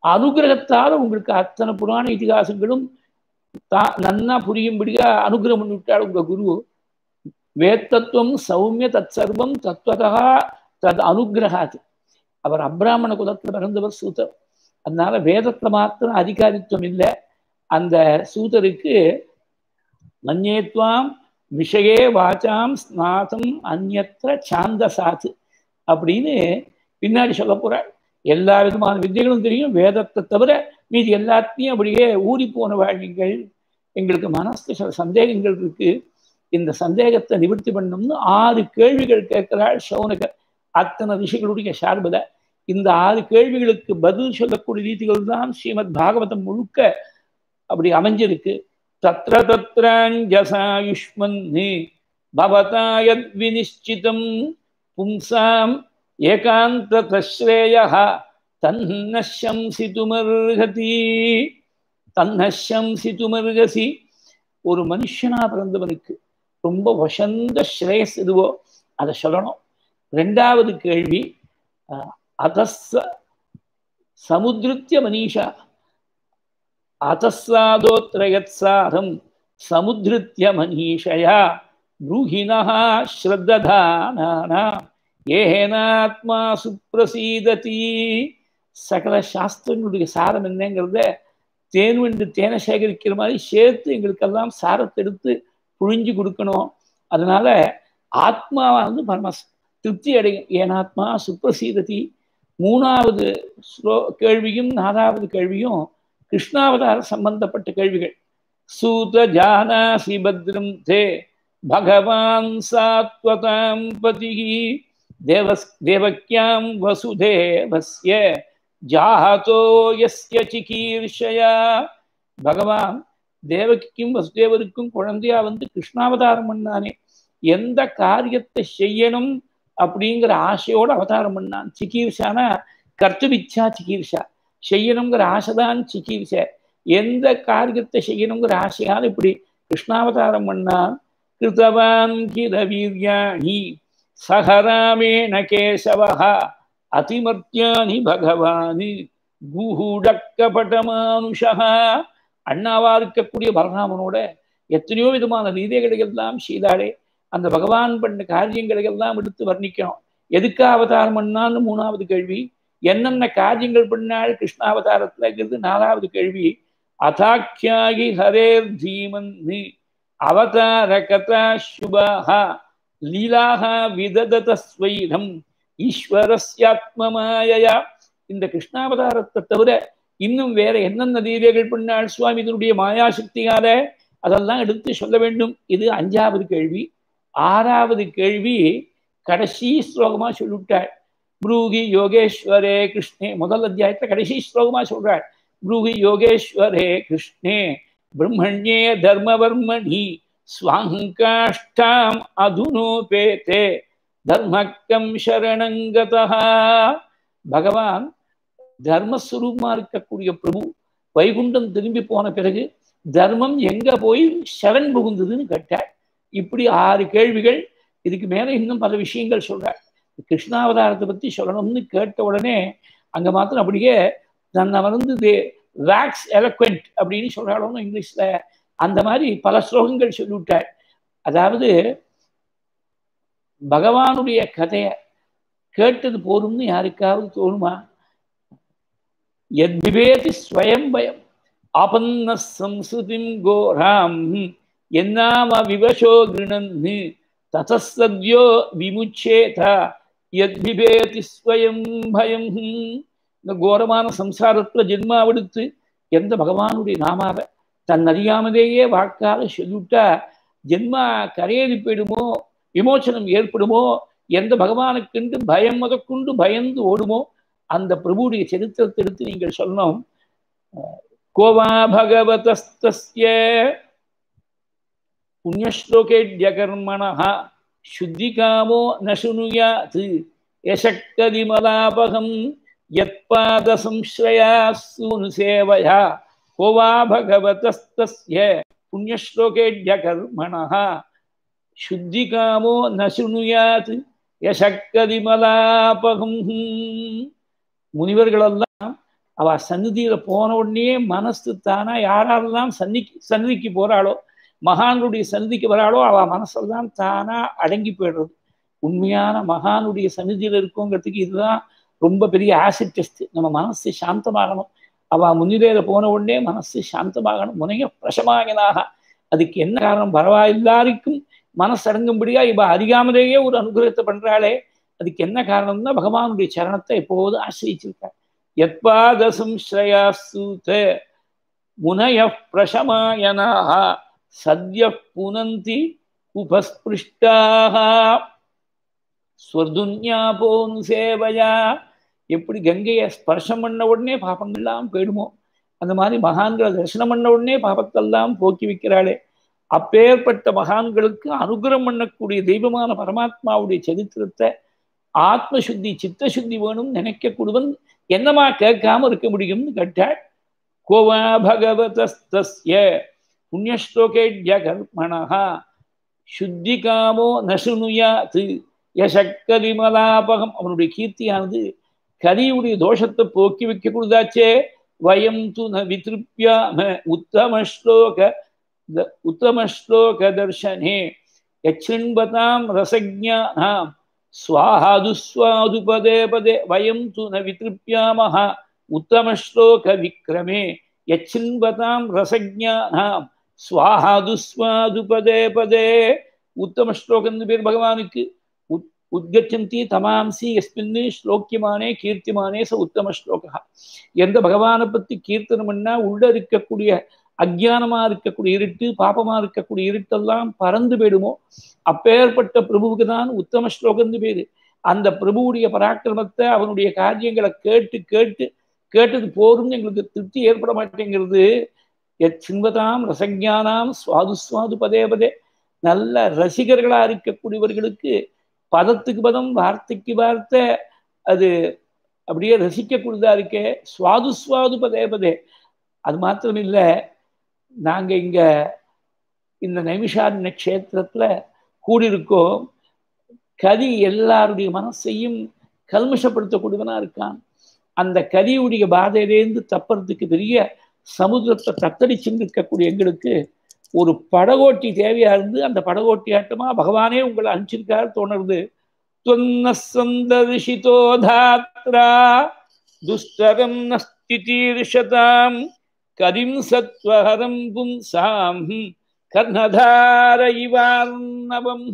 அனுகிரகத்தால் உங்களுக்கு அத்தனை புராண இதிகாசங்களும் தா நன்னா புரியும்படியா அனுகிரகம் பண்ணிவிட்டாள் உங்க குரு வேத்தத்துவம் சௌமிய தத் சர்வம் தத்வதா தத் அனுகிரகாது அவர் அப்ராமண குலத்தில் பிறந்தவர் சூதர் அதனால வேதத்துல மாத்திரம் அதிகாரித்துவம் இல்லை அந்த சூதருக்கு மன்யேத்வாம் விஷயே வாச்சாம் ஸ்நாதம் அந்நத்திர சாந்தசாத்து அப்படின்னு பின்னாடி சொல்ல போறாள் எல்லா விதமான வித்தைகளும் தெரியும் வேதத்தை தவிர மீதி எல்லாத்தையும் அப்படியே ஊறி போன வாழ்வீங்கள் எங்களுக்கு மனசு சில சந்தேகங்கள் இருக்கு இந்த சந்தேகத்தை நிவர்த்தி பண்ணணும்னு ஆறு கேள்விகள் கேட்கிறாள் சௌனகர் அத்தனை ரிஷிகளுடைய சார்பில் இந்த ஆறு கேள்விகளுக்கு பதில் சொல்லக்கூடிய ரீதிகள் தான் ஸ்ரீமத் பாகவதம் முழுக்க அப்படி அமைஞ்சிருக்கு தத்ர தத்ராஞ்சசாயுஷ்மன் பவதாயத் வினிச்சிதம் பும்சாம் ஏகாந்த தஸ்ரேய தன்னசம்சிதுமர்ஹதி தன்னசம்சிதுமர்கசி ஒரு மனுஷனா பிறந்தவனுக்கு ரொம்ப வசந்த ஸ்ரேயஸ் எதுவோ அதை சொல்லணும் ரெண்டாவது கேள்வி அதஸ் சமுதிருத்திய மனிஷா அதஸ்ஸாதோத்ரயத்சாரம் சமுதிருத்திய மனிஷயா ப்ரூஹிணः ஸ்ரத்ததானானா ஏனாத்மா சுப்ரசீததி சகல சாஸ்திரங்களுடைய சாரம் என்னங்கிறத தேன் வெண்டு தேனை சேகரிக்கிற மாதிரி சேர்த்து எங்களுக்கெல்லாம் சாரத்தை எடுத்து புழிஞ்சு கொடுக்கணும் அதனால ஆத்மாவை வந்து பரம திருப்தி அடையும் ஏனாத்மா சுப்ரசீததி மூணாவது ஸ்லோ கேள்வியும் நாலாவது கேள்வியும் கிருஷ்ணாவதார சம்பந்தப்பட்ட கேள்விகள் சூத ஜானாசி பத்ரம் தே பகவான் சாத்வதாம் பதி தேவஸ் தேவக்கியாம் வசுதேவஸ்ய ஜாஹதோ யஸ்ய சிகீர்ஷயா பகவான் தேவகிக்கும் வசுதேவருக்கும் குழந்தையா வந்து கிருஷ்ணாவதாரம் பண்ணானே எந்த காரியத்தை செய்யணும் அப்படிங்கிற ஆசையோட அவதாரம் பண்ணான் சிகீர்ஷானா கர்த்தவிச்சா சிகீர்ஷா செய்யணுங்கிற ஆசைதான் சிகீர்ஷ எந்த காரியத்தை செய்யணுங்கிற ஆசையால் இப்படி கிருஷ்ணாவதாரம் பண்ணான் கிருத்தவான் கிர வீரியாணி சகராமேண கேசவா அதிமர்த்தியானி பகவானி குஹூடக்கப்பட்டமானுஷா அண்ணாவா இருக்கக்கூடிய பலராமனோட எத்தனையோ விதமான லீதைகளை எல்லாம் செய்தாளே அந்த பகவான் பண்ண காரியங்களை எல்லாம் எடுத்து வர்ணிக்கணும் எதுக்கு அவதாரம் பண்ணான்னு மூணாவது கேள்வி என்னென்ன காரியங்கள் பண்ணாள் கிருஷ்ணாவதாரத்துலங்கிறது நாலாவது கேள்வி அதாக்கியாகி ஹரேர் தீமன் அவதார கதா சுபாஹா லீலாக விததத ஸ்வைரம் ஈஸ்வரஸ்யாத்மமாயா இந்த கிருஷ்ணாவதாரத்தை தவிர இன்னும் வேற என்னென்ன லீலைகள் பண்ணாள் சுவாமி இதனுடைய மாயாசக்தியால அதெல்லாம் எடுத்து சொல்ல வேண்டும் இது அஞ்சாவது கேள்வி ஆறாவது கேள்வி கடைசி ஸ்லோகமா சொல்லிவிட்டாள் ப்ரூகி யோகேஸ்வரே கிருஷ்ணே முதல் அத்தியாயத்துல கடைசி ஸ்லோகமா சொல்றாள் ப்ரூகி யோகேஸ்வரே கிருஷ்ணே பிரம்மண்யே தர்மவர்மணி ஸ்வாங்காஷ்டாம் அதுனோபேதே தர்மக்கம் சரணங்கதா பகவான் தர்மஸ்வரூபமா இருக்கக்கூடிய பிரபு வைகுண்டம் திரும்பி போன பிறகு தர்மம் எங்க போய் சரண் புகுந்ததுன்னு கேட்டாள் இப்படி ஆறு கேள்விகள் இதுக்கு மேல இன்னும் பல விஷயங்கள் சொல்றாள் கிருஷ்ணாவதாரத்தை பத்தி சொல்லணும்னு கேட்ட உடனே அங்க மாத்திரம் அப்படியே தன்னை வந்து வேக்ஸ் எலக்வெண்ட் அப்படின்னு சொல்றாலும் இங்கிலீஷ்ல அந்த மாதிரி பல ஸ்லோகங்கள் சொல்லிவிட்டாள் அதாவது பகவானுடைய கதையை கேட்டது போதும்னு யாருக்காவது தோணுமா எத்விவேதி ஸ்வயம் பயம் ஆபன்ன சம்ஸ்கிருதிம் கோராம் என்னாம விவசோ கிருணன்னு ததசத்யோ விமுச்சேதா எத்விவேதி ஸ்வயம் பயம் இந்த கோரமான சம்சாரத்துல ஜென்மாவெடுத்து எந்த பகவானுடைய நாமாவை தன் அறியாமலேயே வாக்கால சொல்லிவிட்டா ஜென்மா கரையேறி போயிடுமோ விமோச்சனம் ஏற்படுமோ எந்த பகவானுக்கென்று பயம் முதற்கொண்டு பயந்து ஓடுமோ அந்த பிரபுடைய சரித்திரத்தை எடுத்து நீங்கள் சொல்லணும் கோவா பகவதஸ்திய புண்ணியஸ்லோகேட்யகர்மண சுத்திகாமோ நசுனுயாத் யசக்கதிமலாபகம் யத்பாத சம்ஸ்ரயா சூனு சேவையா கோவா பகவதஸ்திய புண்ணியஸ்லோகேட்யகர்மண சுத்திகாமோ நசுனுயாத் யசக்கதிமலாபகம் முனிவர்களெல்லாம் அவ சந்நிதியில போன உடனே மனசு தானா யாரெல்லாம் சன்னிக்கு சந்நிதிக்கு போறாளோ மகானுடைய சந்நிதிக்கு வராளோ அவ மனசெல்லாம் தானா அடங்கி போயிடுறது உண்மையான மகானுடைய சந்நிதியில இருக்கோங்கிறதுக்கு இதுதான் ரொம்ப பெரிய ஆசிட் டெஸ்ட் நம்ம மனசு சாந்தமாகணும் அவ முன்னிலையில போன உடனே மனசு சாந்தமாகணும் முனைய பிரசமாகனாக அதுக்கு என்ன காரணம் பரவாயில்லாருக்கும் மனசு அடங்கும்படியா இவ அறியாமலேயே ஒரு அனுகிரகத்தை பண்றாளே அதுக்கு என்ன காரணம்னா பகவானுடைய சரணத்தை எப்போதும் ஆசிரிச்சிருக்கார் எத்பாதசம் ஸ்ரேயாசூத முனய பிரசமாயனாக சத்ய புனந்தி உபஸ்பிருஷ்டாக ஸ்வர்துன்யாபோன் சேவையா எப்படி கங்கையை ஸ்பர்ஷம் பண்ண உடனே பாபங்கள்லாம் போயிடுமோ அந்த மாதிரி மகான்களை தரிசனம் பண்ண உடனே பாபத்தெல்லாம் போக்கி வைக்கிறாளே அப்பேற்பட்ட மகான்களுக்கு அனுகிரம் பண்ணக்கூடிய தெய்வமான பரமாத்மாவுடைய சரித்திரத்தை ஆத்ம சுத்தி சித்த சுத்தி வேணும் நினைக்கக்கூடியவன் என்னமா கேட்காம இருக்க முடியும்னு கேட்டாள் கோவா பகவதஸ்தஸ்ய புண்ணியஸ்லோகேட்ய கர்மணா சுத்தி காமோ நசுனுயாத்து யசக்கரிமலாபகம் அவனுடைய கீர்த்தியானது கரியுடைய தோஷத்தை போக்கி வைக்கக்கூடியதாச்சே வயம் து ந விதிருப்பியாம உத்தம ஸ்லோக உத்தம ஸ்லோக தர்ஷனே யச்சிண்பதாம் ரசஜானாம் स्वाहादुस्वादु पदे पदे वयं तु न वितृप्यामः उत्तमश्लोकविक्रमे यच्छिन्वतां रसज्ञानां स्वाहादुस्वादु पदे पदे उत्तमश्लोकं பேர் பகவானுக்கு உத்கச்சந்தி தமாம்சி எஸ்மின் ஸ்லோக்கியமானே கீர்த்திமானே ச உத்தம ஸ்லோகா எந்த பகவானை பத்தி கீர்த்தனம் பண்ணா உள்ள இருக்கக்கூடிய அஜானமா இருக்கக்கூடிய இருட்டு பாப்பமா இருக்கக்கூடிய இருட்டெல்லாம் பறந்து போயிடுமோ அப்பேற்பட்ட பிரபுவுக்கு தான் உத்தம ஸ்லோகம்னு பேரு அந்த பிரபுவுடைய பராக்கிரமத்தை அவனுடைய காரியங்களை கேட்டு கேட்டு கேட்டது போதும்னு எங்களுக்கு திருப்தி ஏற்பட மாட்டேங்கிறது சின்பதாம் ரசஜானாம் சுவாது சுவாது பதே பதே நல்ல ரசிகர்களா இருக்கக்கூடியவர்களுக்கு பதத்துக்கு பதம் வார்த்தைக்கு வார்த்தை அது அப்படியே ரசிக்கக்கூடியதா இருக்கே சுவாது சுவாது பதே பதே அது மாத்திரம் இல்லை நாங்கள் இங்கே இந்த நைமிஷாரண்ய க்ஷேத்திரத்தில் கூடியிருக்கோம் கதி எல்லாருடைய மனசையும் கல்மிஷப்படுத்தக்கூடியவனா இருக்கான் அந்த கதியுடைய பாதையிலேருந்து தப்புறதுக்கு பெரிய சமுத்திரத்தை தத்தடிச்சுன்னு இருக்கக்கூடிய எங்களுக்கு ஒரு படகோட்டி தேவையா இருந்து அந்த படகோட்டி ஆட்டமா பகவானே உங்களை அனுப்பிச்சிருக்காரு தோணுறது தொன்னசந்தரிஷிதோ தாத்ரா துஸ்தரம் நஸ்திதீர்ஷதாம் கதிம் சத்வஹரம் பும்சாம் கர்ணதார இவார்ணவம்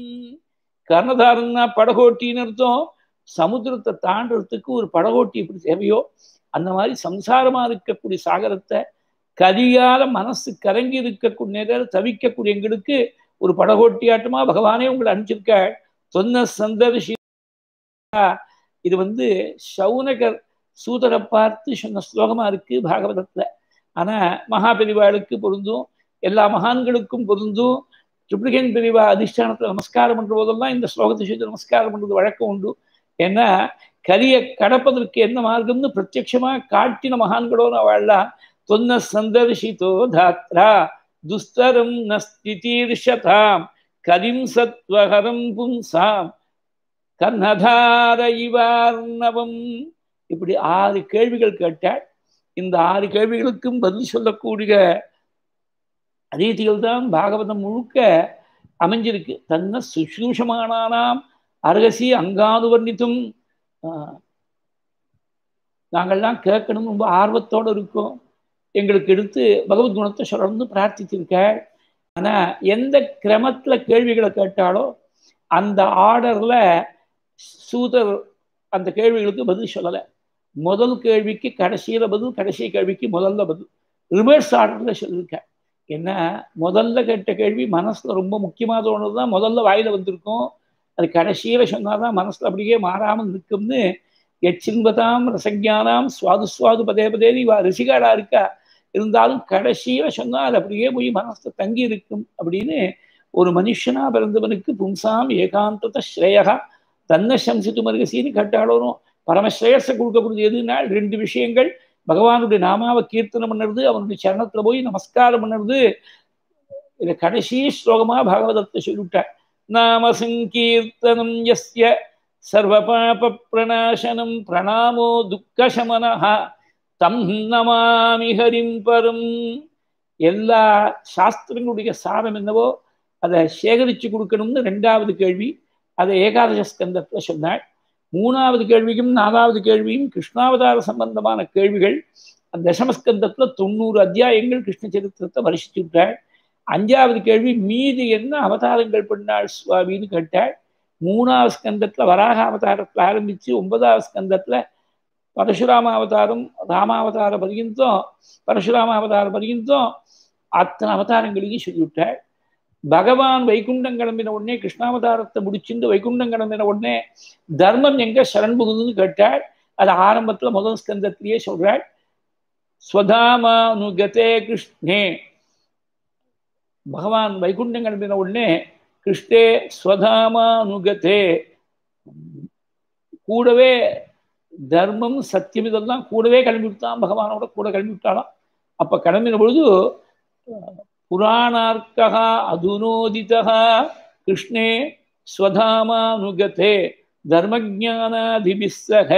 கர்ணதாரன்னா படகோட்டின்னு அர்த்தம் சமுத்திரத்தை தாண்டறதுக்கு ஒரு படகோட்டி எப்படி தேவையோ அந்த மாதிரி சம்சாரமா இருக்கக்கூடிய சாகரத்தை கதியால மனசு கலங்கி இருக்கக்கூடிய நேரம் தவிக்கக்கூடிய எங்களுக்கு ஒரு படகோட்டியாட்டமா பகவானே உங்களை அனுப்பிச்சிருக்க சொன்ன சந்தர்ஷி இது வந்து சவுனகர் சூதரை பார்த்து சொன்ன ஸ்லோகமா இருக்கு பாகவதத்துல ஆனா மகாபெரிவாளுக்கு பொருந்தும் எல்லா மகான்களுக்கும் பொருந்தும் ட்ரிப்ளிகேன் பெரிவா அதிஷ்டானத்துல நமஸ்காரம் பண்ற போதெல்லாம் இந்த ஸ்லோகத்தை சொல்லி நமஸ்காரம் பண்றது வழக்கம் உண்டு ஏன்னா கரியை கடப்பதற்கு என்ன மார்க்கம்னு பிரத்யட்சமா காட்டின மகான்களோன்னு அவள்லாம் தொன்ன சந்தர்ஷிதோ தாத்ரா துஸ்தரம் நஸ்திதீர்ஷதாம் கரிம் சத்வஹரம் பும்சாம் கர்ணதார இவார்ணவம் இப்படி ஆறு கேள்விகள் கேட்டாள் இந்த ஆறு கேள்விகளுக்கும் பதில் சொல்லக்கூடிய ரீதிகள் தான் பாகவதம் முழுக்க அமைஞ்சிருக்கு தன்ன சுசூஷமானானாம் அரகசி அங்கானுவர்ணித்தும் நாங்கள்லாம் கேட்கணும் ரொம்ப ஆர்வத்தோடு இருக்கோம் எங்களுக்கு எடுத்து பகவத்குணத்தை சொல்லணும்னு பிரார்த்திச்சிருக்க ஆனால் எந்த கிரமத்தில் கேள்விகளை கேட்டாலோ அந்த ஆர்டரில் சூதர் அந்த கேள்விகளுக்கு பதில் சொல்லலை முதல் கேள்விக்கு கடைசியில் பதில் கடைசி கேள்விக்கு முதல்ல பதில் ரிவர்ஸ் ஆர்டரில் சொல்லியிருக்கேன் என்ன முதல்ல கேட்ட கேள்வி மனசில் ரொம்ப முக்கியமாக தோணுது தான் முதல்ல வாயில் வந்திருக்கும் அது கடைசியில் சொன்னால் தான் மனசில் அப்படியே மாறாமல் நிற்கும்னு எச்சின்பதாம் ரசஜானாம் சுவாது சுவாது பதே பதே இவா ரிஷிகாடா இருக்கா இருந்தாலும் கடைசியில் சொன்னால் அது அப்படியே போய் மனசில் தங்கி இருக்கும் அப்படின்னு ஒரு மனுஷனா பிறந்தவனுக்கு பும்சாம் ஏகாந்தத ஸ்ரேயகா தன்னை சம்சித்து மருகசின்னு கேட்டாலும் பரமஸ்ரேயஸை கொடுக்கக்கூடியது எதுனால் ரெண்டு விஷயங்கள் பகவானுடைய நாமாவை கீர்த்தனம் பண்ணுறது அவனுடைய சரணத்தில் போய் நமஸ்காரம் பண்ணுறது இதை கடைசி ஸ்லோகமா பாகவதத்தை சொல்லிவிட்டார் நாம சங்கீர்த்தனம் எஸ்ய சர்வபாப பிரணாசனம் பிரணாமோ துக்கசமனஹ தம் நமாமி ஹரிம் பரம் எல்லா சாஸ்திரங்களுடைய சாரம் என்னவோ அதை சேகரித்து கொடுக்கணும்னு ரெண்டாவது கேள்வி அதை ஏகாதச ஸ்கந்தத்தில் சொன்னாள் மூணாவது கேள்வியும் நாலாவது கேள்வியும் கிருஷ்ணாவதார சம்பந்தமான கேள்விகள் அந்த தசமஸ்கந்தத்தில் தொண்ணூறு அத்தியாயங்கள் கிருஷ்ண சரித்திரத்தை வருஷித்து விட்டாள் அஞ்சாவது கேள்வி மீது என்ன அவதாரங்கள் பண்ணாள் சுவாமின்னு கேட்டாள் மூணாவது ஸ்கந்தத்தில் வராக அவதாரத்தில் ஆரம்பித்து ஒன்பதாவது ஸ்கந்தத்தில் பரசுராம அவதாரம் ராமாவதார பரியந்தம் பரசுராம அவதார பரியந்தம் அத்தனை அவதாரங்களையும் சொல்லிவிட்டாள் பகவான் வைகுண்டம் கிளம்பின உடனே கிருஷ்ணாவதாரத்தை முடிச்சுட்டு வைகுண்டம் கிளம்பின உடனே தர்மம் எங்க சரண் புகுதுன்னு கேட்டாள் அது ஆரம்பத்துல முதல் ஸ்கந்தத்திலேயே சொல்றாள் ஸ்வதாமானுகதே கிருஷ்ணே பகவான் வைகுண்டம் கிளம்பின உடனே கிருஷ்ணே ஸ்வதாமானுகதே கூடவே தர்மம் சத்தியம் இதெல்லாம் கூடவே கிளம்பி விட்டான் பகவானோட கூட கிளம்பி விட்டாலாம் அப்ப கிளம்பின பொழுது புராணார்க்கா அதுனோதிதா கிருஷ்ணே ஸ்வதாமானுகதே தர்மஜானாதிபிஸ்ஸக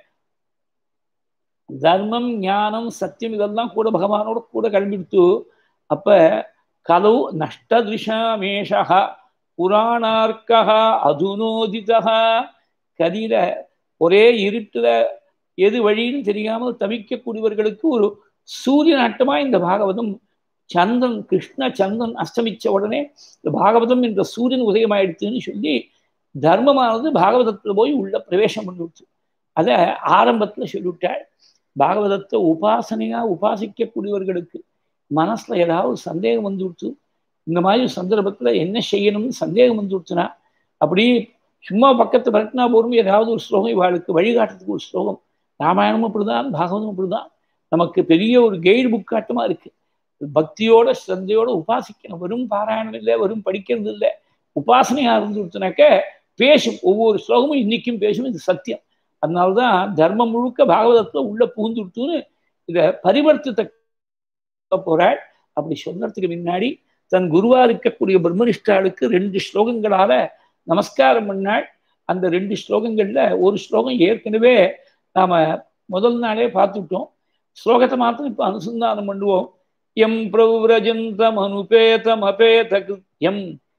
தர்மம் ஞானம் சத்தியம் இதெல்லாம் கூட பகவானோட கூட கிளம்பிடுத்து அப்ப கலவு நஷ்டதிருஷாமேஷா புராணார்க்கா அதுனோதிதா கதியில ஒரே இருட்டுல எது வழின்னு தெரியாமல் தவிக்கக்கூடியவர்களுக்கு ஒரு சூரிய நாட்டமா இந்த பாகவதம் சந்திரன் கிருஷ்ண சந்திரன் அஸ்தமிச்ச உடனே இந்த பாகவதம் என்ற சூரியன் உதயமாயிடுச்சுன்னு சொல்லி தர்மமானது பாகவதத்தில் போய் உள்ள பிரவேசம் பண்ணிவிட்டு அதை ஆரம்பத்தில் சொல்லிவிட்டாள் பாகவதத்தை உபாசனையா உபாசிக்கக்கூடியவர்களுக்கு மனசுல ஏதாவது சந்தேகம் வந்து விடுத்து இந்த மாதிரி சந்தர்ப்பத்துல என்ன செய்யணும்னு சந்தேகம் வந்து விடுச்சுனா அப்படி சும்மா பக்கத்து பரட்டினா போரும் ஏதாவது ஒரு ஸ்லோகம் இவாளுக்கு வழிகாட்டுறதுக்கு ஒரு ஸ்லோகம் ராமாயணமும் அப்படிதான் பாகவதமும் அப்படிதான் நமக்கு பெரிய ஒரு கைடு புக்காட்டமா இருக்கு பக்தியோட ஸ்ரத்தையோட உபாசிக்கணும் வெறும் பாராயணம் இல்லை வெறும் படிக்கிறது இல்லை உபாசனையா இருந்து கொடுத்தனாக்க பேசும் ஒவ்வொரு ஸ்லோகமும் இன்னைக்கும் பேசும் இது சத்தியம் அதனால்தான் தர்மம் முழுக்க பாகவதத்துல உள்ள புகுந்து விட்டுன்னு இதை பரிவர்த்தத்தை போறாள் அப்படி சொல்றதுக்கு முன்னாடி தன் குருவா இருக்கக்கூடிய பிரம்மனிஷ்டாளுக்கு ரெண்டு ஸ்லோகங்களால நமஸ்காரம் பண்ணாள் அந்த ரெண்டு ஸ்லோகங்கள்ல ஒரு ஸ்லோகம் ஏற்கனவே நாம முதல் நாளே பார்த்துட்டோம் ஸ்லோகத்தை மாத்திரம் இப்ப அனுசந்தானம் பண்ணுவோம் எம் பிரௌரஜந்தம் அனுபேதம் அபேத கிருத்தியம்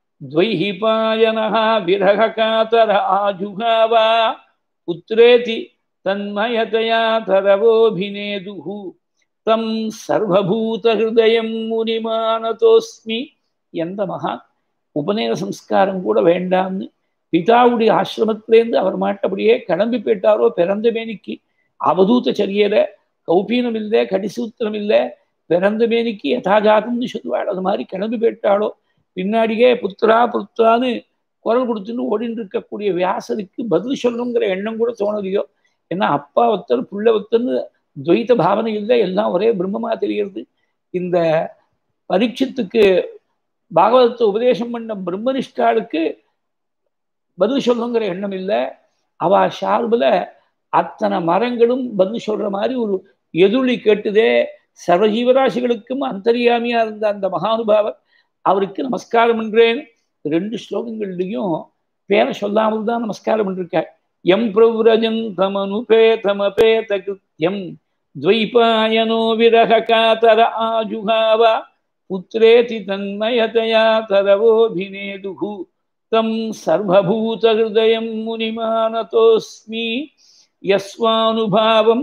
द्वैहिपायनः विरहकातर आजुहावा पुत्रेति तन्मयतया तरवोऽभिनेदुः तं சர்வபூதஹிருதயம் முனிமானதோஸ்மி எந்த மகான் உபநயன சம்ஸ்காரம் கூட வேண்டாம்னு பிதாவுடைய ஆசிரமத்திலேருந்து அவர் மாட்டபடியே கிளம்பி போயிட்டாரோ பிறந்த மேனிக்கு அவதூத சரியல கௌபீனம் இல்லை கடிசூத்திரம் இல்லை பிறந்த மேனிக்கு யதாஜாதம்னு சொல்லுவாள் அது மாதிரி கிளம்பி போயிட்டாளோ பின்னாடியே புத்திரா புத்திரான்னு குரல் கொடுத்துன்னு ஓடின்னு இருக்கக்கூடிய வியாசருக்கு பதில் சொல்லணுங்கிற எண்ணம் கூட தோணலையோ ஏன்னா அப்பா ஒருத்தர் புள்ள ஒருத்தர்னு துவைத்த பாவனை இல்லை எல்லாம் ஒரே பிரம்மமா தெரிகிறது இந்த பரீட்சத்துக்கு பாகவதத்தை உபதேசம் பண்ண பிரம்மனிஷ்டாளுக்கு பதில் சொல்லணுங்கிற எண்ணம் இல்லை அவ சார்பில் அத்தனை மரங்களும் பதில் சொல்ற மாதிரி ஒரு எதிரொலி கேட்டுதே சர்வஜீவராசிகளுக்கும் அந்தரியாமியா இருந்த அந்த மகானுபாவர் அவருக்கு நமஸ்காரம் பண்றேன் ரெண்டு ஸ்லோகங்கள்லையும் பேரை சொல்லாமல் தான் நமஸ்காரம் பண்ணிருக்கார் எம் பிரவ்ரஜன் தமனுபே தமபேத கிருத்தியம் द्वैपायनो विरह कातर आजुहावा पुत्रेति तन्मयतया तरवोऽभिनेदुः तं सर्वभूतहृदयं मुनिमानतोऽस्मि यस्वानुभावम्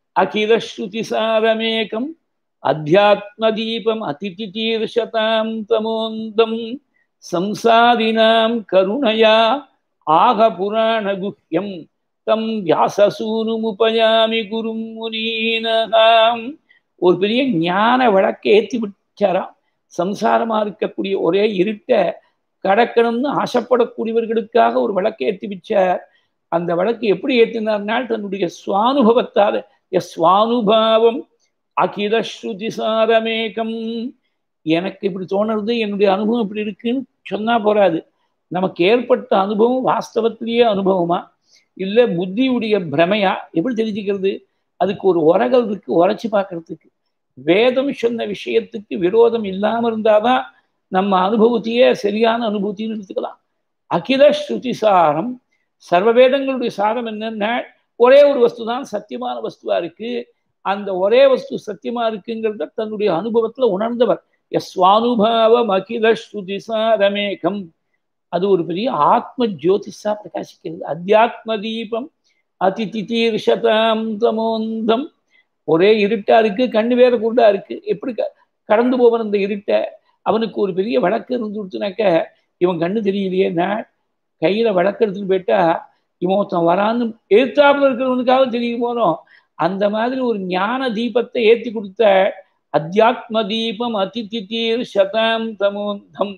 अखिलश्रुतिसारमेकम् अध्यात्मदीपम् अतिथितीर्षतां तमोन्दं संसारिणां करुणया आहपुराणगुह्यम् தம் வியாசசூனுமுபயாமி குரும் முனீனகாம் ஒரு பெரிய ஞான விளக்கை ஏற்றி விட்டாராம் சம்சாரமா இருக்கக்கூடிய ஒரே இருட்ட கடக்கணும்னு ஆசைப்படக்கூடியவர்களுக்காக ஒரு விளக்கை ஏற்றி வச்சார் அந்த விளக்கு எப்படி ஏற்றினார்னால் தன்னுடைய சுவானுபவத்தால் சுவானுபாவம் அகில ஸ்ருதி சாரமேகம் எனக்கு இப்படி தோணுறது என்னுடைய அனுபவம் இப்படி இருக்குன்னு சொன்னா போறாது நமக்கு ஏற்பட்ட அனுபவம் வாஸ்தவத்திலேயே அனுபவமா இல்லை புத்தியுடைய பிரமையா எப்படி தெரிஞ்சுக்கிறது அதுக்கு ஒரு உரகல் இருக்கு உரைச்சி பார்க்கறதுக்கு வேதம் சொன்ன விஷயத்துக்கு விரோதம் இல்லாம இருந்தாதான் நம்ம அனுபவத்தையே சரியான அனுபூத்தின்னு எடுத்துக்கலாம் அகில ஸ்ருதி சாரம் சர்வ வேதங்களுடைய சாரம் என்னன்னா ஒரே ஒரு வஸ்து தான் சத்தியமான வஸ்துவா இருக்கு அந்த ஒரே வஸ்து சத்தியமா இருக்குங்கிறத தன்னுடைய அனுபவத்துல உணர்ந்தவர் எஸ்வானுபாவம் அகில ஸ்ருதிசாரமேகம் அது ஒரு பெரிய ஆத்ம ஜோதிஷா பிரகாசிக்கிறது அத்தியாத்ம தீபம் அதி திதீர்ஷதாம் தமோந்தம் ஒரே இருட்டா இருக்கு கண்ணு வேற குருடா இருக்கு எப்படி கடந்து போவன் அந்த இருட்டை அவனுக்கு ஒரு பெரிய வழக்கு இருந்துச்சுனாக்க இவன் கண்ணு தெரியலையே நான் கையில வழக்கு எடுத்துட்டு போயிட்டா இவன் ஒருத்தன் வரான்னு எதிர்த்தாப்புல இருக்கிறவனுக்காக தெரிய போனோம் அந்த மாதிரி ஒரு ஞான தீபத்தை ஏற்றி கொடுத்த அத்தியாத்ம தீபம் அதிதிதீர் சதாம் தமோந்தம்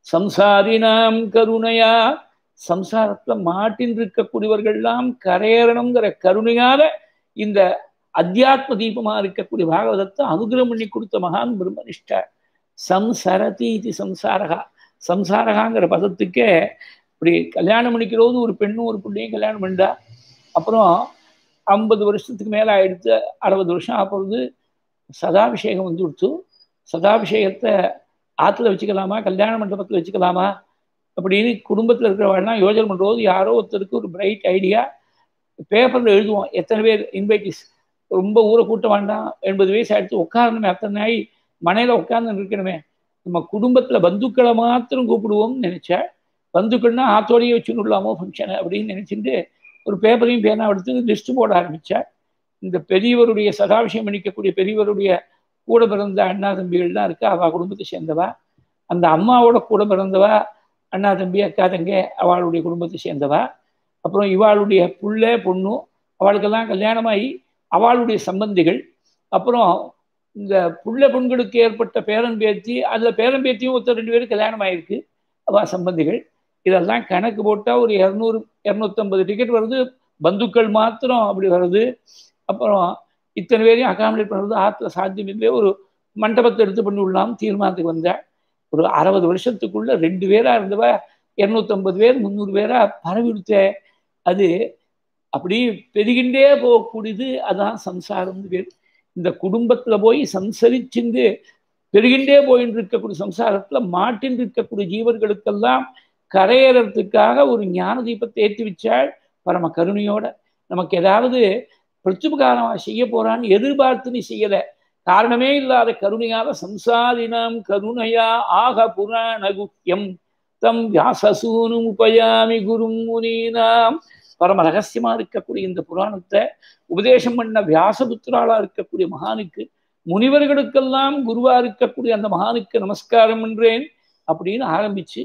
சம்சாரினாம் கருணையா சம்சாரத்துல மாட்டின் இருக்கக்கூடியவர்கள்லாம் கரையேறணுங்கிற கருணையால இந்த அத்தியாத்ம தீபமா இருக்கக்கூடிய பாகவதத்தை அனுகிரகம் பண்ணி கொடுத்த மகான் பிரம்மனிஷ்ட சம்சரதி இது சம்சாரகா சம்சாரகாங்கிற பதத்துக்கே இப்படி கல்யாணம் பண்ணிக்கிறோது ஒரு பெண்ணும் ஒரு பிள்ளையும் கல்யாணம் பண்ணிட்டா அப்புறம் ஐம்பது வருஷத்துக்கு மேலே ஆயிடுத்து அறுபது வருஷம் ஆப்பொழுது சதாபிஷேகம் வந்து கொடுத்து சதாபிஷேகத்தை ஆற்றுல வச்சுக்கலாமா கல்யாண மண்டபத்தில் வச்சுக்கலாமா அப்படின்னு குடும்பத்தில் இருக்கிறவங்கலாம் யோஜனை பண்ணும்போது யாரோ ஒருத்தருக்கு ஒரு பிரைட் ஐடியா பேப்பரில் எழுதுவோம் எத்தனை பேர் இன்வைட்டிஸ் ரொம்ப ஊரை கூட்ட வேண்டாம் எண்பது வயசு ஆயிடுச்சு உட்காரணுமே அத்தனை நாய் மனையில் உட்கார்ந்து இருக்கணுமே நம்ம குடும்பத்தில் பந்துக்களை மாத்திரம் கூப்பிடுவோம்னு நினைச்சேன் பந்துக்கள்னா ஆத்தோடையே வச்சுடலாமோ ஃபங்க்ஷனை அப்படின்னு நினச்சிட்டு ஒரு பேப்பரையும் பேனா எடுத்து லிஸ்ட் போட ஆரம்பித்தேன் இந்த பெரியவருடைய சதாபிஷயம் பண்ணிக்கக்கூடிய பெரியவருடைய கூட பிறந்த அண்ணா தம்பிகள் தான் இருக்கா அவள் குடும்பத்தை சேர்ந்தவா அந்த அம்மாவோட கூட பிறந்தவா அண்ணா தம்பி அக்கா தங்க அவளுடைய குடும்பத்தை சேர்ந்தவா அப்புறம் இவாளுடைய புள்ள பொண்ணு அவளுக்கெல்லாம் கல்யாணமாகி அவளுடைய சம்பந்திகள் அப்புறம் இந்த புள்ள பெண்களுக்கு ஏற்பட்ட பேரன் பேத்தி அதில் பேரன் பேத்தியும் ஒருத்தர் ரெண்டு பேரும் கல்யாணம் ஆயிருக்கு அவள் சம்பந்திகள் இதெல்லாம் கணக்கு போட்டால் ஒரு இரநூறு இரநூத்தம்பது டிக்கெட் வருது பந்துக்கள் மாத்திரம் அப்படி வருது அப்புறம் இத்தனை பேரையும் அகாமடேட் பண்ணுறது ஆற்றுல சாத்தியம் இல்லை ஒரு மண்டபத்தை எடுத்து பண்ணி விடலாம் தீர்மானத்துக்கு வந்தேன் ஒரு அறுபது வருஷத்துக்குள்ள ரெண்டு பேராக இருந்தவ இரநூத்தம்பது பேர் முந்நூறு பேராக பரவி விடுத்த அது அப்படி பெருகின்றே போகக்கூடியது அதான் சம்சாரம்னு பேர் இந்த குடும்பத்தில் போய் சம்சரிச்சுண்டு பெருகின்றே போயின்னு இருக்கக்கூடிய சம்சாரத்தில் மாட்டின் இருக்கக்கூடிய ஜீவர்களுக்கெல்லாம் கரையேறதுக்காக ஒரு ஞான தீபத்தை ஏற்றி வச்சாள் பரம கருணையோட நமக்கு ஏதாவது பிரச்சுபகாரமாக செய்ய போறான்னு எதிர்பார்த்து நீ செய்யல காரணமே இல்லாத கருணையால சம்சாரினாம் கருணையா ஆக புராண குக்கியம் தம் வியாசசூனு உபயாமி குரும் முனீனாம் பரம ரகசியமா இருக்கக்கூடிய இந்த புராணத்தை உபதேசம் பண்ண வியாசபுத்திராளா இருக்கக்கூடிய மகானுக்கு முனிவர்களுக்கெல்லாம் குருவா இருக்கக்கூடிய அந்த மகானுக்கு நமஸ்காரம் என்றேன் அப்படின்னு ஆரம்பிச்சு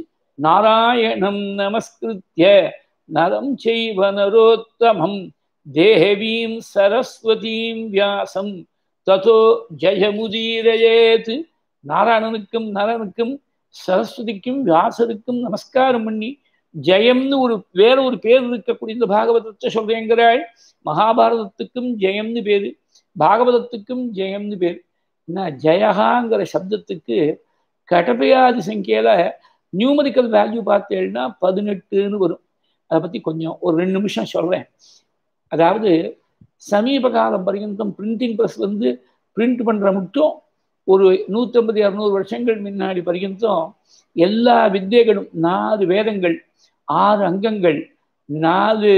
நாராயணம் நமஸ்கிருத்திய நரம் செய்வ நரோத்தமம் தேவீம் சரஸ்வதீம் வியாசம் ததோ ஜெயமுதீரயேத் நாராயணனுக்கும் நரனுக்கும் சரஸ்வதிக்கும் வியாசருக்கும் நமஸ்காரம் பண்ணி ஜெயம்னு ஒரு வேற ஒரு பேர் இருக்கக்கூடிய இந்த பாகவதத்தை சொல்றேங்கிறாள் மகாபாரதத்துக்கும் ஜெயம்னு பேரு பாகவதத்துக்கும் ஜெயம்னு பேர் என்ன ஜெயகாங்கிற சப்தத்துக்கு கடப்பையாதி சங்கியில நியூமரிக்கல் வேல்யூ பார்த்தேன்னா பதினெட்டுன்னு வரும் அதை பற்றி கொஞ்சம் ஒரு ரெண்டு நிமிஷம் சொல்கிறேன் அதாவது சமீப காலம் பர்யந்தம் பிரிண்டிங் ப்ரெஸ் வந்து பிரிண்ட் பண்ணுற மட்டும் ஒரு நூற்றம்பது இரநூறு வருஷங்கள் முன்னாடி பர்யந்தம் எல்லா வித்தியைகளும் நாலு வேதங்கள் ஆறு அங்கங்கள் நாலு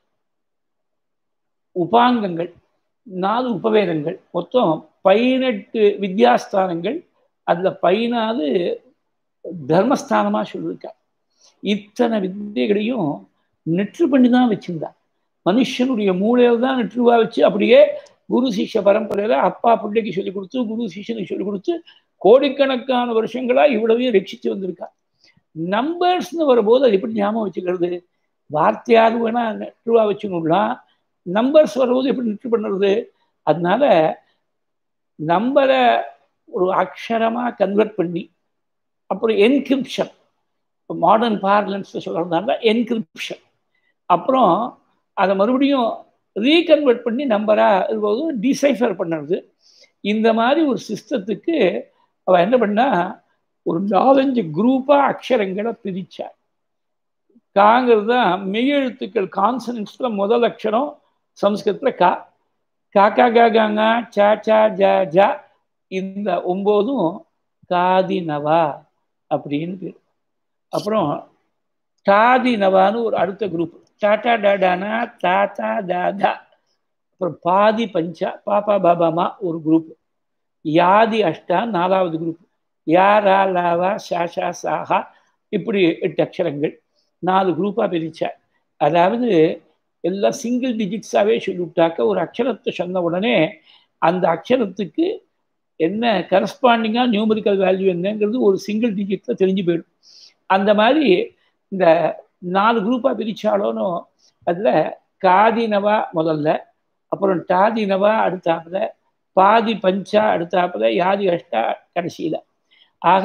உபாங்கங்கள் நாலு உபவேதங்கள் மொத்தம் பதினெட்டு வித்யாஸ்தானங்கள் அதில் பதினாலு தர்மஸ்தானமாக சொல்லியிருக்கா இத்தனை வித்தியைகளையும் நெற்று பண்ணி தான் வச்சிருந்தா மனுஷனுடைய மூளையில தான் நெற்றுவா வச்சு அப்படியே குரு சிஷ்ய பரம்பரையில அப்பா பிள்ளைக்கு சொல்லிக் கொடுத்து குரு சிஷ்யனுக்கு சொல்லிக் கொடுத்து கோடிக்கணக்கான வருஷங்களா இவ்வளவையும் ரட்சித்து வந்திருக்கா நம்பர்ஸ்னு வரும்போது அது எப்படி ஞாபகம் வச்சுக்கிறது வார்த்தையாவது வேணா நெற்றுவா வச்சுக்கணும்லாம் நம்பர்ஸ் வரும்போது எப்படி நெற்று பண்ணுறது அதனால நம்பரை ஒரு அக்ஷரமாக கன்வெர்ட் பண்ணி அப்புறம் என்கிரிப்ஷன் மாடர்ன் பார்லன்ஸில் சொல்கிறதுனால என்கிரிப்ஷன் அப்புறம் அதை மறுபடியும் ரீகன்வெர்ட் பண்ணி நம்பராக இருக்கும்போது டிசைஃபர் பண்ணுறது இந்த மாதிரி ஒரு சிஸ்டத்துக்கு அவள் என்ன பண்ணா ஒரு நாலஞ்சு குரூப்பாக அக்ஷரங்களை பிரித்தார் காங்கிறது தான் மெய்யெழுத்துக்கள் கான்சனன்ஸில் முதல் அக்ஷரம் சம்ஸ்கிருத்தில் கா காக்கா காகாங்க சா சா ஜா ஜா இந்த ஒம்போதும் காதி நவா அப்படின்னு பேர் அப்புறம் டாதி நவான்னு ஒரு அடுத்த குரூப் டாட்டா டாடானா தாத்தா தாதா அப்புறம் பாதி பஞ்சா பாப்பா பாபாமா ஒரு குரூப் யாதி அஷ்டா நாலாவது குரூப் யா ரா லாவா ஷா ஷா சாஹா இப்படி எட்டு அக்ஷரங்கள் நாலு குரூப்பாக பிரித்தார் அதாவது எல்லாம் சிங்கிள் டிஜிட்ஸாகவே சொல்லிவிட்டாக்க ஒரு அக்ஷரத்தை சொன்ன உடனே அந்த அக்ஷரத்துக்கு என்ன கரஸ்பாண்டிங்காக நியூமரிக்கல் வேல்யூ என்னங்கிறது ஒரு சிங்கிள் டிஜிட்டில் தெரிஞ்சு போயிடும் அந்த மாதிரி இந்த நாலு குரூப்பாக பிரித்தாலோன்னு அதில் காதினவா முதல்ல அப்புறம் டாதினவா அடுத்தாப்புல பாதி பஞ்சா அடுத்தாப்புல யாதி அஷ்டா கடைசியில் ஆக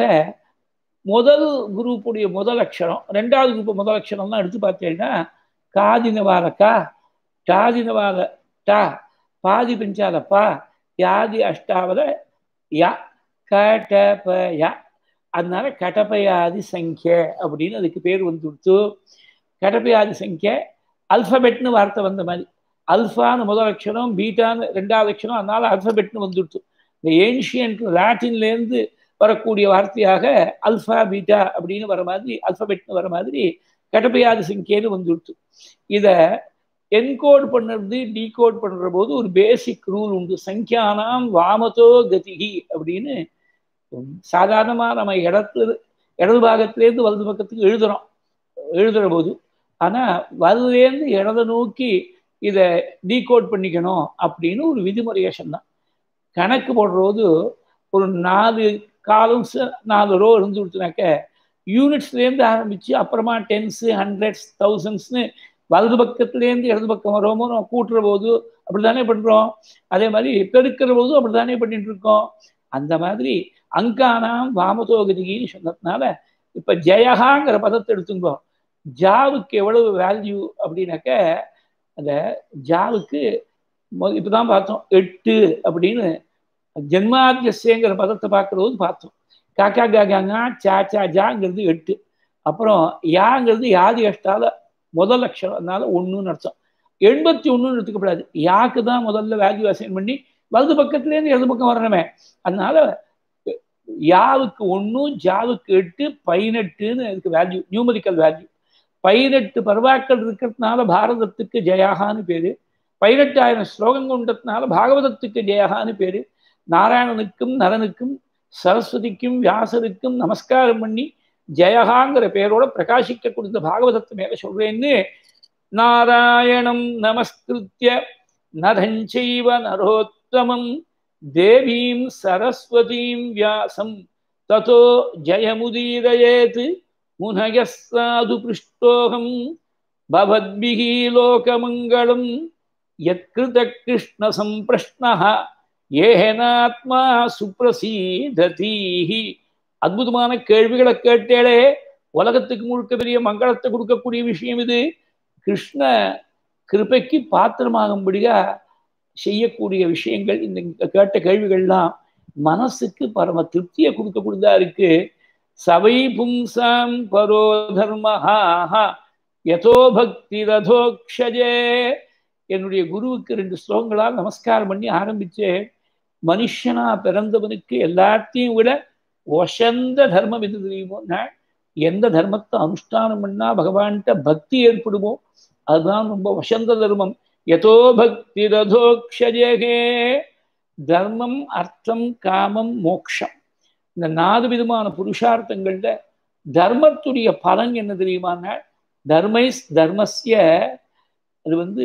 முதல் குரூப்புடைய முதல் அக்ஷரம் ரெண்டாவது குரூப் முதல் அக்ஷரம்லாம் எடுத்து பார்த்தீங்கன்னா காதினவால கா டாதினவால டா பாதி பஞ்சால பா யாதி அஷ்டாவத யா கட்டப யா அதனால கடப்பயாதி சங்கிய அப்படின்னு அதுக்கு பேர் வந்து கொடுத்து கடப்பயாதி சங்கிய அல்பபெட்னு வார்த்தை வந்த மாதிரி அல்ஃபான்னு முதல் அக்ஷரம் பீட்டான்னு ரெண்டாவது அக்ஷரம் அதனால அல்பபெட்னு வந்துடுச்சு இந்த ஏன்ஷியன்ட் லாட்டின்லேருந்து வரக்கூடிய வார்த்தையாக அல்ஃபா பீட்டா அப்படின்னு வர மாதிரி அல்பபெட்னு வர மாதிரி கடப்பையாதி சங்கியன்னு வந்துடுச்சு இதை என்கோட் பண்ணுறது டீகோட் பண்ணுற போது ஒரு பேசிக் ரூல் உண்டு சங்கியானாம் வாமதோ கதிகி அப்படின்னு சாதாரணமாக நம்ம இடத்துல இடது பாகத்திலேருந்து வலது பக்கத்துக்கு எழுதுகிறோம் எழுதுகிற போது ஆனால் வலதுலேருந்து இடத நோக்கி இதை டீகோட் பண்ணிக்கணும் அப்படின்னு ஒரு விதிமுறையை சொன்னான் கணக்கு போடுறது ஒரு நாலு காலம்ஸ் நாலு ரோ இருந்து கொடுத்தனாக்க யூனிட்ஸ்லேருந்து ஆரம்பித்து அப்புறமா டென்ஸு ஹண்ட்ரட்ஸ் தௌசண்ட்ஸ்னு வலது பக்கத்துலேருந்து இடது பக்கம் வரோமோ நம்ம கூட்டுற போது அப்படி தானே பண்ணுறோம் அதே மாதிரி பெருக்கிற போதும் அப்படி தானே பண்ணிட்டு இருக்கோம் அந்த மாதிரி அங்கானாம் வாமதோகதிகின்னு சொன்னதுனால இப்போ ஜெயகாங்கிற பதத்தை எடுத்துங்கோ ஜாவுக்கு எவ்வளவு வேல்யூ அப்படின்னாக்க அந்த ஜாவுக்கு இப்போ தான் பார்த்தோம் எட்டு அப்படின்னு ஜென்மாத்தியசேங்கிற பதத்தை பார்க்குறது பார்த்தோம் காக்கா காக்காங்க சா சா ஜாங்கிறது எட்டு அப்புறம் யாங்கிறது யாதி அஷ்டால முதல் அக்ஷரம் அதனால ஒன்றுன்னு அர்த்தம் எண்பத்தி ஒன்றுன்னு எடுத்துக்கப்படாது யாக்கு தான் முதல்ல வேல்யூ அசைன் பண்ணி வலது பக்கத்துலேருந்து இடது பக்கம் வரணுமே அதனால யாவுக்கு ஒன்று ஜாவுக்கு எட்டு பதினெட்டுன்னு இதுக்கு வேல்யூ நியூமரிக்கல் வேல்யூ பதினெட்டு பருவாக்கள் இருக்கிறதுனால பாரதத்துக்கு ஜெயாகான்னு பேரு பதினெட்டாயிரம் ஸ்லோகம் கொண்டதுனால பாகவதத்துக்கு ஜெயகான்னு பேரு நாராயணனுக்கும் நரனுக்கும் சரஸ்வதிக்கும் வியாசருக்கும் நமஸ்காரம் பண்ணி ஜெயகாங்கிற பேரோட பிரகாசிக்க கொடுத்த பாகவதத்து மேல சொல்றேன்னு நாராயணம் நமஸ்கிருத்திய நரஞ்சைவ நரோத்தமம் தேவீம் சரஸ்வதீம் வியாசம் ததோ ஜயமுதீரயேத் முனயசாது பிருஷ்டோகம் பவத்பிகி லோகமங்களம் யத்கிருத கிருஷ்ண சம்பிரஷ்னः ஏனாத்மா சுப்ரசீததீஹி அற்புதமான கேள்விகளை கேட்டேளே உலகத்துக்கு முழுக்க பெரிய மங்களத்தை கொடுக்கக்கூடிய விஷயம் இது கிருஷ்ண கிருப்பைக்கு பாத்திரமாகும்படியா செய்யக்கூடிய விஷயங்கள் இந்த கேட்ட கேள்விகள்லாம் மனசுக்கு பரம திருப்தியை கொடுக்கக்கூடியதா இருக்கு சவை பும்சாம் பரோ தர்மஹா யதோ பக்தி ரதோக்ஷஜே என்னுடைய குருவுக்கு ரெண்டு ஸ்லோகங்களால் நமஸ்காரம் பண்ணி ஆரம்பிச்சேன் மனுஷனா பிறந்தவனுக்கு எல்லாத்தையும் விட ஒசந்த தர்மம் எது தெரியுமோன்னா எந்த தர்மத்தை அனுஷ்டானம் பண்ணா பகவான்கிட்ட பக்தி ஏற்படுமோ அதுதான் ரொம்ப வசந்த தர்மம் எதோ பக்தி ரதோக்ஷஜே தர்மம் அர்த்தம் காமம் மோக்ஷம் இந்த நாலு விதமான புருஷார்த்தங்கள்ல தர்மத்துடைய பலன் என்ன தெரியுமான்னா தர்மை தர்மஸ்ய அது வந்து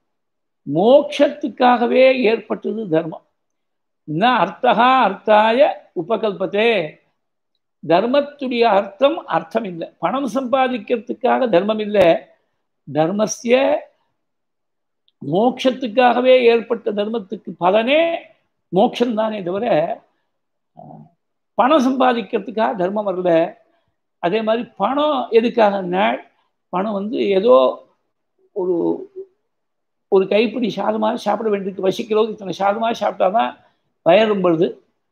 மோக்ஷத்துக்காகவே ஏற்பட்டது தர்மம் ந அர்த்தகா அர்த்தாய உபகல்பத்தே தர்மத்துடைய அர்த்தம் அர்த்தம் இல்லை பணம் சம்பாதிக்கிறதுக்காக தர்மம் இல்லை தர்மஸ்ய மோட்சத்துக்காகவே ஏற்பட்ட தர்மத்துக்கு பலனே மோட்சம் தானே தவிர பணம் சம்பாதிக்கிறதுக்காக தர்மம் வரல அதே மாதிரி பணம் எதுக்காக பணம் வந்து ஏதோ ஒரு ஒரு கைப்பிடி சாதமாக சாப்பிட வேண்டியது வசிக்கிறோம் இத்தனை சாதமாக சாப்பிட்டாதான் வயரும் பொழுது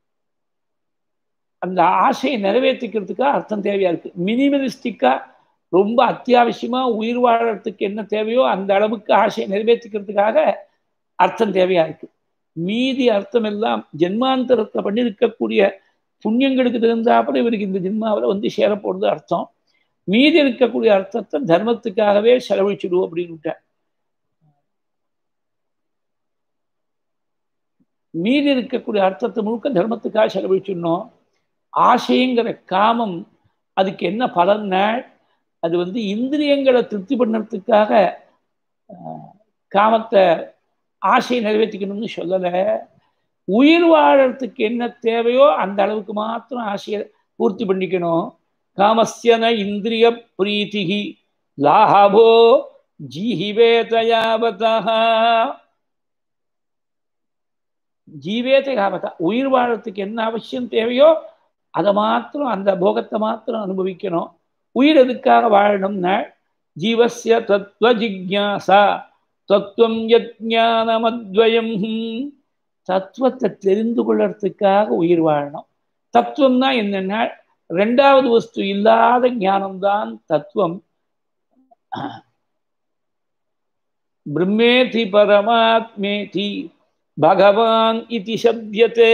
அந்த ஆசையை நிறைவேற்றிக்கிறதுக்காக அர்த்தம் தேவையா இருக்கு மினிமலிஸ்டிக்காக ரொம்ப அத்தியாவசியமா உயிர் வாழறதுக்கு என்ன தேவையோ அந்த அளவுக்கு ஆசையை நிறைவேற்றிக்கிறதுக்காக அர்த்தம் தேவையா இருக்கு மீதி அர்த்தம் எல்லாம் ஜென்மாந்தரத்தை பண்ணியிருக்கக்கூடிய புண்ணியங்களுக்கு தகுந்தாப்புல இவருக்கு இந்த ஜென்மாவில் வந்து சேரப்போறது அர்த்தம் மீதி இருக்கக்கூடிய அர்த்தத்தை தர்மத்துக்காகவே செலவழிச்சிடுவோம் அப்படின்னு விட்டார் மீதி இருக்கக்கூடிய அர்த்தத்தை முழுக்க தர்மத்துக்காக செலவழிச்சிடணும் ஆசைங்கிற காமம் அதுக்கு என்ன பலன்னா அது வந்து இந்திரியங்களை திருப்தி பண்ணுறதுக்காக காமத்தை ஆசையை நிறைவேற்றிக்கணும்னு சொல்லலை உயிர் வாழறதுக்கு என்ன தேவையோ அந்த அளவுக்கு மாத்திரம் ஆசையை பூர்த்தி பண்ணிக்கணும் காமஸ்யன இந்திரிய பிரீத்திகி லாபோ ஜீஹிவேதயாவதா ஜீவேத காமதா உயிர் வாழறதுக்கு என்ன அவசியம் தேவையோ அதை மாத்திரம் அந்த போகத்தை மாத்திரம் அனுபவிக்கணும் உயிர் எதுக்காக வாழணும்னா ஜீவசிய தத்துவ ஜிக்யாசா தத்துவம் யஜானமத்வயம் தத்துவத்தை தெரிந்து கொள்ளறதுக்காக உயிர் வாழணும் தத்துவம்னா என்னன்னா ரெண்டாவது வஸ்து இல்லாத ஞானம்தான் தத்துவம் பிரம்மேதி பரமாத்மேதி பகவான் இது சப்தியத்தே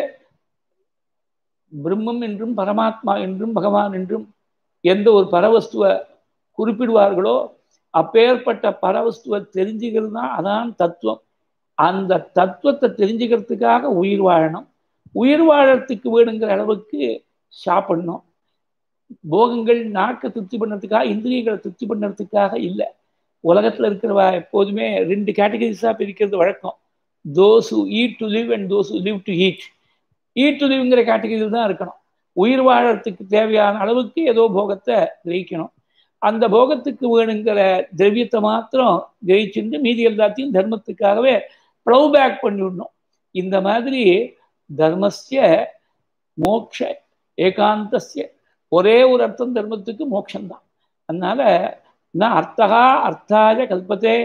பிரம்மம் என்றும் பரமாத்மா என்றும் பகவான் என்றும் எந்த ஒரு பரவஸ்துவை குறிப்பிடுவார்களோ அப்பேற்பட்ட பரவஸ்துவை தெரிஞ்சுக்கிறது தான் அதான் தத்துவம் அந்த தத்துவத்தை தெரிஞ்சுக்கிறதுக்காக உயிர் வாழணும் உயிர் வாழறதுக்கு வேணுங்கிற அளவுக்கு சாப்பிடணும் போகங்கள் நாக்கை திருப்தி பண்ணுறதுக்காக இந்திரியங்களை திருப்தி பண்ணுறதுக்காக இல்லை உலகத்தில் இருக்கிறவா எப்போதுமே ரெண்டு கேட்டகரிஸாக பிரிக்கிறது வழக்கம் those who eat to live and those who live to eat eat to லிவ்ங்கிற கேட்டகரியில் தான் இருக்கணும் உயிர் வாழறதுக்கு தேவையான அளவுக்கு ஏதோ போகத்தை கிரகிக்கணும் அந்த போகத்துக்கு வேணுங்கிற திரவியத்தை மாத்திரம் கிரகிச்சுட்டு மீதி எல்லாத்தையும் தர்மத்துக்காகவே ப்ளவ் பேக் பண்ணிவிடணும் இந்த மாதிரி தர்மஸ்ய மோக்ஷ ஏகாந்தஸ்ய ஒரே ஒரு அர்த்தம் தர்மத்துக்கு மோட்சம்தான் அதனால நான் அர்த்தகா அர்த்தாய கல்பத்தே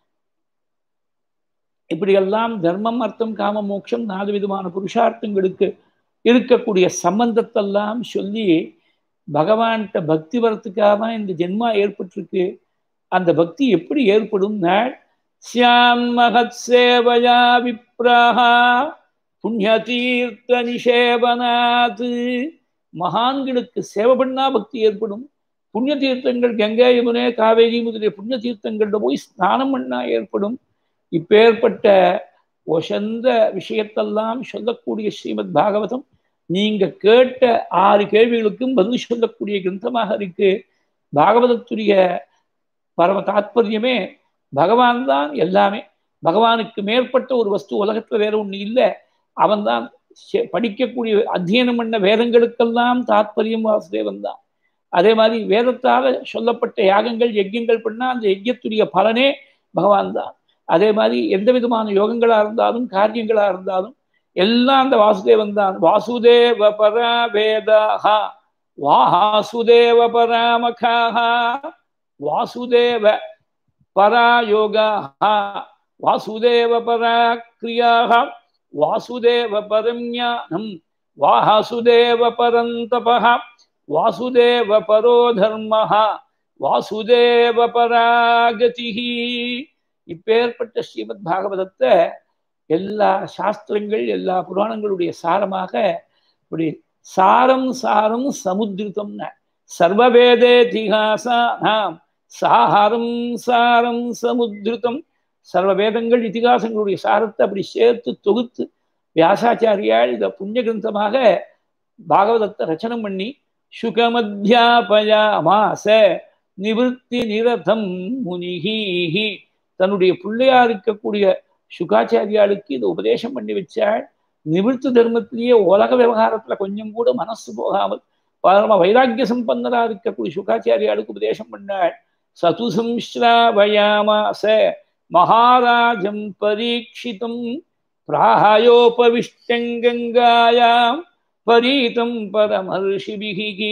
இப்படியெல்லாம் தர்மம் அர்த்தம் காம மோட்சம் நாலு விதமான புருஷார்த்தங்களுக்கு இருக்கக்கூடிய சம்பந்தத்தெல்லாம் சொல்லி பகவான்கிட்ட பக்தி வரத்துக்காக தான் இந்த ஜென்மா ஏற்பட்டிருக்கு அந்த பக்தி எப்படி ஏற்படும்னா சியாம் மகத் சேவையா விப்ராஹா புண்ணியதீர்த்த நிஷேபனாத் மகான்களுக்கு சேவை பண்ணா பக்தி ஏற்படும் புண்ணிய தீர்த்தங்கள் கங்கை யமுனே காவேரி முதலிய புண்ணிய தீர்த்தங்கள்ல போய் ஸ்நானம் பண்ணா ஏற்படும் இப்பேற்பட்ட ஒசந்த விஷயத்தெல்லாம் சொல்லக்கூடிய ஸ்ரீமத் பாகவதம் நீங்க கேட்ட ஆறு கேள்விகளுக்கும் பதில் சொல்லக்கூடிய கிரந்தமாக இருக்கு பாகவதத்துடைய பரம தாத்பரியமே பகவான் தான் எல்லாமே பகவானுக்கு மேற்பட்ட ஒரு வஸ்து உலகத்துல வேற ஒண்ணு இல்லை அவன்தான் படிக்கக்கூடிய அத்தியனம் பண்ண வேதங்களுக்கெல்லாம் தாத்பரியம் வாசுதேவன் தான் அதே மாதிரி வேதத்தால சொல்லப்பட்ட யாகங்கள் யஜ்யங்கள் பண்ணா அந்த யஜ்யத்துடைய பலனே பகவான் தான் அதே மாதிரி எந்த விதமான யோகங்களா இருந்தாலும் காரியங்களா இருந்தாலும் எல்லாம் அந்த வாசுதேவன் தான் வாசுதேவ பரா வேதாஹா வாசுதேவ பராமகாஹா வாசுதேவ பரா யோகாஹா வாசுதேவ பரா கிரியாஹா வாசுதேவ பரம் ஞானம் வாசுதேவ பரந்தபஹ வாசுதேவ பரோ தர்மஹ வாசுதேவ பராகதிஹி இப்பேற்பட்ட ஸ்ரீமத் பாகவதத்தை எல்லா சாஸ்திரங்கள் எல்லா புராணங்களுடைய சாரமாக இப்படி சாரம் சாரம் சமுத்திரிதம்ன சர்வவேதேதிகாசாம் சாரம் சாரம் சமுத்திரிதம் சர்வ வேதங்கள் இதிகாசங்களுடைய சாரத்தை அப்படி சேர்த்து தொகுத்து வியாசாச்சாரியால் இதை புண்ணிய கிரந்தமாக பாகவதத்தை ரச்சனம் பண்ணி சுகமத்தியாபயாமாச நிவர்த்தி நிரதம் முனிஹி தன்னுடைய பிள்ளையா இருக்கக்கூடிய சுகாச்சாரியாளுக்கு இதை உபதேசம் பண்ணி வச்சாள் நிவர்த்தி தர்மத்திலேயே உலக விவகாரத்துல கொஞ்சம் கூட மனசு போகாமல் பரம வைராக்கிய சம்பந்தரா இருக்கக்கூடிய சுகாச்சாரியாளுக்கு உபதேசம் பண்ணாள் சது சம்ஸ்ராவயாமாச மகாராஜம் பரீட்சிதம் பிராயோபவிஷ்டங்கங்காயாம் பரீதம் பரமர்ஷிபிகி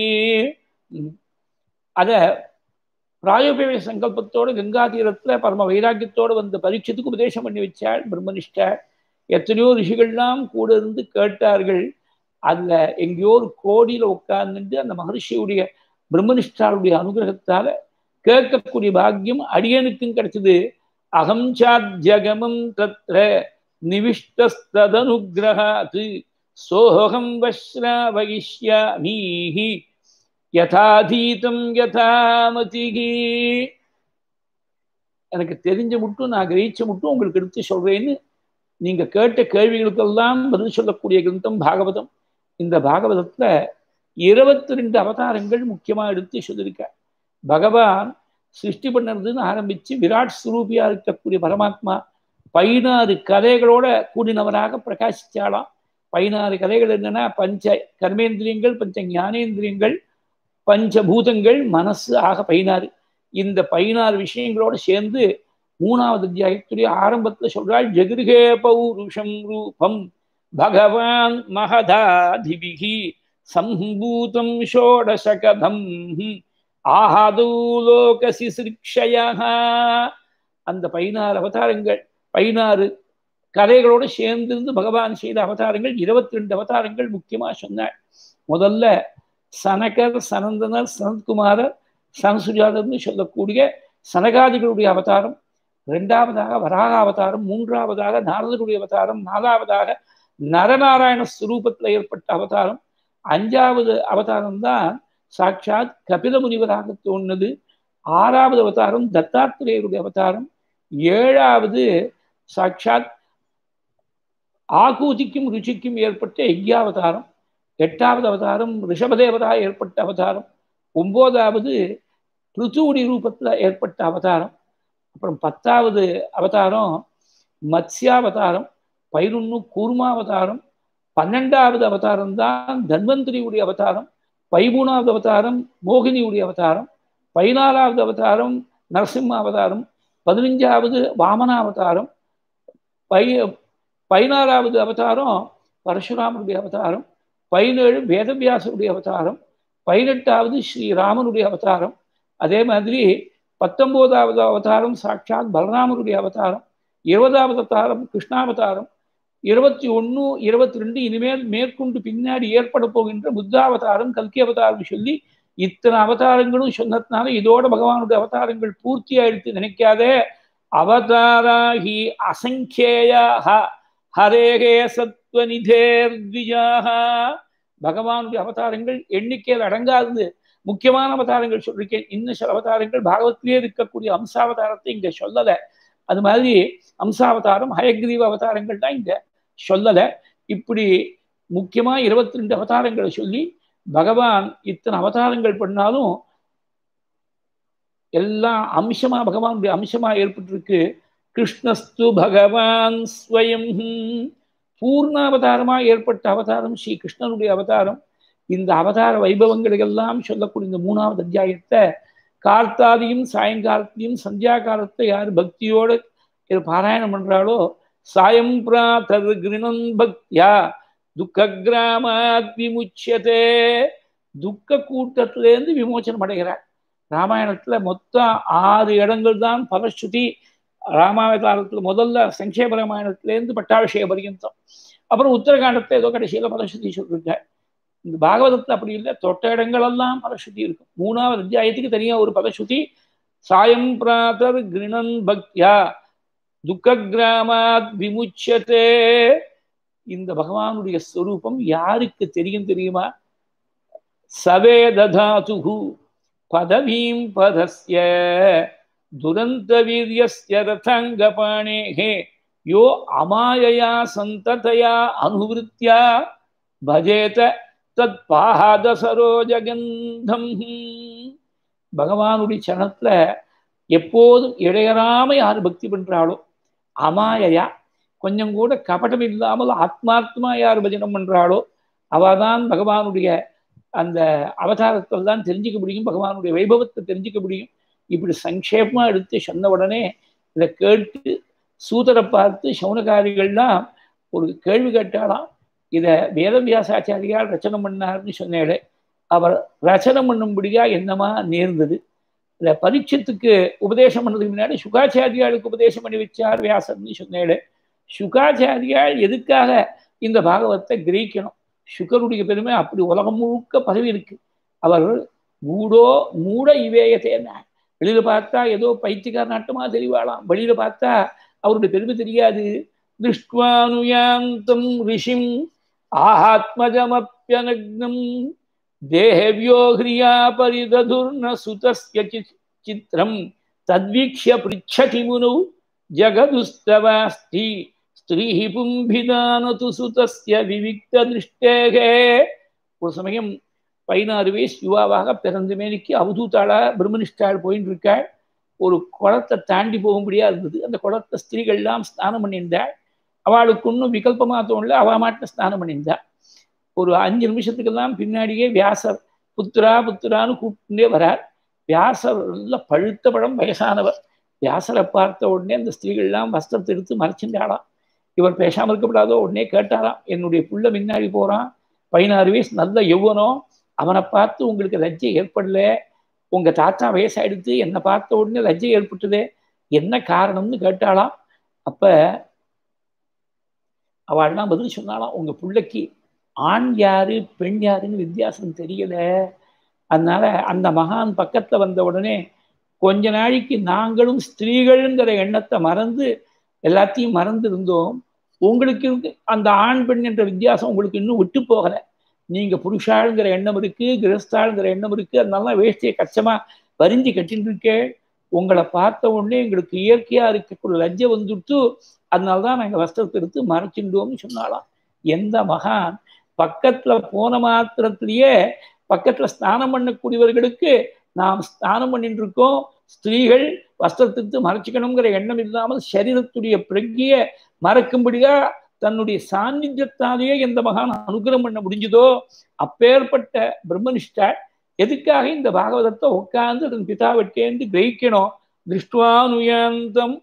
அத பிராயோபேய சங்கல்பத்தோடு கங்கா தீரத்துல பரம வைராக்கியத்தோடு வந்து பரீட்சத்துக்கு உபதேசம் பண்ணி வச்சாள் பிரம்மனிஷ்டாள் எத்தனையோ ரிஷிகள்லாம் கூட இருந்து கேட்டார்கள் அதுல எங்கேயோ ஒரு கோடியில உட்கார்ந்துட்டு அந்த மகர்ஷியுடைய பிரம்மனிஷ்டாளுடைய அனுகிரகத்தால கேட்கக்கூடிய பாக்கியம் அடியனுக்கும் கிடைச்சது அகம் சாத்யகமம் தத்ர நிவிஷ்டஸ்ததனுகிரகாத் சோகம் வஸ்ராவகிஷ்யாமீஹி யதாதீதம் யதாமதிகி எனக்கு தெரிஞ்ச மட்டும் நான் கிரகிச்ச மட்டும் உங்களுக்கு எடுத்து சொல்றேன்னு நீங்க கேட்ட கேள்விகளுக்கெல்லாம் பதில் சொல்லக்கூடிய கிரந்தம் பாகவதம் இந்த பாகவதத்துல இருபத்தி ரெண்டு அவதாரங்கள் முக்கியமா எடுத்து சொல்லியிருக்க பகவான் சிருஷ்டி பண்ணறதுன்னு ஆரம்பிச்சு விராட் ஸ்வரூபியா இருக்கக்கூடிய பரமாத்மா பதினாறு கதைகளோட கூடினவராக பிரகாசிச்சாலாம் பதினாறு கதைகள் என்னன்னா பஞ்ச கர்மேந்திரியங்கள் பஞ்ச ஞானேந்திரியங்கள் பஞ்சபூதங்கள் மனசு ஆக பதினாறு இந்த பதினாறு விஷயங்களோட சேர்ந்து மூணாவது அத்தியாயத்துடைய ஆரம்பத்துல சொல்றாள் ஜெகிருகே பௌருஷம் ரூபம் பகவான் மகதாதிபிகி சம்பூதம் ஷோடசகதம் ஆஹாதூ லோகசி சிருக்ஷயா அந்த பதினாறு அவதாரங்கள் பதினாறு கதைகளோடு சேர்ந்திருந்து பகவான் செய்த அவதாரங்கள் இருபத்தி ரெண்டு அவதாரங்கள் முக்கியமா சொன்னாள் முதல்ல சனகர் சனந்தனர் சனத்குமாரர் சனசுஜாதர்னு சொல்லக்கூடிய சனகாதிகளுடைய அவதாரம் இரண்டாவதாக வராக அவதாரம் மூன்றாவதாக நாரதருடைய அவதாரம் நாலாவதாக நரநாராயண ஸ்வரூபத்தில் ஏற்பட்ட அவதாரம் அஞ்சாவது அவதாரம் தான் சாட்சாத் கபில முனிவராக தோணுது ஆறாவது அவதாரம் தத்தாத்திரேயருடைய அவதாரம் ஏழாவது சாட்சாத் ஆகூதிக்கும் ருச்சிக்கும் ஏற்பட்ட யஜ்யாவதாரம் எட்டாவது அவதாரம் ரிஷபதேவதா ஏற்பட்ட அவதாரம் ஒன்பதாவது ருத்துவுடி ரூபத்தில் ஏற்பட்ட அவதாரம் அப்புறம் பத்தாவது அவதாரம் மத்ஸ்யாவதாரம் பதினொன்று கூர்மாவதாரம் பன்னெண்டாவது அவதாரம் தான் தன்வந்திரியுடைய அவதாரம் பதிமூணாவது அவதாரம் மோகினியுடைய அவதாரம் பதினாலாவது அவதாரம் நரசிம்ம அவதாரம் பதினஞ்சாவது வாமனாவதாரம் பை பதினாறாவது அவதாரம் பரசுராமனுடைய அவதாரம் பதினேழு வேதவியாசனுடைய அவதாரம் பதினெட்டாவது ஸ்ரீராமனுடைய அவதாரம் அதே மாதிரி பத்தொன்பதாவது அவதாரம் சாட்சாத் பலராமனுடைய அவதாரம் இருபதாவது அவதாரம் கிருஷ்ணாவதாரம் இருபத்தி ஒன்று இருபத்தி ரெண்டு இனிமேல் மேற்கொண்டு பின்னாடி ஏற்பட போகின்ற புத்தாவதாரம் கல்கி அவதாரம் சொல்லி இத்தனை அவதாரங்களும் சொன்னதுனால இதோட பகவானுடைய அவதாரங்கள் பூர்த்தி ஆயிடுத்து நினைக்காதே அவதாராகி அசங்கேயாக ஹரேகே சத்வநிதேர்விஜாக பகவானுடைய அவதாரங்கள் எண்ணிக்கையில் அடங்காதது முக்கியமான அவதாரங்கள் சொல்லிருக்கேன் இன்னும் சில அவதாரங்கள் பாகவத்திலே இருக்கக்கூடிய அம்சாவதாரத்தை இங்க சொல்லலை அது மாதிரி அம்சாவதாரம் ஹயக்ரீவ அவதாரங்கள் தான் இங்க சொல்லலை இப்படி முக்கியமா இருபத்தி ரெண்டு அவதாரங்களை சொல்லி பகவான் இத்தனை அவதாரங்கள் பண்ணாலும் எல்லாம் அம்சமா பகவானுடைய அம்சமா ஏற்பட்டிருக்கு கிருஷ்ணஸ்து பகவான் ஸ்வயம் பூர்ணாவதாரமா ஏற்பட்ட அவதாரம் ஸ்ரீ கிருஷ்ணனுடைய அவதாரம் இந்த அவதார வைபவங்களுக்கெல்லாம் சொல்லக்கூடிய இந்த மூணாவது அத்தியாயத்தை கார்த்தாதியும் சாயங்காலத்தையும் சந்தியா காலத்தை யார் பக்தியோடு பாராயணம் பண்றாளோ சாயம் பிராத்தர் கிருணன் பக்தியா துக்க கிராமாத் விமுச்சியதே துக்க கூட்டத்திலேருந்து விமோச்சனம் அடைகிறார் ராமாயணத்துல மொத்தம் ஆறு இடங்கள் தான் பலஸ்ருதி ராமாவதாரத்துல முதல்ல சங்கேப ராமாயணத்திலேருந்து பட்டாபிஷேக பரியந்தம் அப்புறம் உத்தரகாண்டத்தை ஏதோ கடைசியில பலஸ்ருதி சொல்லிருக்க இந்த பாகவதத்துல அப்படி இல்லை தொட்ட இடங்களெல்லாம் பலஸ்ருதி இருக்கும் மூணாவது அத்தியாயத்துக்கு தனியா ஒரு பலஸ்ருதி சாயம் பிராத்தர் கிருணன் பக்தியா துக்க கிராமாத் விமுச்சதே இந்த பகவானுடைய ஸ்வரூபம் யாருக்கு தெரியும் தெரியுமா சவே ததாது பதவீம் பதஸ்ய துரந்த வீரியஸ்ய ரதங்கபாணேகே யோ அமாயயா சந்ததயா அனுவிருத்தியா பஜேத தத் பாத சரோஜகந்தம் பகவானுடைய சரணத்துல எப்போதும் இடையறாம யார் பக்தி பண்றாளோ அமாயையா கொஞ்சம் கூட கபடம் இல்லாமல் ஆத்மார்த்தமா யார் பஜனம் பண்றாளோ அவதான் பகவானுடைய அந்த அவதாரத்தில் தான் தெரிஞ்சுக்க முடியும் பகவானுடைய வைபவத்தை தெரிஞ்சுக்க முடியும் இப்படி சங்கேபமா எடுத்து சொன்ன உடனே இதை கேட்டு சூதரை பார்த்து சவுனகாரிகள்லாம் ஒரு கேள்வி கேட்டாலாம் இதை வேதவியாசாச்சாரியால் ரச்சனை பண்ணார்னு சொன்னேன் அவர் ரச்சனை பண்ணும்படியா என்னமா நேர்ந்தது இந்த பரீட்சத்துக்கு உபதேசம் பண்ணதுக்கு முன்னாடி சுகாச்சாரியாளுக்கு உபதேசம் பண்ணி வச்சார் வியாசர்னு சொன்னேன் சுகாச்சாரியால் எதுக்காக இந்த பாகவத்தை கிரகிக்கணும் சுகருடைய பெருமை அப்படி உலகம் முழுக்க பதவி இருக்கு அவர் மூடோ மூட இவேயத்தேன வெளியில பார்த்தா ஏதோ பைத்தியக்கார நாட்டமா தெரியவாளாம் வெளியில பார்த்தா அவருடைய பெருமை தெரியாது திருஷ்டுவானுயாந்தம் ரிஷிம் ஆத்மஜமப்பியனக்னம் தேஹவ்யோ ஹிரியா பரிததுர்ன சுதஸ்ய சித்திரம் தத்வீக்ஷ பிருச்சதி முனு ஜகதுஸ்தவாஸ்தி ஸ்திரீஹி பும்பிதானது சுதஸ்ய விவிக்த திருஷ்டேகே ஒரு சமயம் பதினாறு வயசு யுவாவாக பிறந்த மேனிக்கு அவதூத்தாளா பிரம்மனிஷ்டாள் போயின்னு இருக்காள் ஒரு குளத்தை தாண்டி போகும்படியா இருந்தது அந்த குளத்தை ஸ்திரீகள்லாம் ஸ்நானம் பண்ணியிருந்தாள் அவளுக்கு ஒன்றும் விகல்பமா தோணல அவள் மாட்டில் ஸ்நானம் பண்ணியிருந்தா ஒரு அஞ்சு நிமிஷத்துக்கெல்லாம் பின்னாடியே வியாசர் புத்திரா புத்திரான்னு கூப்பிட்டுட்டே வரார் வியாசர் நல்ல பழுத்த பழம் வயசானவர் வியாசரை பார்த்த உடனே அந்த ஸ்திரீகள்லாம் வஸ்திரத்தை எடுத்து மறைச்சிருந்தாளாம் இவர் பேசாமல் இருக்கப்படாதோ உடனே கேட்டாராம் என்னுடைய புள்ள முன்னாடி போறான் பதினாறு வயசு நல்ல யௌவனம் அவனை பார்த்து உங்களுக்கு லஜ்ஜை ஏற்படல உங்க தாத்தா வயசாயிடுத்து என்னை பார்த்த உடனே லஜ்ஜை ஏற்பட்டதே என்ன காரணம்னு கேட்டாளாம் அப்ப அவள்லாம் பதில் சொன்னாலாம் உங்க பிள்ளைக்கு ஆண் யாரு பெண் யாருன்னு வித்தியாசம் தெரியல அதனால அந்த மகான் பக்கத்துல வந்த உடனே கொஞ்ச நாளைக்கு நாங்களும் ஸ்திரீகள்ங்கிற எண்ணத்தை மறந்து எல்லாத்தையும் மறந்து இருந்தோம் உங்களுக்கு அந்த ஆண் பெண் என்ற வித்தியாசம் உங்களுக்கு இன்னும் விட்டு போகலை நீங்க புருஷாளுங்கிற எண்ணம் இருக்கு கிரஸ்தாளுங்கிற எண்ணம் இருக்கு அதனால வேஷ்டியை கச்சமா வரிஞ்சு கட்டின்னு இருக்கே உங்களை பார்த்த உடனே எங்களுக்கு இயற்கையா இருக்கக்கூடிய லஜ்ஜை வந்துட்டு அதனாலதான் நாங்க வஸ்திரத்தை எடுத்து மறைச்சிட்டோம்னு சொன்னாலாம் எந்த மகான் பக்கத்துல போன மாத்திரத்திலேயே பக்கத்துல ஸ்நானம் பண்ணக்கூடியவர்களுக்கு நாம் ஸ்நானம் பண்ணிட்டு இருக்கோம் ஸ்திரீகள் வஸ்திரத்திற்கு மறைச்சிக்கணுங்கிற எண்ணம் இல்லாமல் சரீரத்துடைய பிரஜைய மறக்கும்படியா தன்னுடைய சாநித்தியத்தாலேயே எந்த மகான் அனுகிரகம் பண்ண முடிஞ்சதோ அப்பேற்பட்ட பிரம்மனிஷ்டா எதுக்காக இந்த பாகவதத்தை உட்கார்ந்து அதன் பிதாவட்டேந்து கிரகிக்கணும் திருஷ்டுவானுயந்தம்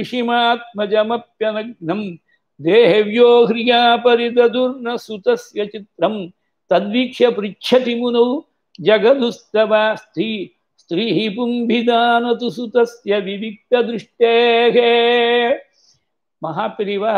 ரிஷிமாத்மஜமப்பியனக்னம் தேஹவ்யோ ஹிரியா பரிததுர்ன சுதஸ்ய சித்திரம் தத்வீக்ஷ பிரிச்சதி முனு ஜகதுஸ்தவாஸ்தி ஸ்திரீ பும்பிதானது சுதஸ்ய விவிக்த திருஷ்டேகே மகாபிரிவா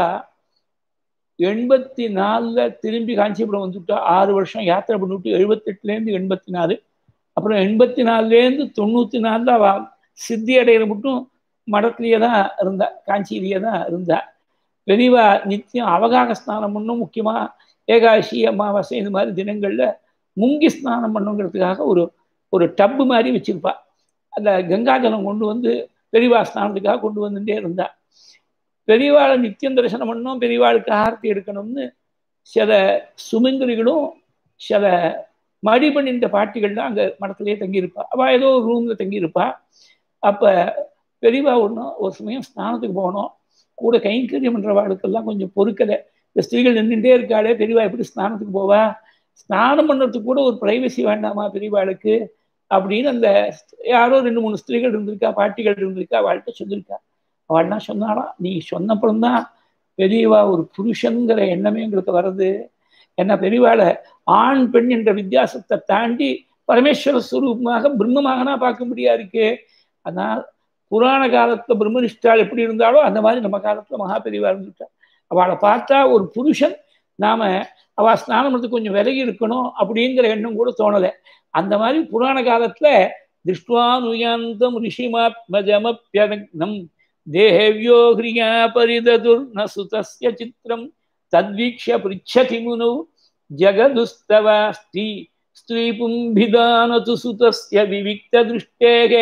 எண்பத்தி நாலுல திரும்பி காஞ்சிபுரம் வந்துட்டா ஆறு வருஷம் யாத்திரை பண்ணிவிட்டு எழுபத்தெட்டுலேருந்து எண்பத்தி நாலு அப்புறம் எண்பத்தி நாலுலேருந்து தொண்ணூற்றி நாலில் அவ சித்தி அடைகிற மட்டும் மடத்துலேயே தான் இருந்தா காஞ்சியிலேயே தான் இருந்தா பெரியவா நித்தியம் அவகாக ஸ்நானம் பண்ணும் முக்கியமாக ஏகாதசி அமாவாசை இந்த மாதிரி தினங்களில் முங்கி ஸ்நானம் பண்ணுங்கிறதுக்காக ஒரு ஒரு டப்பு மாதிரி வச்சிருப்பா அந்த கங்காஜலம் கொண்டு வந்து பெரியவா ஸ்நானத்துக்காக கொண்டு வந்துட்டே இருந்தா பெரியவாளை நித்தியம் தரிசனம் பண்ணோம் பெரியவாளுக்கு ஆரத்தி எடுக்கணும்னு சில சுமங்கலிகளும் சில மடி பண்ணின்ற பாட்டிகள்லாம் அங்கே மடத்துலேயே தங்கியிருப்பா அவள் ஏதோ ஒரு ரூமில் தங்கியிருப்பா அப்போ பெரியவா ஒன்றும் ஒரு சமயம் ஸ்நானத்துக்கு போனோம் கூட கைங்கரியம் பண்ணுறவாளுக்கெல்லாம் கொஞ்சம் பொறுக்கலை இந்த ஸ்திரீகள் நின்றுட்டே இருக்காளே பெரியவா எப்படி ஸ்நானத்துக்கு போவா ஸ்நானம் பண்ணுறதுக்கு கூட ஒரு ப்ரைவசி வேண்டாமா பெரியவாளுக்கு அப்படின்னு அந்த யாரோ ரெண்டு மூணு ஸ்திரீகள் இருந்திருக்கா பாட்டிகள் இருந்திருக்கா அவள்கிட்ட சொல்லியிருக்கா அவள்லாம் சொன்னாலாம் நீ சொன்னப்புறம்தான் பெரியவா ஒரு புருஷங்கிற எண்ணமே எங்களுக்கு வருது என்ன பெரியவாளை ஆண் பெண் என்ற வித்தியாசத்தை தாண்டி பரமேஸ்வர ஸ்வரூபமாக பிரம்மமாகனா பார்க்க முடியா இருக்கு அதனால் புராண காலத்துல பிரம்மனிஷ்டால் எப்படி இருந்தாலோ அந்த மாதிரி நம்ம காலத்துல மகா பெரியவா இருந்துட்டா அவளை பார்த்தா ஒரு புருஷன் நாம அவ ஸ்நானம் வந்து கொஞ்சம் விலகி இருக்கணும் அப்படிங்கிற எண்ணம் கூட தோணலை அந்த மாதிரி புராண காலத்துல திருஷ்டுவானுயந்தம் ரிஷிமாத்மஜமப்பியனக்னம் தேஹவ்யோ ஹிரியா பரிததுர்ன சுதஸ்ய சித்திரம் தத்வீக்ஷ பிருச்சதி முனு ஜகதுஸ்தவாஸ்தி ஸ்திரீபும்பிதானது சுதஸ்ய விவிக்த திருஷ்டேகே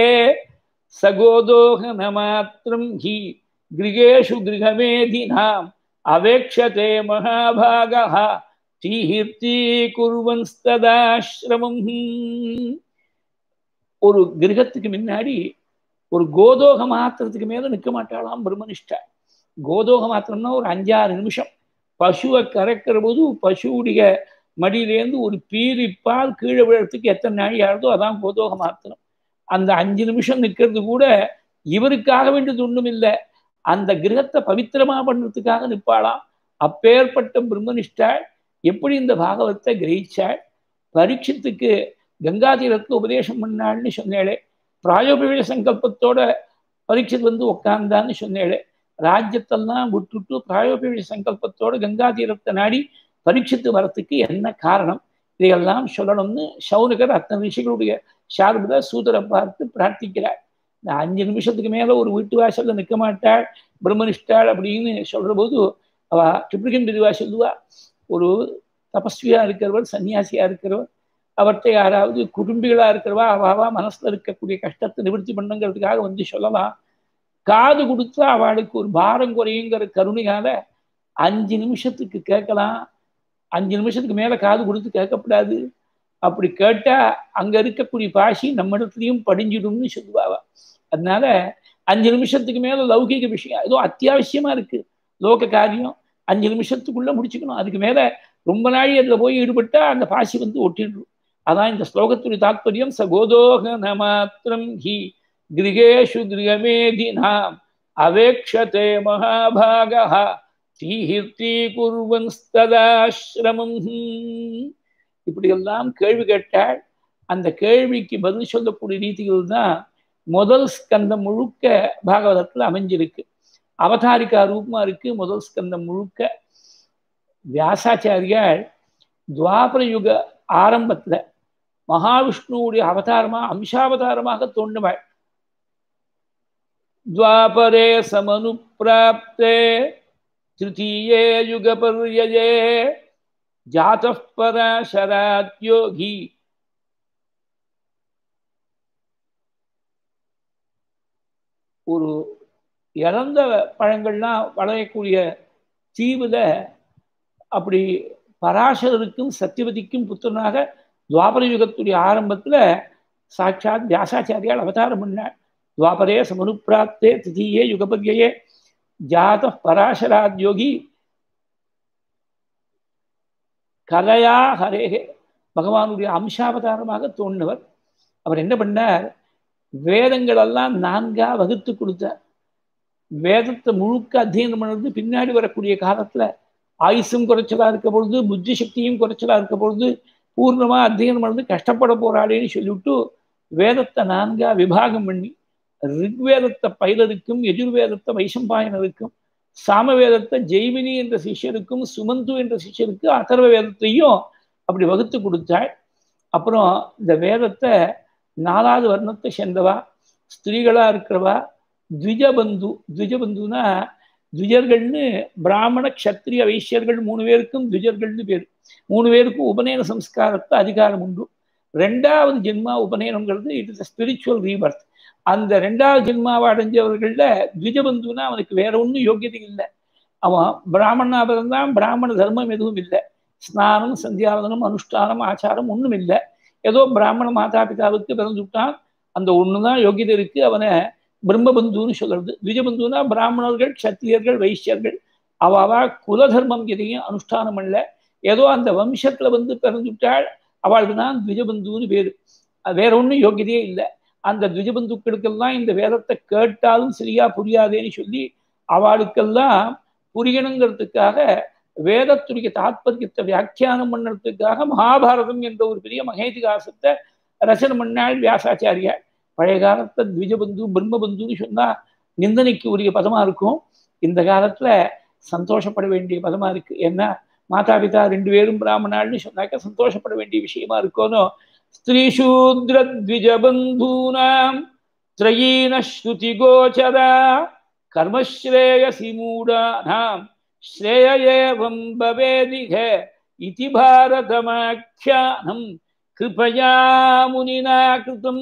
சகோதோகனமாத்திரம் ஹி கிருகேஷு கிருகமேதினாம் அவேக்ஷதே மகாபாகः தீஹிர்த்தி குர்வன்ஸ்ததாசிரமம் ஒரு கிரகத்துக்கு முன்னாடி ஒரு கோதோக மாத்திரத்துக்கு மேல நிற்க மாட்டாளாம் பிரம்மனிஷ்டா கோதோக மாத்திரம்னா ஒரு அஞ்சாறு நிமிஷம் பசுவை கறக்கிற போது பசுவுடைய மடியிலேருந்து ஒரு பீரி பால் கீழே விழறதுக்கு எத்தனை நாழி ஆகுதோ அதான் கோதோக மாத்திரம் அந்த அஞ்சு நிமிஷம் நிற்கிறது கூட இவருக்காக வேண்டியது ஒன்றும் இல்லை அந்த கிரகத்தை பவித்திரமா பண்ணுறதுக்காக நிற்பாளாம் அப்பேற்பட்ட பிரம்மனிஷ்டாள் எப்படி இந்த பாகவத்தை கிரகிச்சாள் பரீட்சத்துக்கு கங்காதீரத்தில் உபதேசம் பண்ணாள்னு சொன்னேளே பிராயோபவேத சங்கல்பத்தோட பரீட்சத்து வந்து உட்கார்ந்தான்னு சொன்னேளே ராஜ்யத்தெல்லாம் விட்டுட்டு பிராயோபவேத சங்கல்பத்தோட கங்காதீரத்தை நாடி பரீட்சித்து வரத்துக்கு என்ன காரணம் இதையெல்லாம் சொல்லணும்னு சௌனகர் அத்தனை ரிஷிகளுடைய சார்பில் சூதரை பார்த்து பிரார்த்திக்கிறார் இந்த அஞ்சு நிமிஷத்துக்கு மேல ஒரு வீட்டு வாசல்ல நிற்க மாட்டாள் பிரம்மனிஷ்டாள் அப்படின்னு சொல்ற போது அவ ட்ரிப்ளிகன் பிரிவா சொல்லுவா ஒரு தபஸ்வியா இருக்கிறவர் சன்னியாசியா இருக்கிறவர் அவர்கிட்ட யாராவது குடும்பிகளா இருக்கிறவா அவாவா மனசுல இருக்கக்கூடிய கஷ்டத்தை நிவர்த்தி பண்ணுங்கிறதுக்காக வந்து சொல்லலாம் காது கொடுத்தா அவளுக்கு ஒரு பாரம் குறையுங்கிற கருணையால அஞ்சு நிமிஷத்துக்கு கேட்கலாம் அஞ்சு நிமிஷத்துக்கு மேலே காது கொடுத்து கேட்கக்கூடாது அப்படி கேட்டால் அங்கே இருக்கக்கூடிய பாஷி நம்ம இடத்துலையும் படிஞ்சிடும்னு சொல்லுவாவா அதனால அஞ்சு நிமிஷத்துக்கு மேலே லௌகிக விஷயம் ஏதோ அத்தியாவசியமாக இருக்குது லோக காரியம் அஞ்சு நிமிஷத்துக்குள்ளே முடிச்சுக்கணும் அதுக்கு மேலே ரொம்ப நாள் அதில் போய் ஈடுபட்டா அந்த பாசி வந்து ஒட்டிடும் அதான் இந்த ஸ்லோகத்துடைய தாத்பரியம் ச கோதோகன மாத்திரம் ஹி கிரகேஷு கிரகமேதினாம் அவேக்ஷதே மகாபாகா தீஹிர்த்தி குர்வன் ஸ்ததாசிரமம் இப்படியெல்லாம் கேள்வி கேட்டால் அந்த கேள்விக்கு பதில் சொல்லக்கூடிய ரீதியில் தான் முதல் ஸ்கந்தம் முழுக்க பாகவதத்தில் அமைஞ்சிருக்கு அவதாரிக்கா ரூபமா இருக்கு முதல் ஸ்கந்தம் முழுக்க வியாசாச்சாரியால் துவாபர யுக ஆரம்பத்துல மகாவிஷ்ணுவுடைய அவதாரமா அம்சாவதாரமாக தோன்றுவாள் द्वापरे समनुप्राप्ते तृतीये युगपर्यये जातः पराशराद्योगी ஒரு இறந்த பழங்கள்லாம் வளையக்கூடிய தீவுல அப்படி பராசரருக்கும் சத்தியவதிக்கும் புத்திரனாக துவாபர யுகத்துடைய ஆரம்பத்துல சாட்சாத் வியாசாச்சாரியால் அவதாரம் பண்ணார் துவாபரே சமனுப்பிராப்தே திதியே யுகபதியே ஜாத பராசராத்யோகி கலையா ஹரேகே பகவானுடைய அம்சாவதாரமாக தோன்றினவர் அவர் என்ன பண்ணார் வேதங்களெல்லாம் நான்கா வகுத்து கொடுத்தார் வேதத்தை முழுக்க அத்தியனம் பண்ணுறது பின்னாடி வரக்கூடிய காலத்துல ஆயுசும் குறைச்சலா இருக்க பொழுது புத்தி சக்தியும் குறைச்சலா இருக்க பொழுது பூர்ணமா அத்தியனம் பண்ணது கஷ்டப்பட போறாளேன்னு சொல்லிவிட்டு வேதத்தை நான்கா விபாகம் பண்ணி ரிக்வேதத்தை பைலருக்கும் எஜுர்வேதத்தை வைசம்பாயனருக்கும் சாமவேதத்தை ஜெய்மினி என்ற சிஷ்யருக்கும் சுமந்து என்ற சிஷ்யருக்கு அதர்வ வேதத்தையும் அப்படி வகுத்து கொடுத்தாள் அப்புறம் இந்த வேதத்தை நாலாவது வர்ணத்தை சேர்ந்தவா ஸ்திரீகளா இருக்கிறவா த்விஜபந்து த்விஜபந்துனா த்விஜர்கள்னு பிராமண க்ஷத்ரிய வைசியர்கள் மூணு பேருக்கும் த்விஜர்கள்னு பேர் மூணு பேருக்கும் உபநயன சம்ஸ்காரத்தை அதிகாரம் உண்டு ரெண்டாவது ஜென்மா உபநயனங்கிறது இட் இஸ் ஸ்பிரிச்சுவல் ரீபர்த் அந்த ரெண்டாவது ஜென்மாவை அடைஞ்சவர்கள்ல த்விஜபந்துனா அவனுக்கு வேற ஒன்றும் யோக்கியதை இல்லை அவன் பிராமணனா பிறந்தான் பிராமண தர்மம் எதுவும் இல்லை ஸ்நானம் சந்தியாவதனம் அனுஷ்டானம் ஆச்சாரம் ஒன்றும் இல்லை ஏதோ பிராமண மாதா பிதாவுக்கு பிறந்துவிட்டான் அந்த ஒன்று தான் யோகியதை இருக்கு அவனை பிரம்மபந்துன்னு சொல்றது த்விஜபந்துனா பிராமணர்கள் சத்திரியர்கள் வைசியர்கள் அவாவா குலதர்மம் எதையும் அனுஷ்டானம் பண்ணல ஏதோ அந்த வம்சத்துல வந்து பிறந்துவிட்டாள் அவளுக்கு தான் த்விஜபந்துன்னு பேரு வேற ஒன்றும் யோகியதையே இல்லை அந்த த்விஜபந்துக்களுக்கெல்லாம் இந்த வேதத்தை கேட்டாலும் சரியா புரியாதேன்னு சொல்லி அவளுக்கெல்லாம் புரியணுங்கிறதுக்காக வேதத்துடைய தாத்பரியத்தை வியாக்கியானம் பண்ணுறதுக்காக மகாபாரதம் என்ற ஒரு பெரிய மகேதிகாசத்தை ரச்சனை பண்ணாள் வியாசாச்சாரியார் பழைய காலத்தை த்விஜபந்து பிரம்மபந்துன்னு சொன்னா நிந்தனைக்கு உரிய பதமா இருக்கும் இந்த காலத்துல சந்தோஷப்பட வேண்டிய பதமா இருக்கு ஏன்னா மாதா பிதா ரெண்டு பேரும் பிராமணாள்னு சொன்னாக்க சந்தோஷப்பட வேண்டிய விஷயமா இருக்கணும் ஸ்திரீஷூத்ரத்விஜபந்தூனாம் த்ரயீன ஸ்ருதி கோச்சரா கர்மஸ்ரேயசி மூடானாம் ஸ்ரேய ஏவம் பவேதிக இதி பாரதமாக்கியானம் கிருபயா முனினா கிருதம்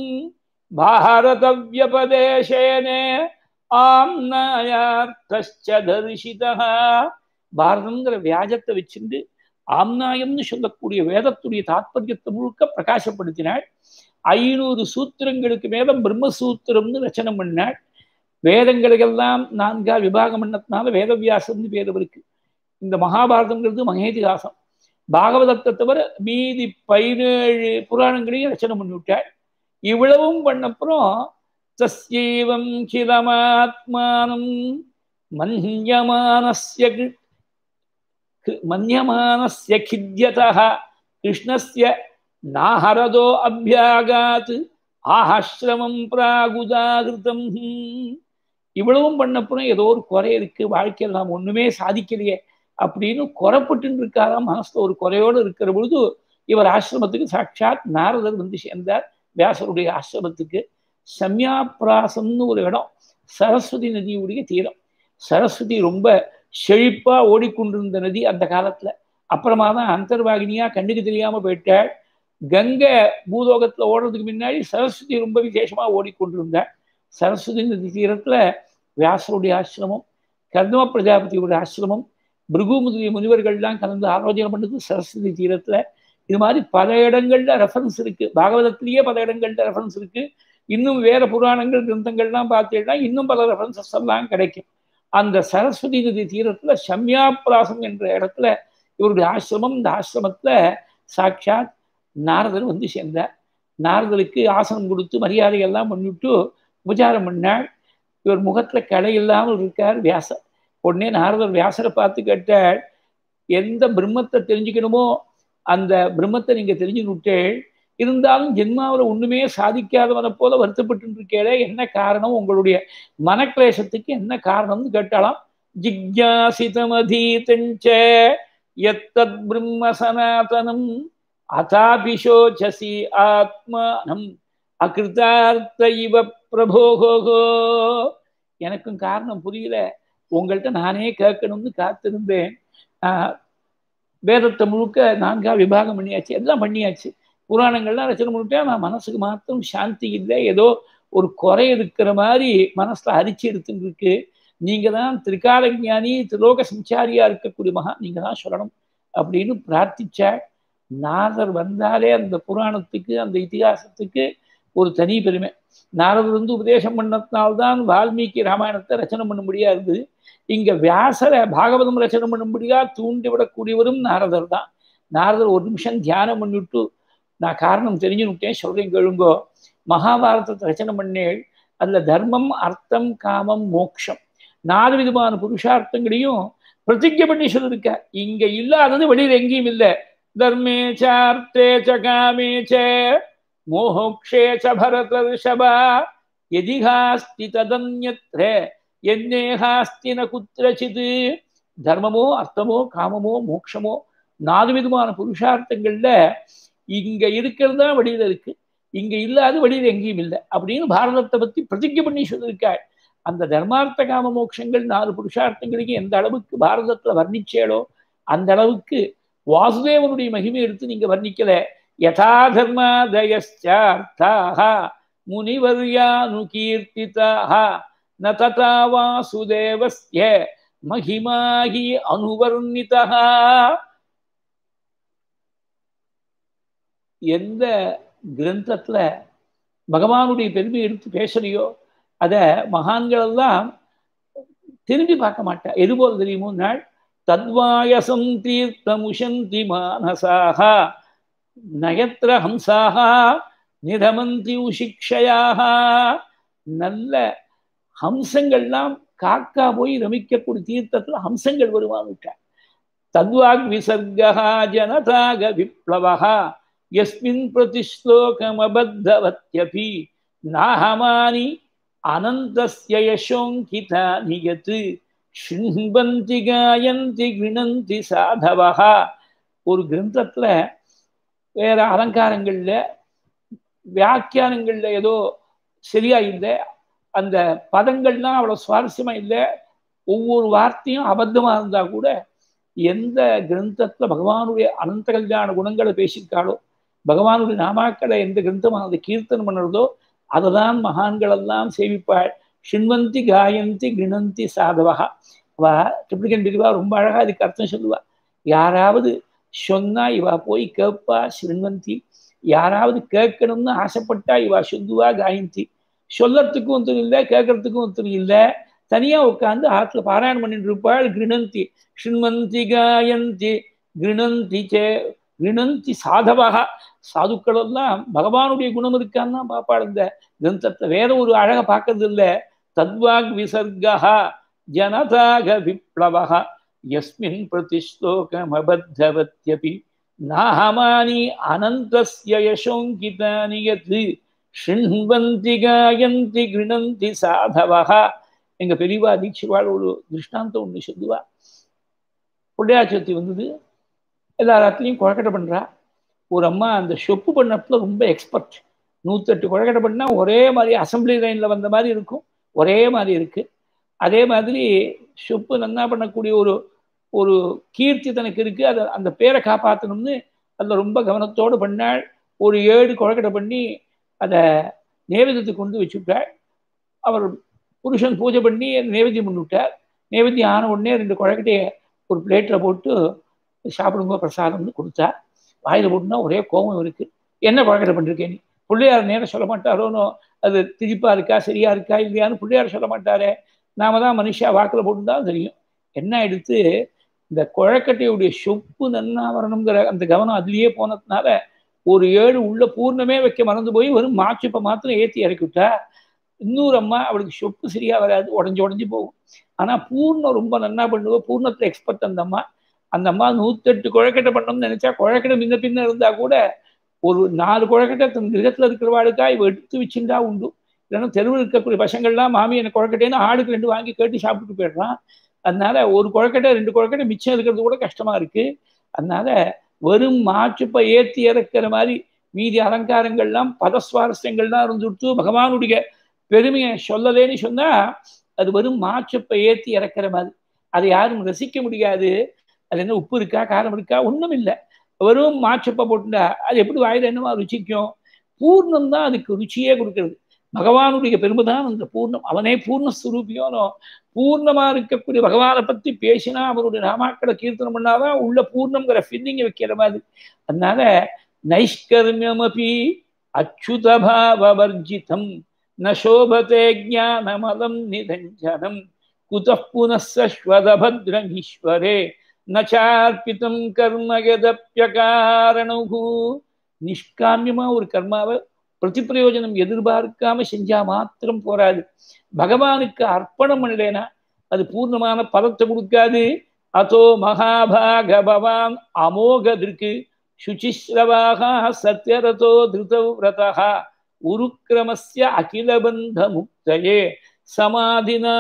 பாரதவியபதேசேனே ஆம்னாயார்த்தச்ச தரிசிதா பாரதங்கிற வியாஜத்தை வச்சுட்டு ஆம்னாயம்னு சொல்லக்கூடிய வேதத்துடைய தாத்பரியத்தை முழுக்க பிரகாசப்படுத்தினாள் ஐநூறு சூத்திரங்களுக்கு மேல பிரம்மசூத்திரம்னு ரச்சனை பண்ணாள் வேதங்களுக்கெல்லாம் நான்கா விபாகம் பண்ணதுனால வேதவியாசம்னு பேர் இருக்கு இந்த மகாபாரதங்கிறது மகேதிகாசம் பாகவதத்தை தவிர மீதி பதினேழு புராணங்களையும் ரச்சனை பண்ணி விட்டாள் இவ்வளவும் பண்ணப்புறம் தஸ்யைவம் கிலமாத்மானம் மன்யமானஸ்ய மன்யமானஸ்ய கித்யதः கிருஷ்ணஸ்ய நாஹரதோ அபியாகாத் ஆஹாசிரமம் பிராகுதாகிருதம் இவ்வளவும் பண்ணப்புறம் ஏதோ ஒரு குறை இருக்கு வாழ்க்கையில் நாம் ஒண்ணுமே சாதிக்கலையே அப்படின்னு குறைப்பட்டு இருக்காராம் மனசுல ஒரு குறையோடு இருக்கிற பொழுது இவர் ஆசிரமத்துக்கு சாட்சாத் நாரதர் வந்து சேர்ந்தார் வியாசருடைய ஆசிரமத்துக்கு சம்யாபிராசம்னு ஒரு இடம் சரஸ்வதி நதியுடைய தீரம் சரஸ்வதி ரொம்ப செழிப்பா ஓடிக்கொண்டிருந்த நதி அந்த காலத்துல அப்புறமா தான் அந்தர்வாகினியா கண்ணுக்கு தெரியாம போயிட்டாள் கங்கை பூலோகத்துல ஓடுறதுக்கு முன்னாடி சரஸ்வதி ரொம்ப விசேஷமா ஓடிக்கொண்டிருந்தாள் சரஸ்வதி நதி தீரத்துல வியாசருடைய ஆசிரமம் கர்தம பிரஜாபதியுடைய ஆசிரமம் பிருகு முதலிய முனிவர்கள்லாம் கலந்து ஆலோசனை பண்ணது சரஸ்வதி தீரத்துல இது மாதிரி பல இடங்கள்ல ரெஃபரன்ஸ் இருக்கு பாகவதத்திலேயே பல இடங்கள்ல ரெஃபரன்ஸ் இருக்கு இன்னும் வேற புராணங்கள் கிரந்தங்கள்லாம் பார்த்தீங்கன்னா இன்னும் பல ரெஃபரன்சஸ் எல்லாம் கிடைக்கும் அந்த சரஸ்வதி நதி தீரத்துல சம்யாபிராசம் என்ற இடத்துல இவருடைய ஆசிரமம் இந்த ஆசிரமத்துல சாட்சாத் நாரதர் வந்து சேர்ந்தார் நாரதருக்கு ஆசனம் கொடுத்து மரியாதை எல்லாம் பண்ணிவிட்டு உபச்சாரம் பண்ணாள் இவர் முகத்துல கடை இல்லாமல் இருக்கார் வியாசர் உடனே நாரதர் வியாசரை பார்த்து கேட்டாள் எந்த பிரம்மத்தை தெரிஞ்சுக்கணுமோ அந்த பிரம்மத்தை நீங்க தெரிஞ்சு விட்டேள் இருந்தாலும் ஜென்மாவில் ஒண்ணுமே சாதிக்காதவனை போல வருத்தப்பட்டு இருக்கேளே என்ன காரணம் உங்களுடைய மனக்லேசத்துக்கு என்ன காரணம்னு கேட்டாலாம் ஜிக்யாசிதமதீதஞ்ச எத்தத் பிரம்ம சனாதனம் அதாபிஷோச்சசி ஆத்மானம் அகிருத்தார்த்த இவ பிரபோகோ எனக்கும் காரணம் புரியல உங்கள்கிட்ட நானே கேட்கணும்னு காத்திருந்தேன் வேதத்தை முழுக்க நான்கா விபாகம் பண்ணியாச்சு எல்லாம் பண்ணியாச்சு புராணங்கள்லாம் ரச்சனை பண்ணிட்டேன் நான் மனசுக்கு மாத்திரம் சாந்தி இல்லை ஏதோ ஒரு குறை இருக்கிற மாதிரி மனசுல அரிச்சு எடுத்துட்டு இருக்கு நீங்க தான் திரிகால ஞானி திரிலோக சஞ்சாரியா இருக்கக்கூடிய மகா நீங்க தான் சொல்லணும் அப்படின்னு பிரார்த்திச்சாள் நாரதர் வந்தாலே அந்த புராணத்துக்கு அந்த இதிகாசத்துக்கு ஒரு தனி பெருமை நாரதர் வந்து உபதேசம் பண்ணத்தினால்தான் வால்மீகி ராமாயணத்தை ரச்சனை பண்ண முடியாது இங்க வியாசரை பாகவதம் ரச்சனை பண்ண முடியா தூண்டி விடக்கூடியவரும் நாரதர் தான் நாரதர் ஒரு நிமிஷம் தியானம் பண்ணிவிட்டு நான் காரணம் தெரிஞ்சு விட்டேன் சொல்றேன் கேளுங்கோ மகாபாரதத்தை ரச்சனை பண்ணேள் அதுல தர்மம் அர்த்தம் காமம் மோக்ஷம் நாலு விதமான புருஷார்த்தங்களையும் பிரதிஜை பண்ணி சொல்லிருக்க இங்க இல்லாதது வெளியில் எங்கேயும் இல்லை தர்மே சார்த்தே ச காமே ச மோக்ஷே ச பரத ரிஷபா எதிகாஸ்தி ததன்யத்ர என்னேகாஸ்தி ந குத்திரச்சித் தர்மமோ அர்த்தமோ காமமோ மோட்சமோ நாலு விதமான புருஷார்த்தங்கள்ல இங்க இருக்கிறது தான் வெளியில இருக்கு இங்க இல்லாத வெளியில எங்கேயும் இல்லை அப்படின்னு பாரதத்தை பத்தி பிரதிஜை பண்ணி சொல்லியிருக்காள் அந்த தர்மார்த்த காம மோட்சங்கள் நாலு புருஷார்த்தங்களுக்கு எந்த அளவுக்கு பாரதத்துல வர்ணிச்சேளோ அந்த அளவுக்கு வாசுதேவனுடைய மகிமை எடுத்து நீங்க வர்ணிக்கல யதா தர்மாதயச்சார்த்தாக முனிவர்யானுகீர்த்திதாக ந ததா வாசுதேவஸ்ய மகிமாகி அனுவர்ணிதா எந்த கிரந்தத்துல பகவானுடைய பெருமை எடுத்து பேசலையோ அதை மகான்கள் எல்லாம் திரும்பி பார்க்க மாட்டா எது போல் தெரியுமோ நாள் தத்வாயசம் தீர்த்தமுஷந்தி மானசாக நயத்திர ஹம்சாக நிரமந்தி உஷிக்ஷயாக நல்ல ஹம்சங்கள்லாம் காக்கா போய் ரமிக்கக்கூடிய தீர்த்தத்துல ஹம்சங்கள் வருவான்னுட்டார் தத்வாக் விசர்கா ஜனதாக விப்ளவா யஸ்மின் பிரதிஸ்லோகமபத்தவத்யபி நாஹமானி அனந்தஸ்ய யசோங்கிதானி யத் ஷின்பந்தி காயந்தி கிருணந்தி சாதவா ஒரு கிரந்தத்துல வேற அலங்காரங்கள்ல வியாக்கியானங்கள்ல ஏதோ சரியா இல்லை அந்த பதங்கள்லாம் அவ்வளோ சுவாரஸ்யமா இல்லை ஒவ்வொரு வார்த்தையும் அபத்தமா இருந்தா கூட எந்த கிரந்தத்துல பகவானுடைய அனந்த கல்யாண குணங்களை பேசியிருக்காளோ பகவானுடைய நாமாக்களை எந்த கிரந்தமானது கீர்த்தனம் பண்ணுறதோ அதை தான் மகான்கள் எல்லாம் சேவிப்பாள் ஷின்வந்தி காயந்தி கிணந்தி சாதவகா அவ ட்ரிப்ளிகன் பிரிவா ரொம்ப அழகா இதுக்கு அர்த்தம் சொல்லுவா யாராவது சொன்னா இவா போய் கேட்பா ஸ்ரீன்வந்தி யாராவது கேட்கணும்னு ஆசைப்பட்டா இவா சொல்லுவா காயந்தி சொல்லறதுக்கும் ஒருத்தர் இல்லை கேட்கறதுக்கும் ஒருத்தர் இல்லை தனியா உட்காந்து ஆற்றுல பாராயணம் பண்ணிட்டு இருப்பாள் கிருணந்தி ஸ்ரீன்வந்தி காயந்தி கிருணந்தி சே கிருணந்தி சாதவகா சாதுக்கள் எல்லாம் பகவானுடைய குணம் இருக்கான்னு தான் பாப்பாள் இந்த கிரந்தத்தை வேற ஒரு அழக பார்க்கறது இல்லை தத்வாக் விசர்கா ஜனதாக விப்ளவா யஸ்மின் பிரதிஸ்லோகமபத்தவத்யபி நாஹமானி அனந்தஸ்ய யசோங்கிதானி யத் ஷிண்வந்தி காயந்தி கிருணந்தி சாதவா எங்க பெரியவா தீட்சிவாள் ஒரு திருஷ்டாந்தம் ஒன்று சொல்லுவா புள்ளையாச்சத்தி வந்தது எல்லா ராத்திலையும் குழக்கட்டை பண்றா ஒரு அம்மா அந்த சொப்பு பண்ணத்துல ரொம்ப எக்ஸ்பர்ட் நூற்றெட்டு குழக்கட்டை பண்ணா ஒரே மாதிரி அசம்பிளி லைன்ல வந்த மாதிரி இருக்கும் ஒரே மாதிரி இருக்கு அதே மாதிரி சொப்பு நன்னா பண்ணக்கூடிய ஒரு ஒரு கீர்த்தி தனக்கு இருக்கு அதை அந்த பேரை காப்பாற்றணும்னு அதில் ரொம்ப கவனத்தோடு பண்ணாள் ஒரு ஏழு குழக்கட்டை பண்ணி அதை நேவேதத்துக்கு கொண்டு வச்சுவிட்டாள் அவர் புருஷன் பூஜை பண்ணி நேவேத்தியம் பண்ணிவிட்டார் நேவேத்தியம் ஆன உடனே ரெண்டு குழக்கட்டையை ஒரு பிளேட்டில் போட்டு சாப்பிடும்போது பிரசாதம்னு கொடுத்தா வாயில் போட்டுனா ஒரே கோபம் இருக்கு என்ன பழக்கத்தை பண்ணிருக்கேன் நீ பிள்ளையார் நேரம் சொல்ல மாட்டாரோனோ அது திரிப்பா இருக்கா சரியா இருக்கா இல்லையான்னு பிள்ளையார் சொல்ல மாட்டாரே நாம தான் மனுஷா வாக்கில் போட்டுதான் தெரியும் என்ன எடுத்து இந்த குழக்கட்டையுடைய சொப்பு நன்னா வரணுங்கிற அந்த கவனம் அதுலேயே போனதுனால ஒரு ஏழு உள்ள பூர்ணமே வைக்க மறந்து போய் வெறும் மாச்சுப்பை மாத்திரம் ஏற்றி இறக்கி விட்டா இன்னொரு அம்மா அவளுக்கு சொப்பு சரியா வராது உடஞ்சி உடஞ்சி போகும் ஆனால் பூர்ணம் ரொம்ப நன்னா பண்ணுவோம் பூர்ணத்தில் எக்ஸ்பர்ட் அந்த அம்மா அந்த அம்மா நூத்தெட்டு குழக்கட்டை பண்ணணும்னு நினைச்சா குழக்கட்டை முன்ன பின்ன இருந்தா கூட ஒரு நாலு குழக்கட்டை தன் கிரகத்தில் இருக்கிறவாளுக்கா இவ எடுத்து வச்சுட்டா உண்டு இல்லைன்னா தெருவில் இருக்கக்கூடிய பசங்கள்லாம் மாமி எனக்கு குழக்கட்டைன்னு ஆளுக்கு ரெண்டு வாங்கி கேட்டு சாப்பிட்டு போயிடுறான் அதனால ஒரு குழக்கட்டை ரெண்டு குழக்கட்டை மிச்சம் இருக்கிறது கூட கஷ்டமா இருக்கு அதனால வெறும் மாற்றுப்பை ஏற்றி இறக்கிற மாதிரி மீதி அலங்காரங்கள்லாம் பதஸ்வாரஸ்யங்கள்லாம் இருந்துட்டு பகவானுடைய பெருமையை சொல்லலேன்னு சொன்னா அது வெறும் மாற்றுப்பை ஏற்றி இறக்கிற மாதிரி அதை யாரும் ரசிக்க முடியாது அது என்ன உப்பு இருக்கா காரம் இருக்கா ஒன்றும் இல்லை வெறும் மாற்றுப்பை போட்டுட்டா அது எப்படி வாயில என்னமா ருச்சிக்கும் பூர்ணம் தான் அதுக்கு ருச்சியே கொடுக்கறது பகவானுடைய பெருமை தான் அந்த பூர்ணம் அவனே பூர்ணஸ்வரூபியோனோ பூர்ணமா இருக்கக்கூடிய பகவானை பத்தி பேசினா அவருடைய நாமாக்களை கீர்த்தனம் பண்ணாதான் உள்ள பூர்ணம்ங்கிற ஃபில்லிங்கை வைக்கிற மாதிரி அதனால நைஷ்கர்மியமபி அச்சுதபாவர்ஜிதம் ந சோபதே ஜானமலம் நிரஞ்சனம் குத புனஸ்வதபத்ரம் ஈஸ்வரே நச்சார்பிதம் கர்ம எதப்பியகாரணு நிஷ்காமியமா ஒரு கர்மாவை பிரதிப்பிரயோஜனம் எதிர்பார்க்காம செஞ்சா மாத்திரம் போராது பகவானுக்கு அர்ப்பணம் பண்ணலேனா அது பூர்ணமான பலத்தை கொடுக்காது அதோ மகாபாக பவான் அமோகதிற்கு சுச்சிஸ்ரவாக சத்யரதோ திருதவிரதா உருக்கிரமஸ்ய அகிலபந்த முக்தயே சமாதினா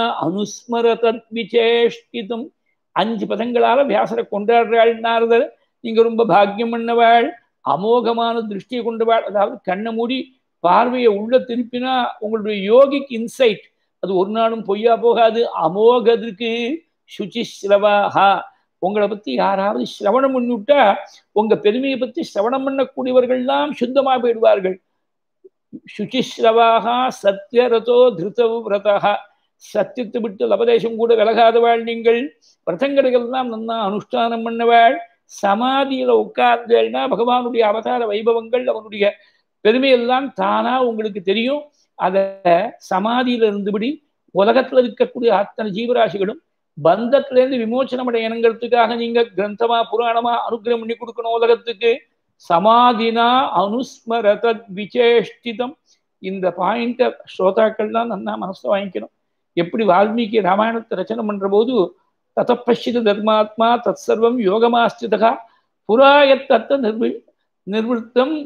அனுஸ்மரதத்விச்சேஷ்டிதம் அஞ்சு பதங்களால வியாசரை கொண்டாடுறாள் நாரதர் நீங்க ரொம்ப பாக்கியம் பண்ணவாள் அமோகமான திருஷ்டியை கொண்டவாள் அதாவது கண்ணை மூடி பார்வையை உள்ள திருப்பினா உங்களுடைய யோகிக் இன்சைட் அது ஒரு நாளும் பொய்யா போகாது அமோகதிற்கு சுச்சி ஸ்ரவாஹா உங்களை பத்தி யாராவது சிரவணம் பண்ணிவிட்டா உங்க பெருமையை பத்தி சிரவணம் பண்ணக்கூடியவர்கள்லாம் சுத்தமா போயிடுவார்கள் சுச்சிஸ்ரவாகா சத்யரதோ திருதவிரதா சத்தியத்தை விட்டு லபதேசம் கூட விலகாதவாள் நீங்கள் விரதங்களையெல்லாம் நன்னா அனுஷ்டானம் பண்ணவாள் சமாதியில உட்கார்ந்தேன்னா பகவானுடைய அவதார வைபவங்கள் அவனுடைய பெருமையெல்லாம் தானா உங்களுக்கு தெரியும் அத சமாதியில இருந்தபடி உலகத்துல இருக்கக்கூடிய அத்தனை ஜீவராசிகளும் பந்தத்திலேருந்து விமோச்சனம் அடையணுங்கிறதுக்காக நீங்க கிரந்தமா புராணமா அனுகிரகம் பண்ணி கொடுக்கணும் உலகத்துக்கு சமாதினா அனுஸ்மரதத் விசேஷ்டிதம் இந்த பாயிண்ட ஸ்ரோதாக்கள்லாம் நன்னா மனசை வாங்கிக்கணும் எப்படி வால்மீகி ராமாயணத்தை ரச்சனை பண்ற போது ததப்பசித தர்மாத்மா தத் சர்வம் யோகமாஸ்திதா புராயத்தத்த நிர்வி நிர்வൃத்தம்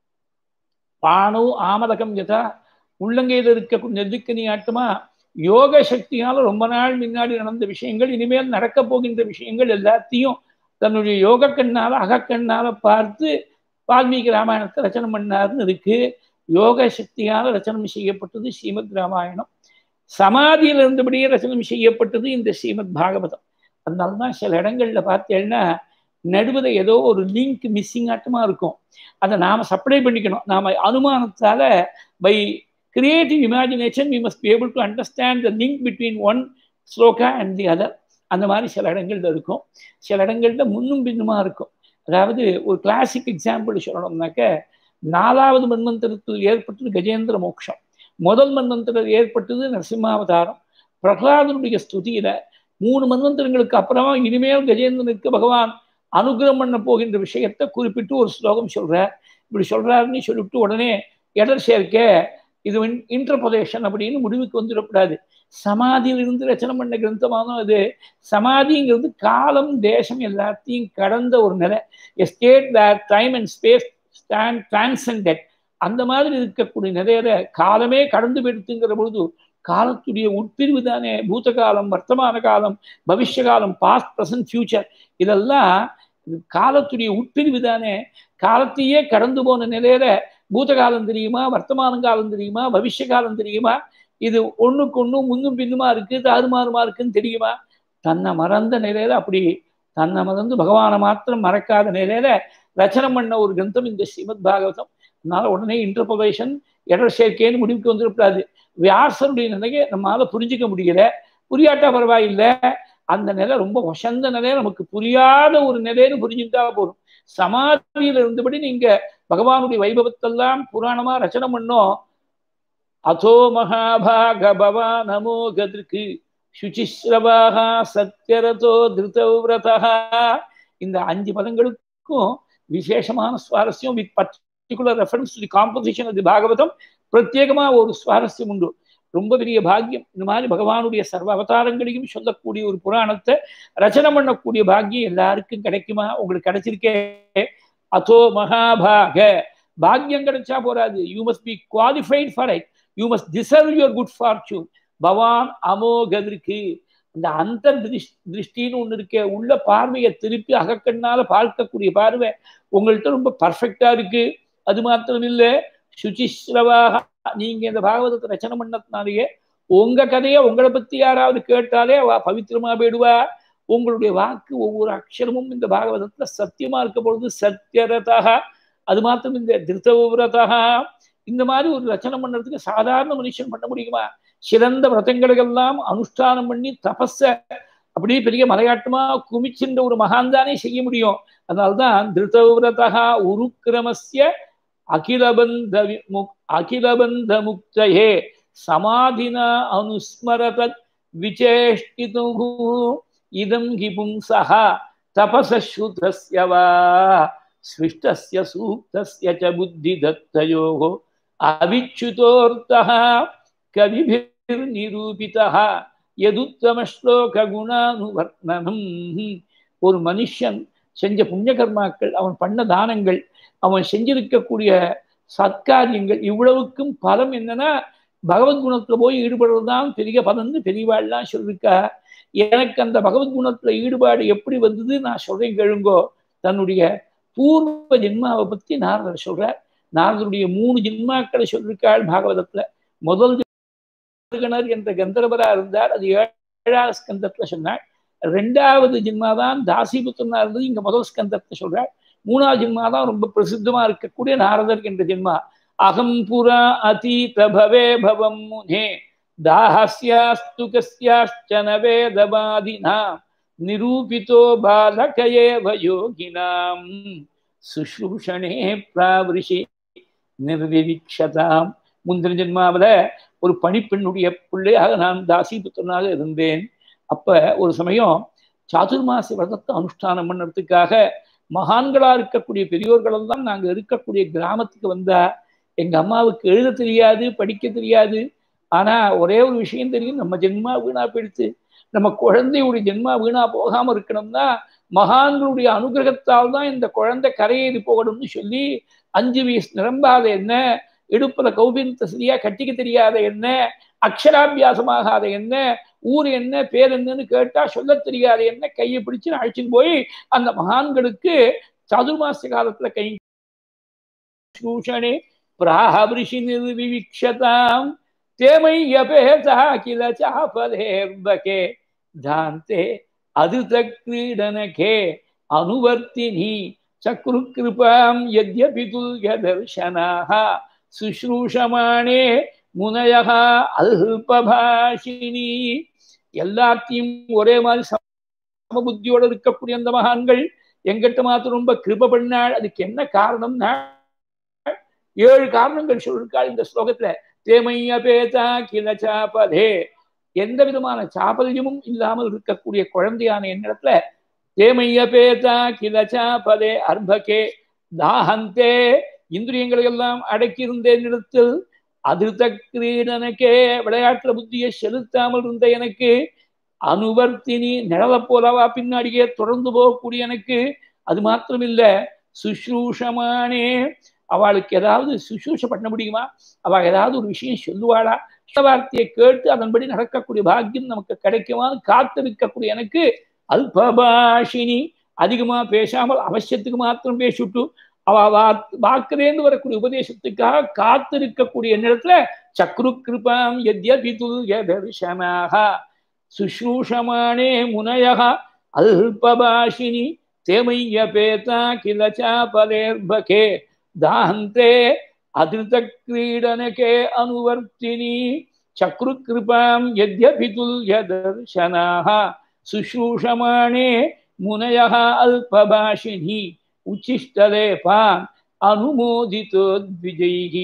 பானு ஆமதகம் யதா உள்ளங்கையில் இருக்க நெருக்கணி ஆட்டமா யோக சக்தியால ரொம்ப நாள் முன்னாடி நடந்த விஷயங்கள் இனிமேல் நடக்க போகின்ற விஷயங்கள் எல்லாத்தையும் தன்னுடைய யோக கண்ணால அகக்கண்ணால பார்த்து வால்மீகி ராமாயணத்தை ரச்சனை பண்ணாருன்னு இருக்கு யோக சக்தியால ரச்சனம் செய்யப்பட்டது ஸ்ரீமத் ராமாயணம் சமாதியில் இருந்தபடியே ரச்சனம் செய்யப்பட்டது இந்த ஸ்ரீமத் பாகவதம் அதனால்தான் சில இடங்கள்ல பார்த்தேன்னா நடுவில் ஏதோ ஒரு லிங்க் மிஸ்ஸிங் ஆட்டமா இருக்கும் அதை நாம சப்ளை பண்ணிக்கணும் நாம அனுமானத்தால by creative imagination we must be able to understand the link between one shloka and the other அந்த மாதிரி சில இடங்கள்ல இருக்கும் சில இடங்கள்ல முன்னும் பின்னுமா இருக்கும் அதாவது ஒரு கிளாசிக் எக்ஸாம்பிள் சொல்லணும்னாக்க நாலாவது மன்வந்தரத்தில் ஏற்பட்டது கஜேந்திர மோட்சம் முதல் மன்வந்தரத்தில் ஏற்பட்டது நரசிம்மாவதாரம் பிரகலாதனுடைய ஸ்துதியில மூணு மன்வந்தரங்களுக்கு அப்புறமா இனிமேல் கஜேந்திரனுக்கு பகவான் அனுகிரகம் பண்ண போகின்ற விஷயத்தை குறிப்பிட்டு ஒரு ஸ்லோகம் சொல்றார் இப்படி சொல்றாருன்னு சொல்லிவிட்டு உடனே எடர் சேர்க்க இது இன்டர்பொலேஷன் அப்படின்னு முடிவுக்கு வந்துடக்கூடாது சமாதியிலிருந்து ரச்சனை பண்ண கிரந்தமானோ அது சமாதிங்கிறது காலம் தேசம் எல்லாத்தையும் கடந்த ஒரு நிலை a state where time and space stand transcended அந்த மாதிரி இருக்கக்கூடிய நிலையில காலமே கடந்து போயிடுத்துங்கிற பொழுது காலத்துடைய உட்பிரிவு தானே பூத காலம் வர்த்தமான காலம் பவிஷ்ய காலம் பாஸ்ட் ப்ரெசன்ட் ஃபியூச்சர் இதெல்லாம் காலத்துடைய உட்பிரிவு தானே காலத்தையே கடந்து போன நிலையில பூத காலம் தெரியுமா வர்த்தமான காலம் தெரியுமா பவிஷ்ய காலம் தெரியுமா இது ஒண்ணுக்கு ஒன்றும் முன்னும் பின்னுமா இருக்கு தாறுமாறுமா இருக்குன்னு தெரியுமா தன்னை மறந்த நிலையில அப்படி தன்னை மறந்து பகவானை மாத்திரம் மறக்காத நிலையில ரச்சனம் பண்ண ஒரு கிரந்தம் இந்த ஸ்ரீமத் பாகவதம் அதனால உடனே இன்டர்பொலேஷன் எடர் சேர்க்கைன்னு முடிவுக்கு வந்துடக்கூடாது வியாசருடைய நிலையை நம்மளால புரிஞ்சிக்க முடியல புரியாட்டா பரவாயில்லை அந்த நிலை ரொம்ப வசந்த நிலை நமக்கு புரியாத ஒரு நிலைன்னு புரிஞ்சுட்டா போதும் சமாதியில இருந்தபடி நீங்க பகவானுடைய வைபவத்தெல்லாம் புராணமா ரச்சனை பண்ணோம் அதோ மகாபாக பவா நமோ கதிர்க்கு சுச்சிஸ்ரவாகா சத்யரதோ திருதவிரதா இந்த அஞ்சு பதங்களுக்கும் விசேஷமான சுவாரஸ்யம் with particular reference to the composition of the Bhagavatam பிரத்யேகமா ஒரு சுவாரஸ்யம் உண்டு ரொம்ப பெரிய பாக்கியம் இந்த மாதிரி பகவானுடைய சர்வ அவதாரங்களையும் சொல்லக்கூடிய ஒரு புராணத்தை ரச்சனை பண்ணக்கூடிய பாக்கியம் எல்லாருக்கும் கிடைக்குமா உங்களுக்கு கிடைச்சிருக்கே அதோ மகாபாக பாக்கியம் கிடைச்சா போராது you must be qualified for it you must deserve your good fortune பவான் அமோகதிற்கு இந்த அந்த திருஷ்டின்னு ஒன்று இருக்க உள்ள பார்வையை திருப்பி அகக்கண்ணால பார்க்கக்கூடிய பார்வை உங்கள்கிட்ட ரொம்ப பர்ஃபெக்டா இருக்கு அது மாத்திரம் இல்லை சுச்சிஸ்ரவாக நீங்க இந்த பாகவதத்தை ரச்சனை பண்ணதுனாலேயே உங்க கதையை உங்களை பத்தி யாராவது கேட்டாலே அவ பவித்திரமா போயிடுவா உங்களுடைய வாக்கு ஒவ்வொரு அக்ஷரமும் இந்த பாகவதத்துல சத்தியமா இருக்க பொழுது சத்தியரதாக அது மாத்திரம் இந்த திருத்தவிரதா இந்த மாதிரி ஒரு ரச்சனை பண்றதுக்கு சாதாரண மனுஷன் பண்ண முடியுமா சிறந்த விரதங்களுக்கெல்லாம் அனுஷ்டானம் பண்ணி தபஸ அப்படியே பெரிய மலையாட்டமா குமிச்சின்ற ஒரு மகான்தானே செய்ய முடியும் அதனால்தான் திருத்தவிரதா உருக்கிரமஸ்ய அகிலபந்த அகிலபந்த முக்தயே சமாதினா அனுஸ்மரத விசேஷ்டிது இதம் ஹி பும்சः தபசஸ்ருதஸ்ய வா ஸ்விஷ்டஸ்ய சூக்தஸ்ய ச புத்திதத்தயோः அவிச்சுதோர்த்தः கவிபிர்நிரூபிதः எதுத்தம ஸ்லோக குணானுவர்ணனம் ஒரு மனுஷன் செஞ்ச புண்ணிய கர்மாக்கள் அவன் பண்ண தானங்கள் அவன் செஞ்சிருக்கக்கூடிய சத்காரியங்கள் இவ்வளவுக்கும் பலம் என்னன்னா பகவத் குணத்துல போய் ஈடுபடுறது தான் பெரிய பலன்னு பெரியவாள்லாம் சொல்லிருக்கா எனக்கு அந்த பகவத் குணத்துல ஈடுபாடு எப்படி வந்தது நான் சொல்றேன் கேளுங்கோ தன்னுடைய பூர்வ ஜென்மாவை பத்தி நாரதர் சொல்றார் நாரதருடைய மூணு ஜென்மாக்களை சொல்லிருக்காள் பாகவதத்துல முதல் கணர் என்ற கந்தர்வரா இருந்தார் அது ஏழாவது ஸ்கந்தத்துல சொன்னாள் ரெண்டாவது ஜென்மாதான் தாசிபுத்திரனா இருந்தது இங்க முதல் ஸ்கந்தத்தை சொல்றாள் மூணாவது ஜென்மா தான் ரொம்ப பிரசித்தமா இருக்கக்கூடிய நாரதர் என்ற ஜென்மா அகம் புரா அதீத பவே பவம் முனே தாஹஸ்யாஸ்து கஸ்யாச்சன வேதபாதினா நிரூபிதோ பாலகயேவ யோகினாம் சுஷ்ரூஷணே பிராவிருஷி நிர்விவிக்ஷதாம் முந்தின ஜென்மாவில ஒரு பணிப்பெண்ணுடைய பிள்ளையாக நான் தாசிபுத்திரனாக இருந்தேன் அப்ப ஒரு சமயம் சாதுர்மாச விரதத்தை அனுஷ்டானம் பண்ணுறதுக்காக மகான்களா இருக்கக்கூடிய பெரியோர்கள் எல்லாம் நாங்க இருக்கக்கூடிய கிராமத்துக்கு வந்தா எங்க அம்மாவுக்கு எழுத தெரியாது படிக்க தெரியாது ஆனா ஒரே ஒரு விஷயம் தெரியும் நம்ம ஜென்மா வீணா போயிடுச்சு நம்ம குழந்தையுடைய ஜென்மா வீணா போகாம இருக்கணும்னா மகான்களுடைய அனுகிரகத்தால் தான் இந்த குழந்தை கரையேறி போகணும்னு சொல்லி அஞ்சு வயசு நிரம்பாத என்ன இடுப்புல கௌபினத்தை சரியா கட்டிக்க தெரியாத என்ன அக்ஷராபியாசமாகாத என்ன ஊர் என்ன பேர் என்னன்னு கேட்டா சொல்ல தெரியாத என்ன கையை பிடிச்சு அழைச்சிட்டு போய் அந்த மகான்களுக்கு சதுர்மாச காலத்துல கை சூஷணே பிராஹபிருஷி நிர்விவிக்ஷதாம் தேமையபேதா கில சாபலேர்பகே தாந்தே அதிருத கிரீடனகே அனுவர்த்தினி சக்ரு கிருபாம் யத்யபி துல்ய தர்சனாக சுஷ்ரூஷமானே முனையகா அல்பபாஷினி எல்லாத்தையும் ஒரே மாதிரி சம புத்தியோட இருக்கக்கூடிய அந்த மகான்கள் எங்கிட்ட மாத்திரம் ரொம்ப கிருப பண்ணாள் அதுக்கு என்ன காரணம்னா ஏழு காரணங்கள் சொல்லிருக்காள் இந்த ஸ்லோகத்துல தேமைய பேதா கில சாபதே எந்த விதமான சாபல்யமும் இல்லாமல் இருக்கக்கூடிய குழந்தையான என்னிடத்துல தேமைய பேதா கில சாபதே அர்பகே தாஹந்தே இந்திரியங்களை எல்லாம் அடக்கியிருந்தேன் இடத்தில் அதிர்த்த கிரீடனக்கே விளையாட்டுல புத்தியை செலுத்தாமல் இருந்த எனக்கு அனுவர்த்தினி நிழல போலவா பின்னாடியே தொடர்ந்து போகக்கூடிய எனக்கு அது மாத்திரம் இல்ல சுஷ்ரூஷமானே அவளுக்கு ஏதாவது சுசூஷ பண்ண முடியுமா அவ ஏதாவது ஒரு விஷயம் சொல்லுவாளா வார்த்தையை கேட்டு அதன்படி நடக்கக்கூடிய பாக்கியம் நமக்கு கிடைக்குமான்னு காத்திருக்கக்கூடிய எனக்கு அல்பபாஷினி அதிகமா பேசாமல் அவசியத்துக்கு மாத்திரம் பேசிட்டு அவ வாக்குலேருந்து வரக்கூடிய உபதேசத்துக்காக காத்திருக்கக்கூடிய நேரத்துல சக்ரு கிருபாம் எத்யபிதுல்யதர்ஷனாக சுஷ்ரூஷமானே முனயக அல்பபாஷினி தேமையபேதா கில சாபலேர்பகே தாந்தே அதிருத கிரீடனகே அனுவர்த்தினி சக்ரு கிருபாம் எத்யபிதுல்யதர்ஷனாக சுஷ்ரூஷமானே முனயः அல்பபாஷினி உச்சிஷ்டலேபான் அனுமோதிதோ द्विजैः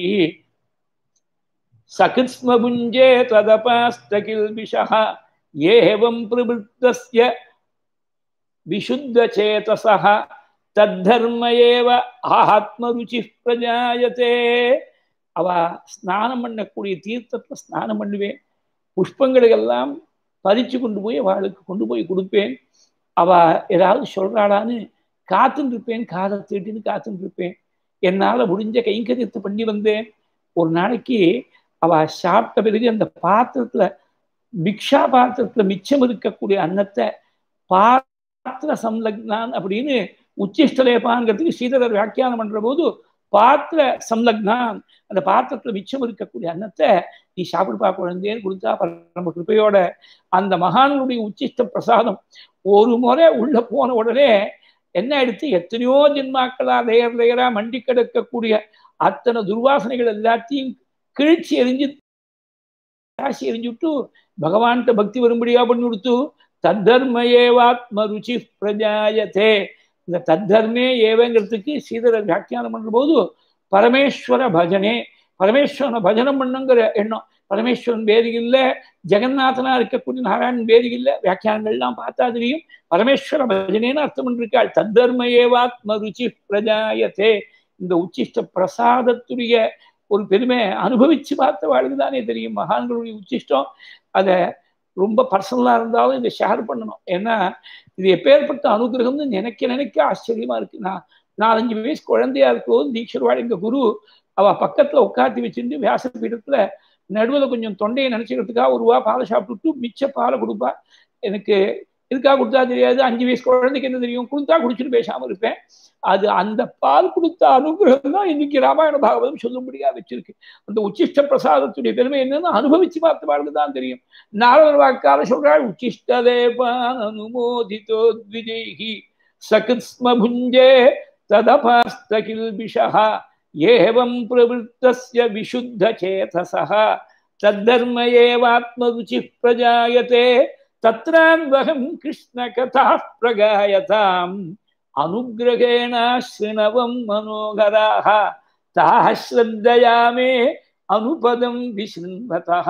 सकृत्स्मभुञ्जे तदपास्तकिल्बिषः एवं प्रवृत्तस्य विशुद्धचेतसः தத்தர்ம ஏவ ஆத்மருச்சி பிரஜாயத்தே அவ ஸ்நானம் பண்ணக்கூடிய தீர்த்தத்தில் ஸ்நானம் பண்ணுவேன் புஷ்பங்களுக்கெல்லாம் பறித்து கொண்டு போய் அவளுக்கு கொண்டு போய் கொடுப்பேன் அவ ஏதாவது சொல்றாளான்னு காத்துன்னு இருப்பேன் காதை தீட்டின்னு காத்துன்னு இருப்பேன் என்னால் முடிஞ்ச கைங்கரியத்தை பண்ணி வந்தேன் ஒரு நாளைக்கு அவ சாப்பிட்ட பிறகு அந்த பாத்திரத்துல பிக்ஷா பாத்திரத்துல மிச்சம் இருக்கக்கூடிய அன்னத்தை பாத்திர சம்லக்னான் அப்படின்னு உச்சிஷ்டலேபாங்கிறதுக்கு ஸ்ரீதரர் வியாக்கியானம் பண்ற போது பாத்திர சம்லக்னான் அந்த பாத்திரத்துல மிச்சம் இருக்கக்கூடிய அன்னத்தை நீ சாப்பிடுப்பா குழந்தைன்னு கொடுத்தா பரம கிருப்பையோட அந்த மகான்களுடைய உச்சிஷ்ட பிரசாதம் ஒரு முறை உள்ள போன உடனே என்ன எடுத்து எத்தனையோ ஜென்மாக்களா லேயர் லேயரா மண்டி கிடக்கக்கூடிய அத்தனை துர்வாசனைகள் எல்லாத்தையும் கிழிச்சு எரிஞ்சு காசி எரிஞ்சுட்டு பகவான்கிட்ட பக்தி வரும்படியா பண்ணி கொடுத்து தத்தர்ம ஏவாத்ம ருச்சி பிரஜாயத்தே இந்த தத்தர்மே ஏவங்கிறதுக்கு ஸ்ரீதரர் வியாக்கியானம் பண்ற போது பரமேஸ்வர பஜனே பரமேஸ்வரனை பஜனம் பண்ணுங்கிற எண்ணம் பரமேஸ்வரன் வேறு இல்லை ஜெகநாதனா இருக்கக்கூடிய நாராயணன் வேறு இல்லை வியாக்கியானங்கள்லாம் பார்த்தா தெரியும் பரமேஸ்வர பஜனேன்னு அர்த்தம் பண்ணிருக்காள் தத்தர்ம ஏவாத்ம ருச்சி பிரஜாயத்தே இந்த உச்சிஷ்ட பிரசாதத்துடைய ஒரு பெருமை அனுபவிச்சு பார்த்த வாழ்க்கை தானே தெரியும் மகான்களுடைய உச்சிஷ்டம் அதை ரொம்ப பர்சனலாக இருந்தாலும் இதை ஷேர் பண்ணணும் ஏன்னா இது எப்பேற்பட்ட அனுகிரகம்னு நினைக்க நினைக்க ஆச்சரியமா இருக்கு நான் நாலஞ்சு வயசு குழந்தையா இருக்கும் தீட்சர்வாள் எங்க குரு அவ பக்கத்துல உட்காத்தி வச்சிருந்து வியாசபீடத்துல நடுவில் கொஞ்சம் தொண்டையை நினைச்சுக்கிறதுக்காக ஒரு ரூபா பாலை சாப்பிட்டுட்டு மிச்ச பாலை கொடுப்பா எனக்கு இதுக்காக கொடுத்தா தெரியாது அஞ்சு வயசு குழந்தைக்கு என்ன தெரியும் கொடுத்தா குடிச்சிட்டு பேசாம இருப்பேன் அது அந்த பால் கொடுத்த அனுகிரகம் தான் இன்னைக்கு ராமாயண பாகவதம் சொல்லும்படியா வச்சிருக்கு அந்த உச்சிஷ்ட பிரசாதத்துடைய பெருமை என்னன்னு அனுபவிச்சு பார்த்த வாழ்க்கை தான் தெரியும் நாரதர் வாக்கால சொல்றாள் உச்சிஷ்டதேபான் அனுமோதிதோ த்விஜைஹி சகிருத்ஸ்ம புஞ்சே ததபாஸ்தகில்பிஷः ஏவம் பிரவருத்தஸ்ய விசுத்த சேதசः தத்தர்ம ஏவாத்மருச்சிः பிரஜாயते தத்ரான்வகம் கிருஷ்ணகதா பிரகாயதாம் அனுகிரகேண ஸ்ருணவம் மனோகராக தாः ஸ்ரத்தயாமே அனுபதம் விசிரும்பதः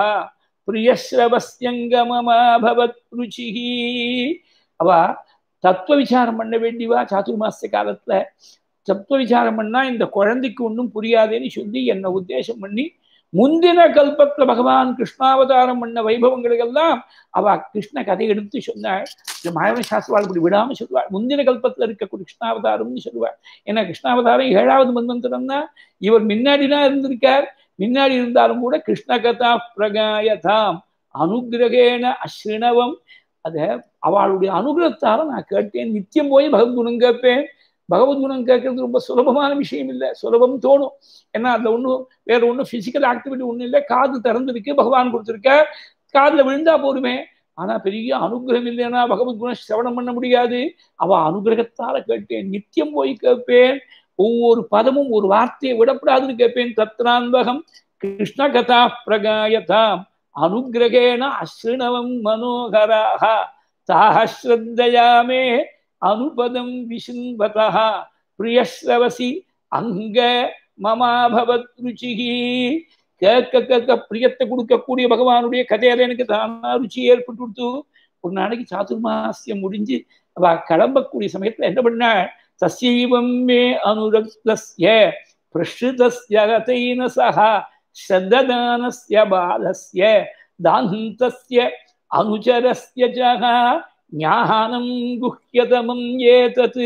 பிரியஸ்ரவஸ்யங்கமமாபவத் ருச்சிஹி அவ தத்துவ விசாரம் பண்ண வேண்டியவா சாதுர்மாச காலத்துல தத்துவ விசாரம் பண்ணா இந்த குழந்தைக்கு ஒன்றும் புரியாதேன்னு சொல்லி என்னை உத்தேசம் பண்ணி முந்தின கல்பத்துல பகவான் கிருஷ்ணாவதாரம் பண்ண வைபவங்களுக்கெல்லாம் அவ கிருஷ்ண கதை எடுத்து சொன்னாள் இந்த மாயவ சாஸ்திரவாள் இப்படி விடாம சொல்லுவாள் முந்தின கல்பத்துல இருக்கக்கூடிய கிருஷ்ணாவதாரம்னு சொல்லுவாள் ஏன்னா கிருஷ்ணாவதாரம் ஏழாவது மன்வந்தரம் தான் இவர் முன்னாடிதான் இருந்திருக்கார் முன்னாடி இருந்தாலும் கூட கிருஷ்ண கதா பிரகாயதாம் அனுகிரகேன அஸ்ரிணவம் அத அவளுடைய அனுகிரகத்தால நான் கேட்டேன் நித்தியம் போய் பகவத்குணம் கேட்பேன் பகவத்குணம் கேட்கறது ரொம்ப சுலபமான விஷயம் இல்லை சுலபம் தோணும் ஏன்னா அதுல ஒன்றும் வேற ஒன்றும் பிசிக்கல் ஆக்டிவிட்டி ஒன்றும் இல்லை காது திறந்திருக்கு பகவான் கொடுத்துருக்க காதுல விழுந்தா போருமே ஆனா பெரிய அனுகிரகம் இல்லைன்னா பகவத்குணம் சிரவணம் பண்ண முடியாது அவ அனுகிரகத்தால கேட்டேன் நித்தியம் போய் கேட்பேன் ஒவ்வொரு பதமும் ஒரு வார்த்தையை விடப்படாதுன்னு கேட்பேன் தத்ரான்பகம் கிருஷ்ண கதா பிரகாயதாம் அனுகிரகேண அஸ்ருணவம் மனோகராக தாஹ ஸ்ரத்தயாமே அனுபதம் விசும்பதः பிரியஸ்ரவசி அங்க மமாபவத் ருச்சிகி கேட்க கேட்க பிரியத்தை கொடுக்கக்கூடிய பகவானுடைய கதையில எனக்கு தானா ருச்சி ஏற்பட்டு கொடுத்து ஒரு நாளைக்கு சாதுர்மாசியம் முடிஞ்சு அவ கிளம்பக்கூடிய சமயத்துல என்ன பண்ண தசீவம் மே அனுரக்தஸ்ய பிரஷ்ருதஸ்ய சக ஸ்ரத்ததானஸ்ய பாலஸ்ய தாந்தஸ்ய அனுச்சரஸ்ய ஜக ஞானம் குஹ்யதமம் ஏதத்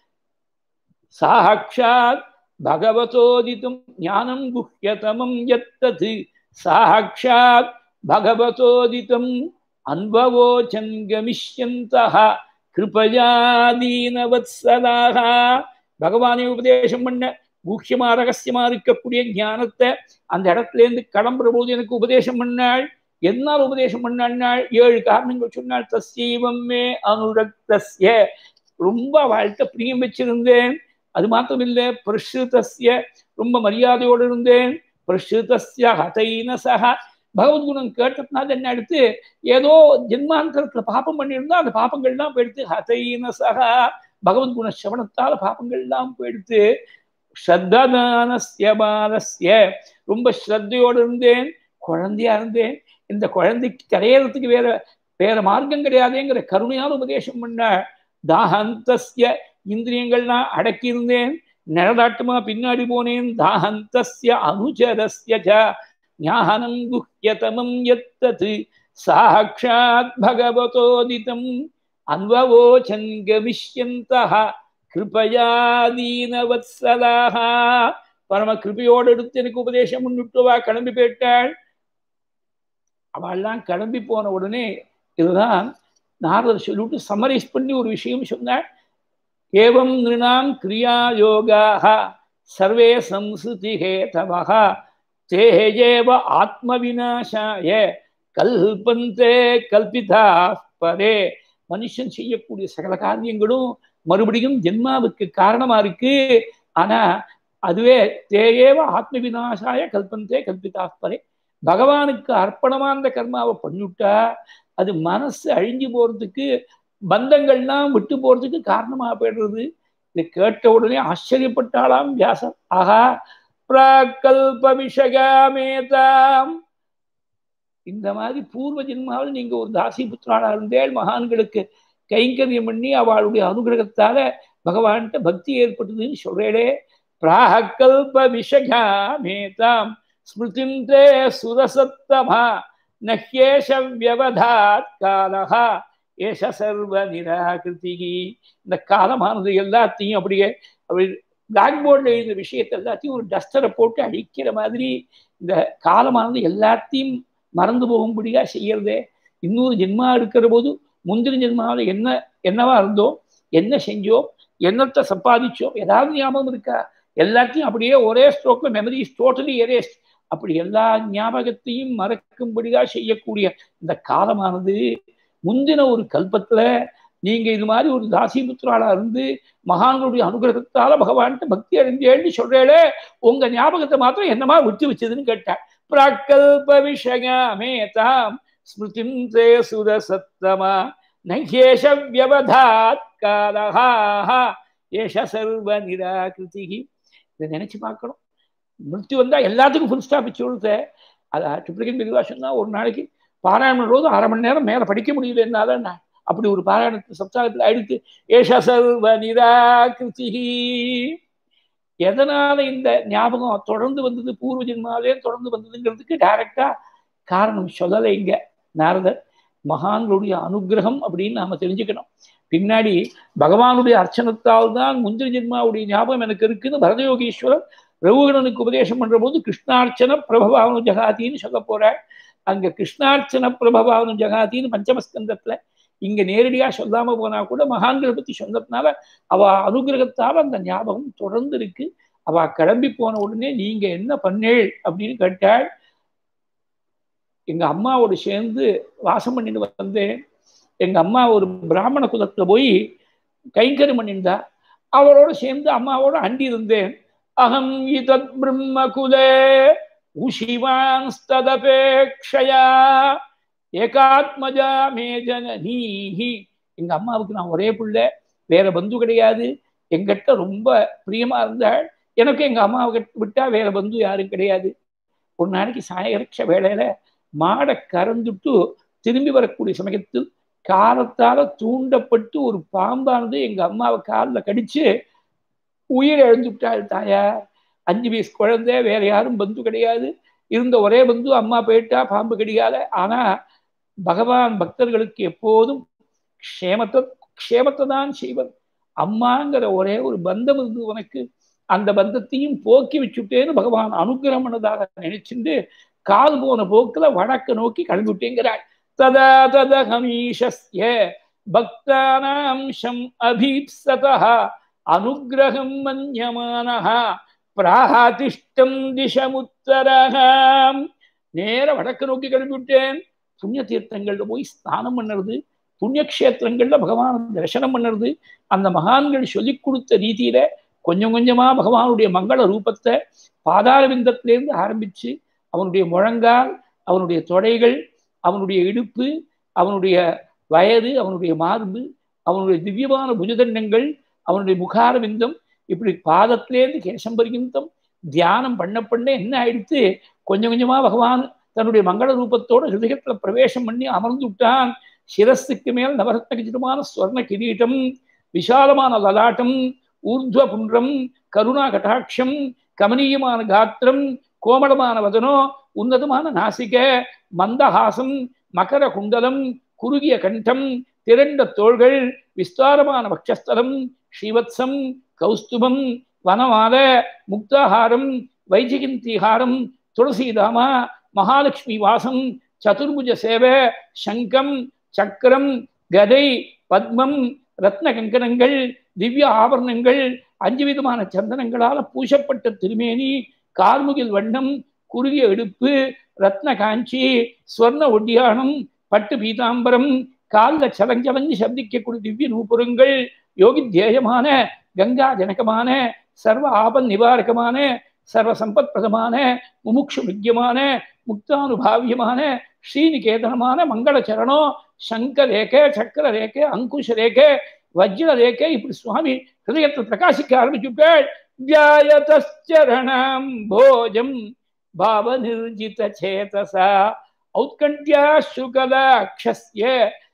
சாட்சாத் பகவதோதித்தும் ஞானம் குஹ்யதமம் எத்தத் சாட்சாத் பகவதோதித்தம் அன்பவோச்சன் கமிஷ்யந்தः கிருபயா தீனவத்சலாக பகவானை உபதேசம் பண்ண முக்கியமா ரகசியமா இருக்கக்கூடிய ஞானத்தை அந்த இடத்துல இருந்து கிளம்புற போது எனக்கு உபதேசம் பண்ணாள் என்னால் உபதேசம் பண்ணாள் ஏழு காரணங்கள் சொன்னாள் தஸ்யீவம் மே அனுரக்தஸ்ய ரொம்ப வாழ்க்கை பிரியம் வச்சிருந்தேன் அது மாத்திரம் இல்லை பிரசுதஸ்ய ரொம்ப மரியாதையோடு இருந்தேன் பிரசுதஸ்ய ஹதைன சக பகவத்குணம் கேட்டதுனால என்ன எடுத்து ஏதோ ஜென்மாந்தரத்துல பாப்பம் பண்ணியிருந்தா அந்த பாப்பங்கள்லாம் போயிடுத்து ஹதைன சகா பகவத்குண சிரவணத்தால பாப்பங்கள்லாம் போயிடுத்து ஸ்ரத்ததானஸ்ய பாலஸ்ய ரொம்ப ஸ்ரத்தையோடு இருந்தேன் குழந்தையா இருந்தேன் இந்த குழந்தைக்கு கரையறதுக்கு வேற வேற மார்க்கம் கிடையாதுங்கிற கருணையான உபதேசம் பண்ண தாஹந்தஸ்ய இந்திரியங்கள்லாம் அடக்கி இருந்தேன் நிழலாட்டமா பின்னாடி போனேன் தாஹந்தஸ்ய அனுச்சரஸ்ய ஞானம் குஹ்யதமம் எத்தது சாட்சாத் பகவதோதிதம் அன்வவோச்சன் கவிஷ்யந்தः கிருபயா தீனவத்சலாக பரம கிருபையோடு எடுத்து எனக்கு உபதேசம் முன்னிட்டுவா கிளம்பி போயிட்டாள் அவள்லாம் கிளம்பி போன உடனே இதுதான் நாரதர் சொல்லிவிட்டு சம்மரைஸ் பண்ணி ஒரு விஷயம் சொன்னாள் ஏவம் நிருணாம் கிரியா யோகாக சர்வே சம்ஸ்ருதி ஹேதவக தேஜேவ ஆத்ம விநாசாய கல்பந்தே கல்பிதா பரே மனுஷன் செய்யக்கூடிய சகல காரியங்களும் மறுபடியும் ஜென்மாவுக்கு காரணமா இருக்கு ஆனா அதுவே தேயேவ ஆத்ம விநாசாய கல்பந்தே கல்பிதா பரே பகவானுக்கு அர்ப்பணமா அந்த கர்மாவை பண்ணிவிட்டா அது மனசு அழிஞ்சு போறதுக்கு பந்தங்கள்லாம் விட்டு போறதுக்கு காரணமா போயிடுறது இதை கேட்ட உடனே ஆச்சரியப்பட்டாளாம் வியாசர் ஆஹா பிராக்கல்ப விஷகாமேதாம் இந்த மாதிரி பூர்வ ஜென்மாவில் நீங்க ஒரு தாசி புத்திராளா இருந்தேள் மகான்களுக்கு கைங்கரியம் பண்ணி அவளுடைய அனுகிரகத்தால பகவான்கிட்ட பக்தி ஏற்பட்டதுன்னு சொல்றேடே பிராகல்ப விஷகாமேதாம் ஸ்மிருதிந்தே சுரசத்தமா நஹ்யேஷ வியவதாத் காலஹா ஏஷ சர்வ நிராகிருதிகி இந்த காலமானது எல்லாத்தையும் அப்படியே அப்படி பிளாக் போர்டில் எழுதின விஷயத்தை எல்லாத்தையும் ஒரு டஸ்டரை போட்டு அழிக்கிற மாதிரி இந்த காலமானது எல்லாத்தையும் மறந்து போகும்படியா செய்யறதே இன்னொரு ஜென்மா இருக்கிற போது முந்தின ஜென்மாவில் என்ன என்னவா இருந்தோம் என்ன செஞ்சோம் என்னத்தை சம்பாதிச்சோம் ஏதாவது ஞாபகம் இருக்கா எல்லாத்தையும் அப்படியே ஒரே ஸ்ட்ரோக்ல மெமரி இஸ் டோட்டலி எரேஸ்ட் அப்படி எல்லா ஞாபகத்தையும் மறக்கும்படியா செய்யக்கூடிய இந்த காலமானது முந்தின ஒரு கல்பத்துல நீங்க இது மாதிரி ஒரு தாசிபுத்திராளா இருந்து மகான்களுடைய அனுகிரகத்தால பகவான்கிட்ட பக்தி அடைஞ்சேன்னு சொல்றேளே உங்க ஞாபகத்தை மாத்திரம் என்னமா விட்டு வச்சதுன்னு கேட்டார் பிராக்கல்ப விஷயமே தாம் ஸ்மிருதிம் தே சுரசத்தமா நகேஷ வியவதாத் காலஹா ஏஷ சர்வ நிராகிருதி இதை நினைச்சு பார்க்கணும் மிருத்தி வந்தா எல்லாத்துக்கும் ஃபுல் ஸ்டாப் வச்சு கொடுத்த அதை ட்ரிப்ளிகன் மெதுவாக சொன்னா ஒரு நாளைக்கு பாராயணம் போது அரை மணி நேரம் மேலே படிக்க முடியல என்னால அப்படி ஒரு பாராயணத்து சப்தாகத்தில் ஆயிடுத்து ஏஷ சர்வ நிராகிருதி எதனால இந்த ஞாபகம் தொடர்ந்து வந்தது பூர்வ ஜென்மாவே தொடர்ந்து வந்ததுங்கிறதுக்கு டைரக்டா காரணம் சொல்லலை இங்க நாரதர் மகான்களுடைய அனுகிரகம் அப்படின்னு நாம தெரிஞ்சுக்கணும் பின்னாடி பகவானுடைய அர்ச்சனத்தால் தான் முந்திர ஜென்மாவுடைய ஞாபகம் எனக்கு இருக்குன்னு பரதயோகீஸ்வரர் ரகுகணனுக்கு உபதேசம் பண்ற போது கிருஷ்ணார்ச்சன பிரபவானு ஜகாத்தின்னு சொல்ல போற அங்க கிருஷ்ணார்ச்சன பிரபவானு ஜகாத்தின்னு பஞ்சமஸ்கந்தத்துல இங்க நேரடியா சொல்லாம போனா கூட மகான்களை பத்தி சொன்னதுனால அவ அனுகிரகத்தால அந்த ஞாபகம் தொடர்ந்து இருக்கு அவ கிளம்பி போன உடனே நீங்க என்ன பண்ணேள் அப்படின்னு கேட்டாள் எங்க அம்மாவோடு சேர்ந்து வாசம் பண்ணிட்டு வந்தேன் எங்க அம்மா ஒரு பிராமண குலத்துல போய் கைங்கரி பண்ணியிருந்தா அவரோட சேர்ந்து அம்மாவோட அண்டி இருந்தேன் அகம் இதத் பிரம்ம குலே உஷிவான்ஸ்ததபேக்ஷயா ஏகாத்மஜா மே ஜனநீஹி எங்க அம்மாவுக்கு நான் ஒரே பிள்ளை வேற பந்து கிடையாது எங்கிட்ட ரொம்ப பிரியமா இருந்தாள் எனக்கு எங்க அம்மாவை விட்டா வேற பந்து யாரும் கிடையாது ஒரு நாளைக்கு சாயரட்ச வேளையில மாடை கறந்துட்டு திரும்பி வரக்கூடிய சமயத்தில் காலத்தால தூண்டப்பட்டு ஒரு பாம்பானது எங்க அம்மாவை காலில் கடிச்சு உயிர் எழுந்து விட்டாள் தாயார் அஞ்சு வயசு குழந்தை வேற யாரும் பந்து கிடையாது இருந்த ஒரே பந்து அம்மா போயிட்டா பாம்பு கிடையாது ஆனா பகவான் பக்தர்களுக்கு எப்போதும் க்ஷேமத்தை க்ஷேமத்தை தான் செய்வன் அம்மாங்கிற ஒரே ஒரு பந்தம் இருந்து உனக்கு அந்த பந்தத்தையும் போக்கி வச்சுட்டேன்னு பகவான் அனுகிரகம் பண்ணதாக நினைச்சுட்டு கால் போன போக்குல வடக்கு நோக்கி கிளம்பி விட்டேங்கிறாள் ததா தத ஹமீஷஸ்ய பக்தானாம்சம் அபீப்சதா அனுகிரகம் மன்யமானஹ பிராதிஷ்டம் திசமுத்தரகாம் நேர வடக்கு நோக்கி கிளம்பி விட்டேன் புண்ணிய தீர்த்தங்கள்ல போய் ஸ்நானம் பண்ணுறது புண்ணிய கஷேத்திரங்கள்ல பகவான் தரிசனம் பண்ணுறது அந்த மகான்கள் சொல்லி கொடுத்த ரீதியில கொஞ்சம் கொஞ்சமா பகவானுடைய மங்கள ரூபத்தை பாதார விந்தத்திலேருந்து ஆரம்பிச்சு அவனுடைய முழங்கால் அவனுடைய தொடைகள் அவனுடைய இடுப்பு அவனுடைய வயது அவனுடைய மார்பு அவனுடைய திவ்யமான புஜதண்டங்கள் அவனுடைய முகாரவிந்தம் இப்படி பாதத்திலேருந்து கேசம் பர்யந்தம் தியானம் பண்ண பண்ண என்ன ஆயிடுத்து கொஞ்சம் கொஞ்சமா பகவான் தன்னுடைய மங்கள ரூபத்தோட ஹிருதயத்துல பிரவேசம் பண்ணி அமர்ந்து விட்டான் சிரஸுக்கு மேல் நவரத்னகிதமான ஸ்வர்ண கிரீட்டம் விசாலமான லலாட்டம் ஊர்துவ புன்றம் கருணா கட்டாட்சம் கமனீயமான காத்திரம் கோமளமான வதனோ உன்னதமான நாசிக மந்தஹாசம் மகர குண்டலம் குறுகிய கண்டம் திரண்ட தோள்கள் விஸ்தாரமான பட்சஸ்தலம் ஸ்ரீவத்சம் கௌஸ்துபம் வனமால முக்தாஹாரம் வைஜகிந்திஹாரம் துளசிதாமா மகாலட்சுமி வாசம் சதுர்புஜ சேவ சங்கம் சக்கரம் கதை பத்மம் ரத்ன கங்கணங்கள் திவ்ய ஆபரணங்கள் அஞ்சு விதமான சந்தனங்களால பூசப்பட்ட திருமேனி கார்முகில் வண்ணம் குறுகிய எடுப்பு ரத்ன காஞ்சி ஸ்வர்ண ஒட்டியானம் பட்டு பீதாம்பரம் காலில் சலஞ்சலஞ்சு சப்திக்கக்கூடிய திவ்ய நூபுரங்கள் யோகி தேயமான கங்கா ஜனகமான சர்வ ஆபன் நிவாரகமான சர்வ சம்பத் பிரதமான முமுக்ஷு வித்தியமான முக்தானுபாவியமான ஸ்ரீநிகேதனமான மங்கள சரணம் சங்க ரேகை சக்கர ரேகை அங்குஷ ரேகை வஜ்ர ரேகை இப்படி சுவாமி ஹிருதயத்தை பிரகாசிக்க ஆரம்பிச்சுட்டாள் தியாயதரணம் போஜம் பாவ நிர்ஜித சேதசா ஔத்கண்யா சுகலாட்சஸ்ய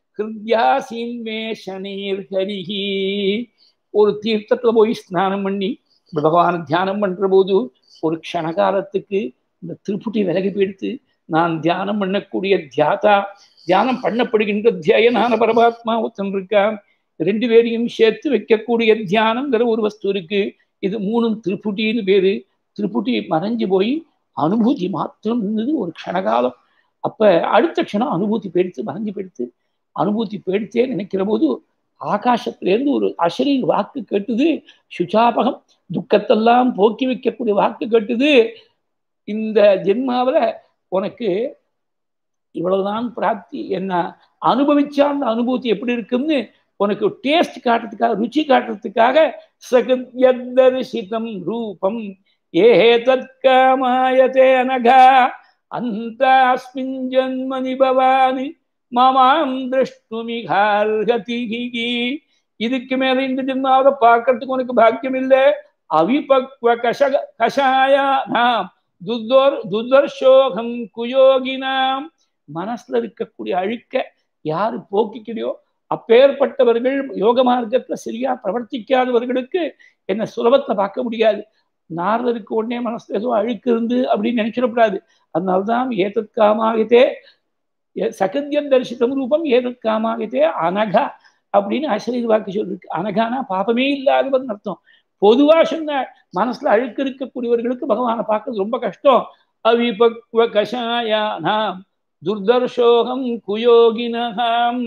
ஹிருத்யாசீன்மேஷனீர் ஹரிஹி ஒரு தீர்த்தத்துல போய் ஸ்நானம் பண்ணி பகவான் தியானம் பண்ற போது ஒரு க்ஷணகாலத்துக்கு இந்த திருப்புட்டி விலகி போயிடுத்து நான் தியானம் பண்ணக்கூடிய தியாதா தியானம் பண்ணப்படுகின்ற தியாயனான பரமாத்மா ஒருத்தன் இருக்கான் ரெண்டு பேரையும் சேர்த்து வைக்கக்கூடிய தியானங்கிற ஒரு வஸ்து இருக்கு இது மூணும் திருப்புட்டின்னு பேரு திருப்புட்டி மறைஞ்சு போய் அனுபூதி மாத்திரம் இருந்தது ஒரு க்ஷணகாலம் அப்ப அடுத்த க்ஷணம் அனுபூதி போயிடுத்து மறைஞ்சு போயிடுத்து அனுபூதி போயிடுத்தே நினைக்கிற போது ஆகாசத்திலேருந்து ஒரு அசரீர் வாக்கு கேட்டுது சுச்சாபகம் துக்கத்தெல்லாம் போக்கி வைக்கக்கூடிய வாக்கு கேட்டுது இந்த ஜென்மாவில் உனக்கு இவ்வளவுதான் பிராப்தி என்ன அனுபவிச்சா அந்த அனுபூதி எப்படி இருக்கும்னு உனக்கு டேஸ்ட் காட்டுறதுக்காக ருச்சி காட்டுறதுக்காக சகத்யதர்சிதம் ரூபம் ஏ தற்காமாயதே அனகா அந்த அஸ்மின் ஜன்மனி பவானி மாமாம் திருஷ்டுமிகார்கதி இதுக்கு மேல இந்த ஜென்மாவை பார்க்கறதுக்கு உனக்கு பாக்கியம் இல்லை அவிபக்வ கஷக கஷாயா நாம் துர்தோர் துர்தர்ஷோகம் குயோகினாம் மனசுல இருக்கக்கூடிய அழுக்க யாரு போக்கிக்கலையோ அப்பேற்பட்டவர்கள் யோக மார்க்கத்துல சரியா பிரவர்த்திக்காதவர்களுக்கு என்ன சுலபத்துல பார்க்க முடியாது நாரதருக்கு உடனே மனசுல ஏதோ அழுக்கு இருந்து அப்படின்னு நினைச்சிடக்கூடாது அதனால்தான் ஏதற்காமாகத்தே சகத்தியம் தரிசித்தம் ரூபம் ஏதற்காமாகத்தே அனகா அப்படின்னு ஆசிரியர் வாக்கு சொல்லிருக்கு அனகானா பாபமே இல்லாதவன் அர்த்தம் பொதுவா சொன்ன மனசுல அழுக்கு இருக்கக்கூடியவர்களுக்கு பகவானை பார்க்கறது ரொம்ப கஷ்டம் அவிபக்வ கஷாயானாம் துர்தர்ஷோகம் குயோகினகாம்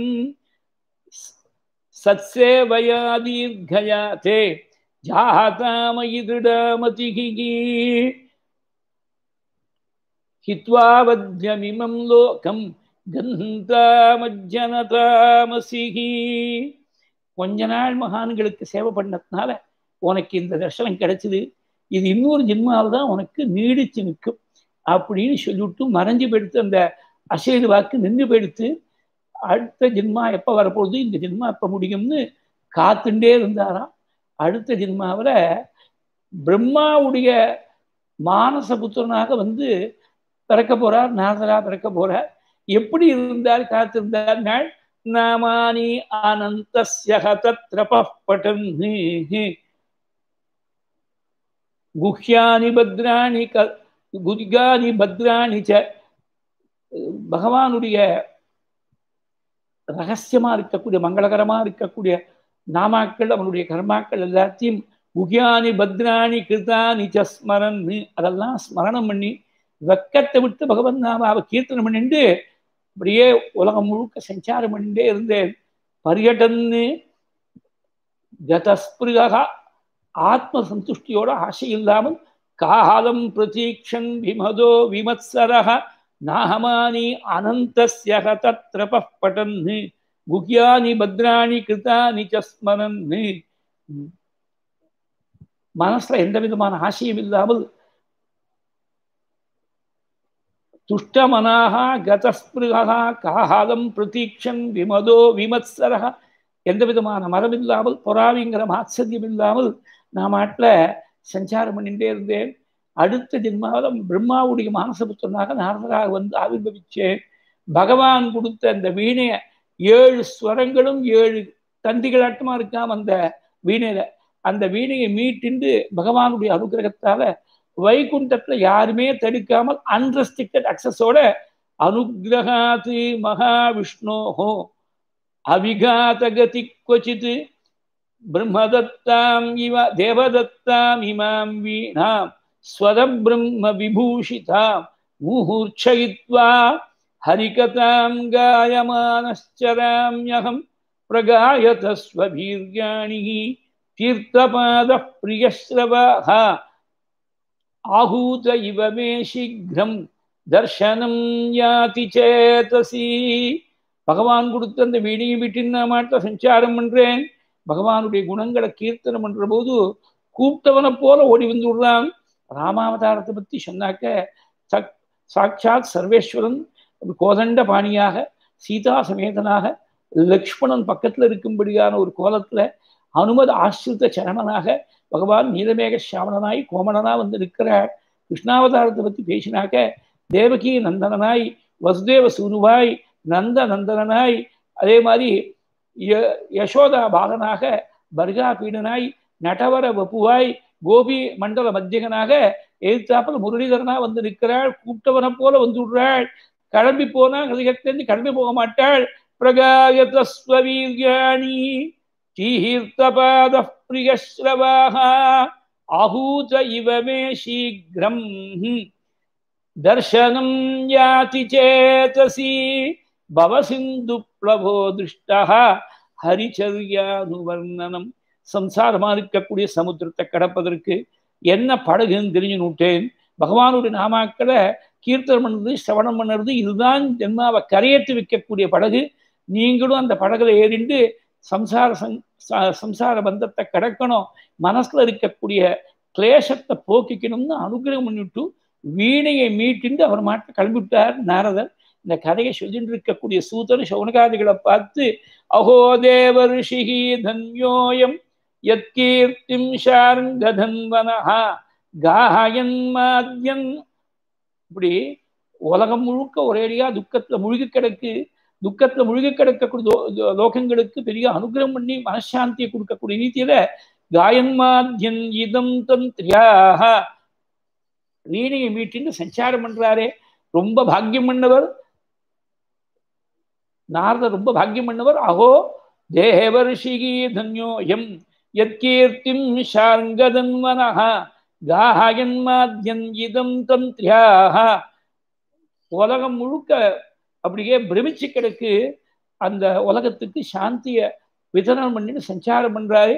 சத்சேவயா தீர்கயா தே ஜாதாமயி திருடாமதிகி ஹித்வாவத்யமிமம் லோகம் கந்தாமஜ்ஜனதாமசிகி கொஞ்ச நாள் மகான்களுக்கு சேவை பண்ணதுனால உனக்கு இந்த தர்சனம் கிடைச்சது இது இன்னொரு ஜென்மாவில் தான் உனக்கு நீடிச்சு நிற்கும் அப்படின்னு சொல்லிவிட்டு மறைஞ்சு போயிடுத்து அந்த அசைது வாக்கு நின்று போயிடுத்து அடுத்த ஜென்மா எப்போ வரப்போகுது இந்த ஜென்மா எப்போ முடியும்னு காத்துண்டே இருந்தாராம் அடுத்த ஜென்மாவில் பிரம்மாவுடைய மானச புத்திரனாக வந்து பிறக்க போறார் நாரதரா பிறக்க போறார் எப்படி இருந்தார் காத்திருந்தார் நாள் நாமானி அனந்தஸ்ய தத்ரபட்டன் குஹ்யானி பத்ராணி க குர்கானி பத்ராணி ச பகவானுடைய ரகசியமா இருக்கக்கூடிய மங்களகரமா இருக்கக்கூடிய நாமாக்கள் அவனுடைய கர்மாக்கள் எல்லாத்தையும் குஹ்யானி பத்ராணி கிருதானி ச ஸ்மரன் அதெல்லாம் ஸ்மரணம் பண்ணி வெக்கத்தை விட்டு பகவன் நாமாவை கீர்த்தனம் பண்ணிட்டு அப்படியே உலகம் முழுக்க சஞ்சாரம் பண்ணிட்டே இருந்தேன் பரியட்டன்னு கதஸ்பிருகா ஆத்ம சந்துஷ்டியோட ஆசை இல்லாமல் காலம் பிரதீக்ஷன் விமதோ விமத்சரக நாகமானி அனந்தஸ்ய தத்ரப பட்டன் குஹ்யானி பத்ராணி கிருதானி சஸ்மரன் மனசுல எந்த விதமான ஆசையும் இல்லாமல் துஷ்டமனாக கதஸ்பிருகா காஹாலம் பிரதீக்ஷன் விமதோ விமத்சரா எந்த விதமான மதம் இல்லாமல் பொறாவிங்கிற மாத்சரியம் இல்லாமல் நான் நாட்டில் சஞ்சாரம் பண்ணிட்டே இருந்தேன் அடுத்த ஜென்மாவில் பிரம்மாவுடைய மானசபுத்திரனாக நாரதராக வந்து ஆவிர்வவிச்சேன் பகவான் கொடுத்த அந்த வீணைய ஏழு ஸ்வரங்களும் ஏழு தந்திகளாட்டமா இருக்காம அந்த வீணையில அந்த வீணையை மீட்டிண்டு பகவானுடைய அனுகிரகத்தால வைகுண்டத்துல யாருமே தடுக்காமல் அன்ரெஸ்ட்ரிக்டட் அக்சஸோட அனுகிரகாத்து மகாவிஷ்ணோஹோ அவிகாதகதி கொச்சித் பிரம்மதத்தாம் இவ தேவதத்தாம் இமாம் வீணாம் ஸ்வதபிரம்ம விபூஷிதாம் முகூர்ச்சயித்வா ஹரிகதாம் காயமானश्चराम्यहं प्रगायत स्ववीर्याणि तीर्थपादः प्रियश्रवः आहूत इव मे शीघ्रं தர்ஷனம் யாதி சேதசி பகவான் கொடுத்த அந்த வீணையை விட்டு நான் மாட்ட சஞ்சாரம் பண்றேன் பகவானுடைய குணங்களை கீர்த்தனம் பண்ற போது கூப்பிட்டவனை போல ஓடி வந்து விடுறான் ராமாவதாரத்தை பத்தி சொன்னாக்க சக் சாட்சாத் சர்வேஸ்வரன் கோதண்ட பாணியாக சீதா சமேதனாக லக்ஷ்மணன் பக்கத்துல இருக்கும்படியான ஒரு கோலத்துல அனுமத ஆசிரித்த சரணனாக பகவான் நீலமேக சாமணனாய் கோமணனா வந்து நிற்கிறார் கிருஷ்ணாவதாரத்தை பத்தி பேசினாக்க தேவகி நந்தனனாய் வசுதேவ சூனுவாய் நந்த நந்தனனாய் அதே மாதிரி யசோதா பாலனாக பர்கா பீடனாய் நடவர வப்புவாய் கோபி மண்டல மத்தியகனாக எழுத்தாப்பில் முரளிதரனா வந்து நிற்கிறாள் கூப்பிட்டவனை போல வந்து விடுறாள் கிளம்பி போனா ஹிருதயத்திலிருந்து கிளம்பி போக மாட்டாள் பிரகாயதஸ்வீர்யாணி தீர்த்தபாத பிரியஸ்ரவாக ஆஹூத இவ மே சீக்கிரம் தர்சனம் யாதி சேதசி பவசிந்து பிளவோ திருஷ்டா ஹரிச்சரியானுவர்ணனம் சம்சாரமா இருக்கக்கூடிய சமுத்திரத்தை கடப்பதற்கு என்ன படகுன்னு தெரிஞ்சு நூட்டேன் பகவானுடைய நாமாக்களை கீர்த்தனம் பண்ணுறது சிரவணம் பண்ணுறது இதுதான் ஜென்மாவை கரையேற்றி வைக்கக்கூடிய படகு நீங்களும் அந்த படகுல ஏறிண்டு சம்சார சம்சார பந்தத்தை கடக்கணும் மனசுல இருக்கக்கூடிய கிளேசத்தை போக்கிக்கணும்னு அனுகிரகம் பண்ணிவிட்டு வீணையை மீட்டிண்டு அவர் மாட்ட கிளம்பிவிட்டார் நாரதர் இந்த கதையை சொல்லிட்டு இருக்கக்கூடிய சூதன சௌனகாதிகளை பார்த்து அஹோ தேவ ரிஷிகி தன்யோயம் யத்கீர்த்திம் ஷார்ங்கதன்வனஹா காயன் மாத்யன் இப்படி உலகம் முழுக்க ஒரேடியா துக்கத்துல முழுகி கிடக்கு துக்கத்துல முழுகி கிடக்கக்கூடிய லோகங்களுக்கு பெரிய அனுகிரகம் பண்ணி மனசாந்தியை கொடுக்கக்கூடிய நீதியில காயன் மாத்யன் இதம் தந்திரியாக வீணையை மீட்டின்னு சஞ்சாரம் பண்றாரே ரொம்ப பாக்கியம் பண்ணவர் நாரதர் ரொம்ப பாக்கியம் பண்ணவர் அஹோ தேவர்ஷிகி தன்யோயம் யத்கீர்த்திம் ஷார்ங்கதன்வனஹ காயன் மாத்யன் இதம் தந்திரியாக உலகம் முழுக்க அப்படியே பிரமிச்சு கிடக்கு அந்த உலகத்துக்கு சாந்திய விதரணம் பண்ணிட்டு சஞ்சாரம் பண்றாரு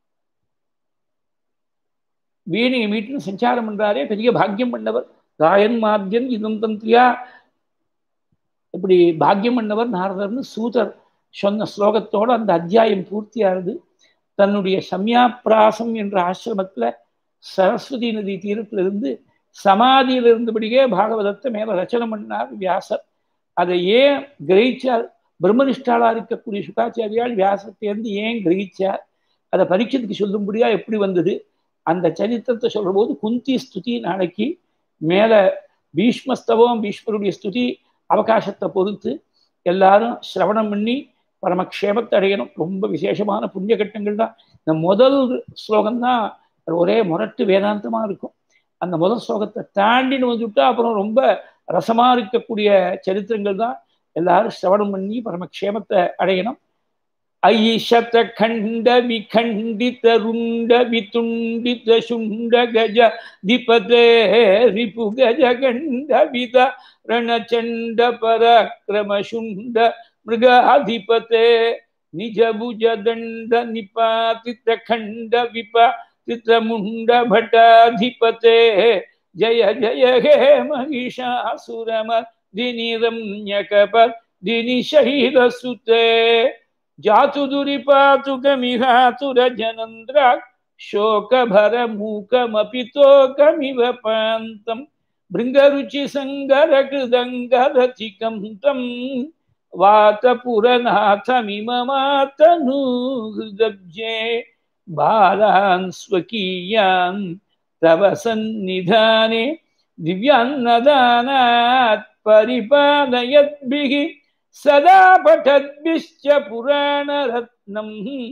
வீணையை மீட்டுன்னு சஞ்சாரம் பண்றாரே பெரிய பாக்கியம் பண்ணவர் காயன் மாத்தியன் இதம் தந்திரியா இப்படி பாக்கியம் பண்ணவர் நாரதர்னு சூதர் சொன்ன ஸ்லோகத்தோட அந்த அத்தியாயம் பூர்த்தியாகுது தன்னுடைய சம்யாபிராசம் என்ற ஆசிரமத்துல சரஸ்வதி நதி தீரத்திலிருந்து சமாதியில் இருந்தபடியே பாகவதத்தை மேல ரச்சனை பண்ணார் வியாசர் அதை ஏன் கிரகிச்சார் பிரம்மனிஷ்டாளா இருக்கக்கூடிய சுகாச்சாரியால் வியாசத்திலிருந்து ஏன் கிரகிச்சார் அதை பரீட்சத்துக்கு சொல்லும்படியா எப்படி வந்தது அந்த சரித்திரத்தை சொல்ற போது குந்தி ஸ்துதி நாளைக்கு மேல பீஷ்மஸ்தவம் பீஷ்மருடைய ஸ்துதி அவகாசத்தை பொறுத்து எல்லாரும் சிரவணம் பண்ணி பரமக்ஷேமத்தை அடையணும் ரொம்ப விசேஷமான புண்ணிய கட்டங்கள் தான் இந்த முதல் ஸ்லோகம் தான் ஒரே முரட்டு வேதாந்தமா இருக்கும் அந்த முதல் ஸ்லோகத்தை தாண்டின்னு வந்துவிட்டா அப்புறம் ரொம்ப ரசமா இருக்கக்கூடிய சரித்திரங்கள் தான் எல்லாரும் சிரவணம் பண்ணி பரமக்ஷேமத்தை அடையணும் ஐஷத கண்ட விகண்டித ருண்ட விதுண்டித சுண்ட கஜ திபதே ரிபு கஜ கண்ட வித ரணச்சண்ட பராக்கிரம சுண்ட மிருகாதிபதே நிஜ புஜ தண்ட நிபாதித கண்ட விபாதித முண்ட பட்டாதிபதே ஜய ஜய ஹே மகிஷாசுரமர்தினிரம்யகபர் தினி ஷஹீத சுதே जातु दुरिपातु गमिहातुरजनन्द्रा शोकभरमूकमपि तोकमिव पान्तम् भृङ्गरुचिसङ्गरकृदङ्गरचिकं तं वातपुरनाथमिममातनूहृदब्जे बालान् स्वकीयान् तव सन्निधाने दिव्यान्नदानात् परिपालयद्भिः सदा पठद्भिश्च पुराणरत्नं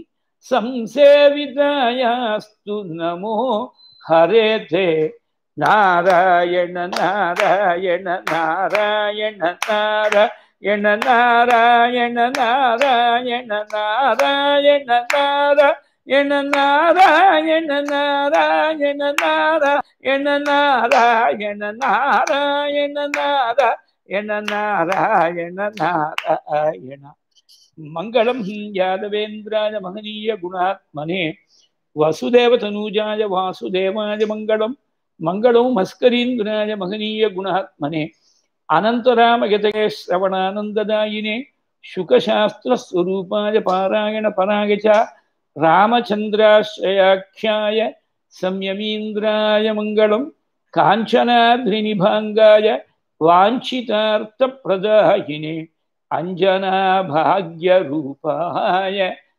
संसेवितायास्तु नमो हरे ते नारायण नारायण नारायण नारायण नारायण नारायण नारायण नारायण नारायण नारायण नारायण नारायण नारायण नारायण नारायण नारायण मङ्गलं यादवेन्द्राय महनीय गुणात्मने वसुदेवतनूजाय वासुदेवाय मङ्गलं मङ्गलो मस्करीन्द्राय महनीय गुणात्मने अनन्तरामयतये श्रवणानन्ददायिने शुकशास्त्रस्वरूपाय पारायणपराय च रामचन्द्राश्रयाख्याय संयमीन्द्राय मङ्गलं काञ्चनाद्रिनिभाङ्गाय वाञ्छितार्थप्रदायिने अञ्जनाभाग्यरूपाय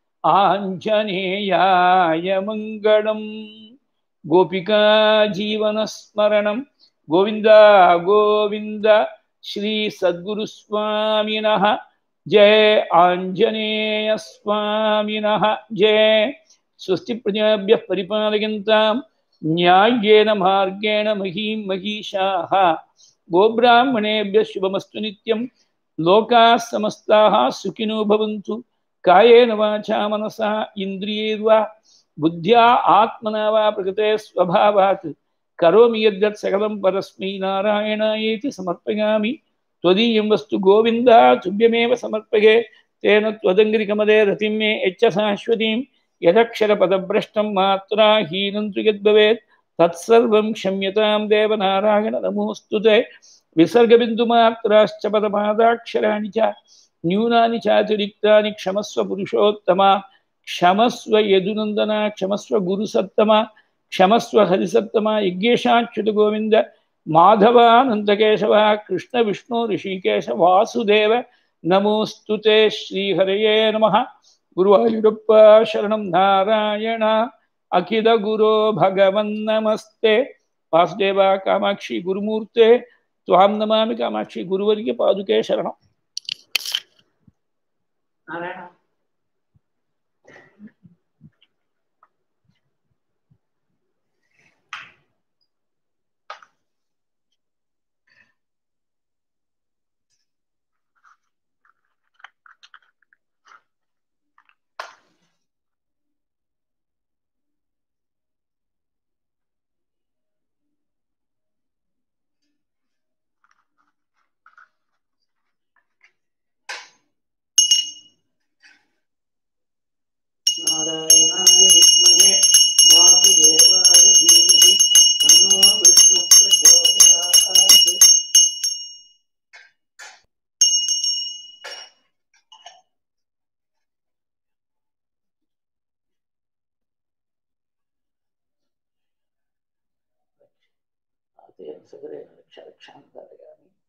आञ्जनेयाय मङ्गलम् गोपिका जीवनस्मरणं गोविन्द गोविन्द श्रीसद्गुरुस्वामिनः जय आञ्जनेयस्वामिनः जय स्वस्ति प्रजाभ्यः परिपालयन्तां न्याय्येन मार्गेण महीं महीषाः गोब्राह्मणेभ्यः शुभमस्तु नित्यं लोकाः समस्ताः सुखिनो भवन्तु कायेन वाचा मनसा इन्द्रियैर्वा बुद्ध्या आत्मना वा प्रकृते स्वभावात् करोमि यद्यत् सकलं परस्मै नारायणायेति समर्पयामि त्वदीयं वस्तु गोविन्द तुभ्यमेव समर्पये तेन त्वदङ्गिरिकमले रतिं मे यच्च शाश्वतीं यदक्षरपदभ्रष्टं मात्रा हीनं तु यद्भवेत् तत्सर्वं क्षम्यतां देवनारायण नमोऽस्तु ते विसर्गबिन्दुमात्राश्च पदपादाक्षराणि च न्यूनानि चातिरिक्तानि क्षमस्व पुरुषोत्तमा क्षमस्व यदुनन्दना क्षमस्व गुरुसत्तमा क्षमस्व हरिसत्तमा यज्ञेशाच्युतगोविन्द माधवानन्दकेशव कृष्णविष्णु ऋषिकेश वासुदेव नमोऽस्तु ते श्रीहरये नमः गुरुवायुरप्प शरणं नारायण अखिलगुरो भगवन्नमस्ते वासुदेव कामाक्षि गुरुमूर्ते त्वां नमामि कामाक्षि गुरुवर्य पादुके शरणम् नारायण नारायणाय विद्महे वासुदेवाय धीमहि तन्नो विष्णुः प्रचोदयात् तेन सगरेण रक्ष रक्षां कारयामि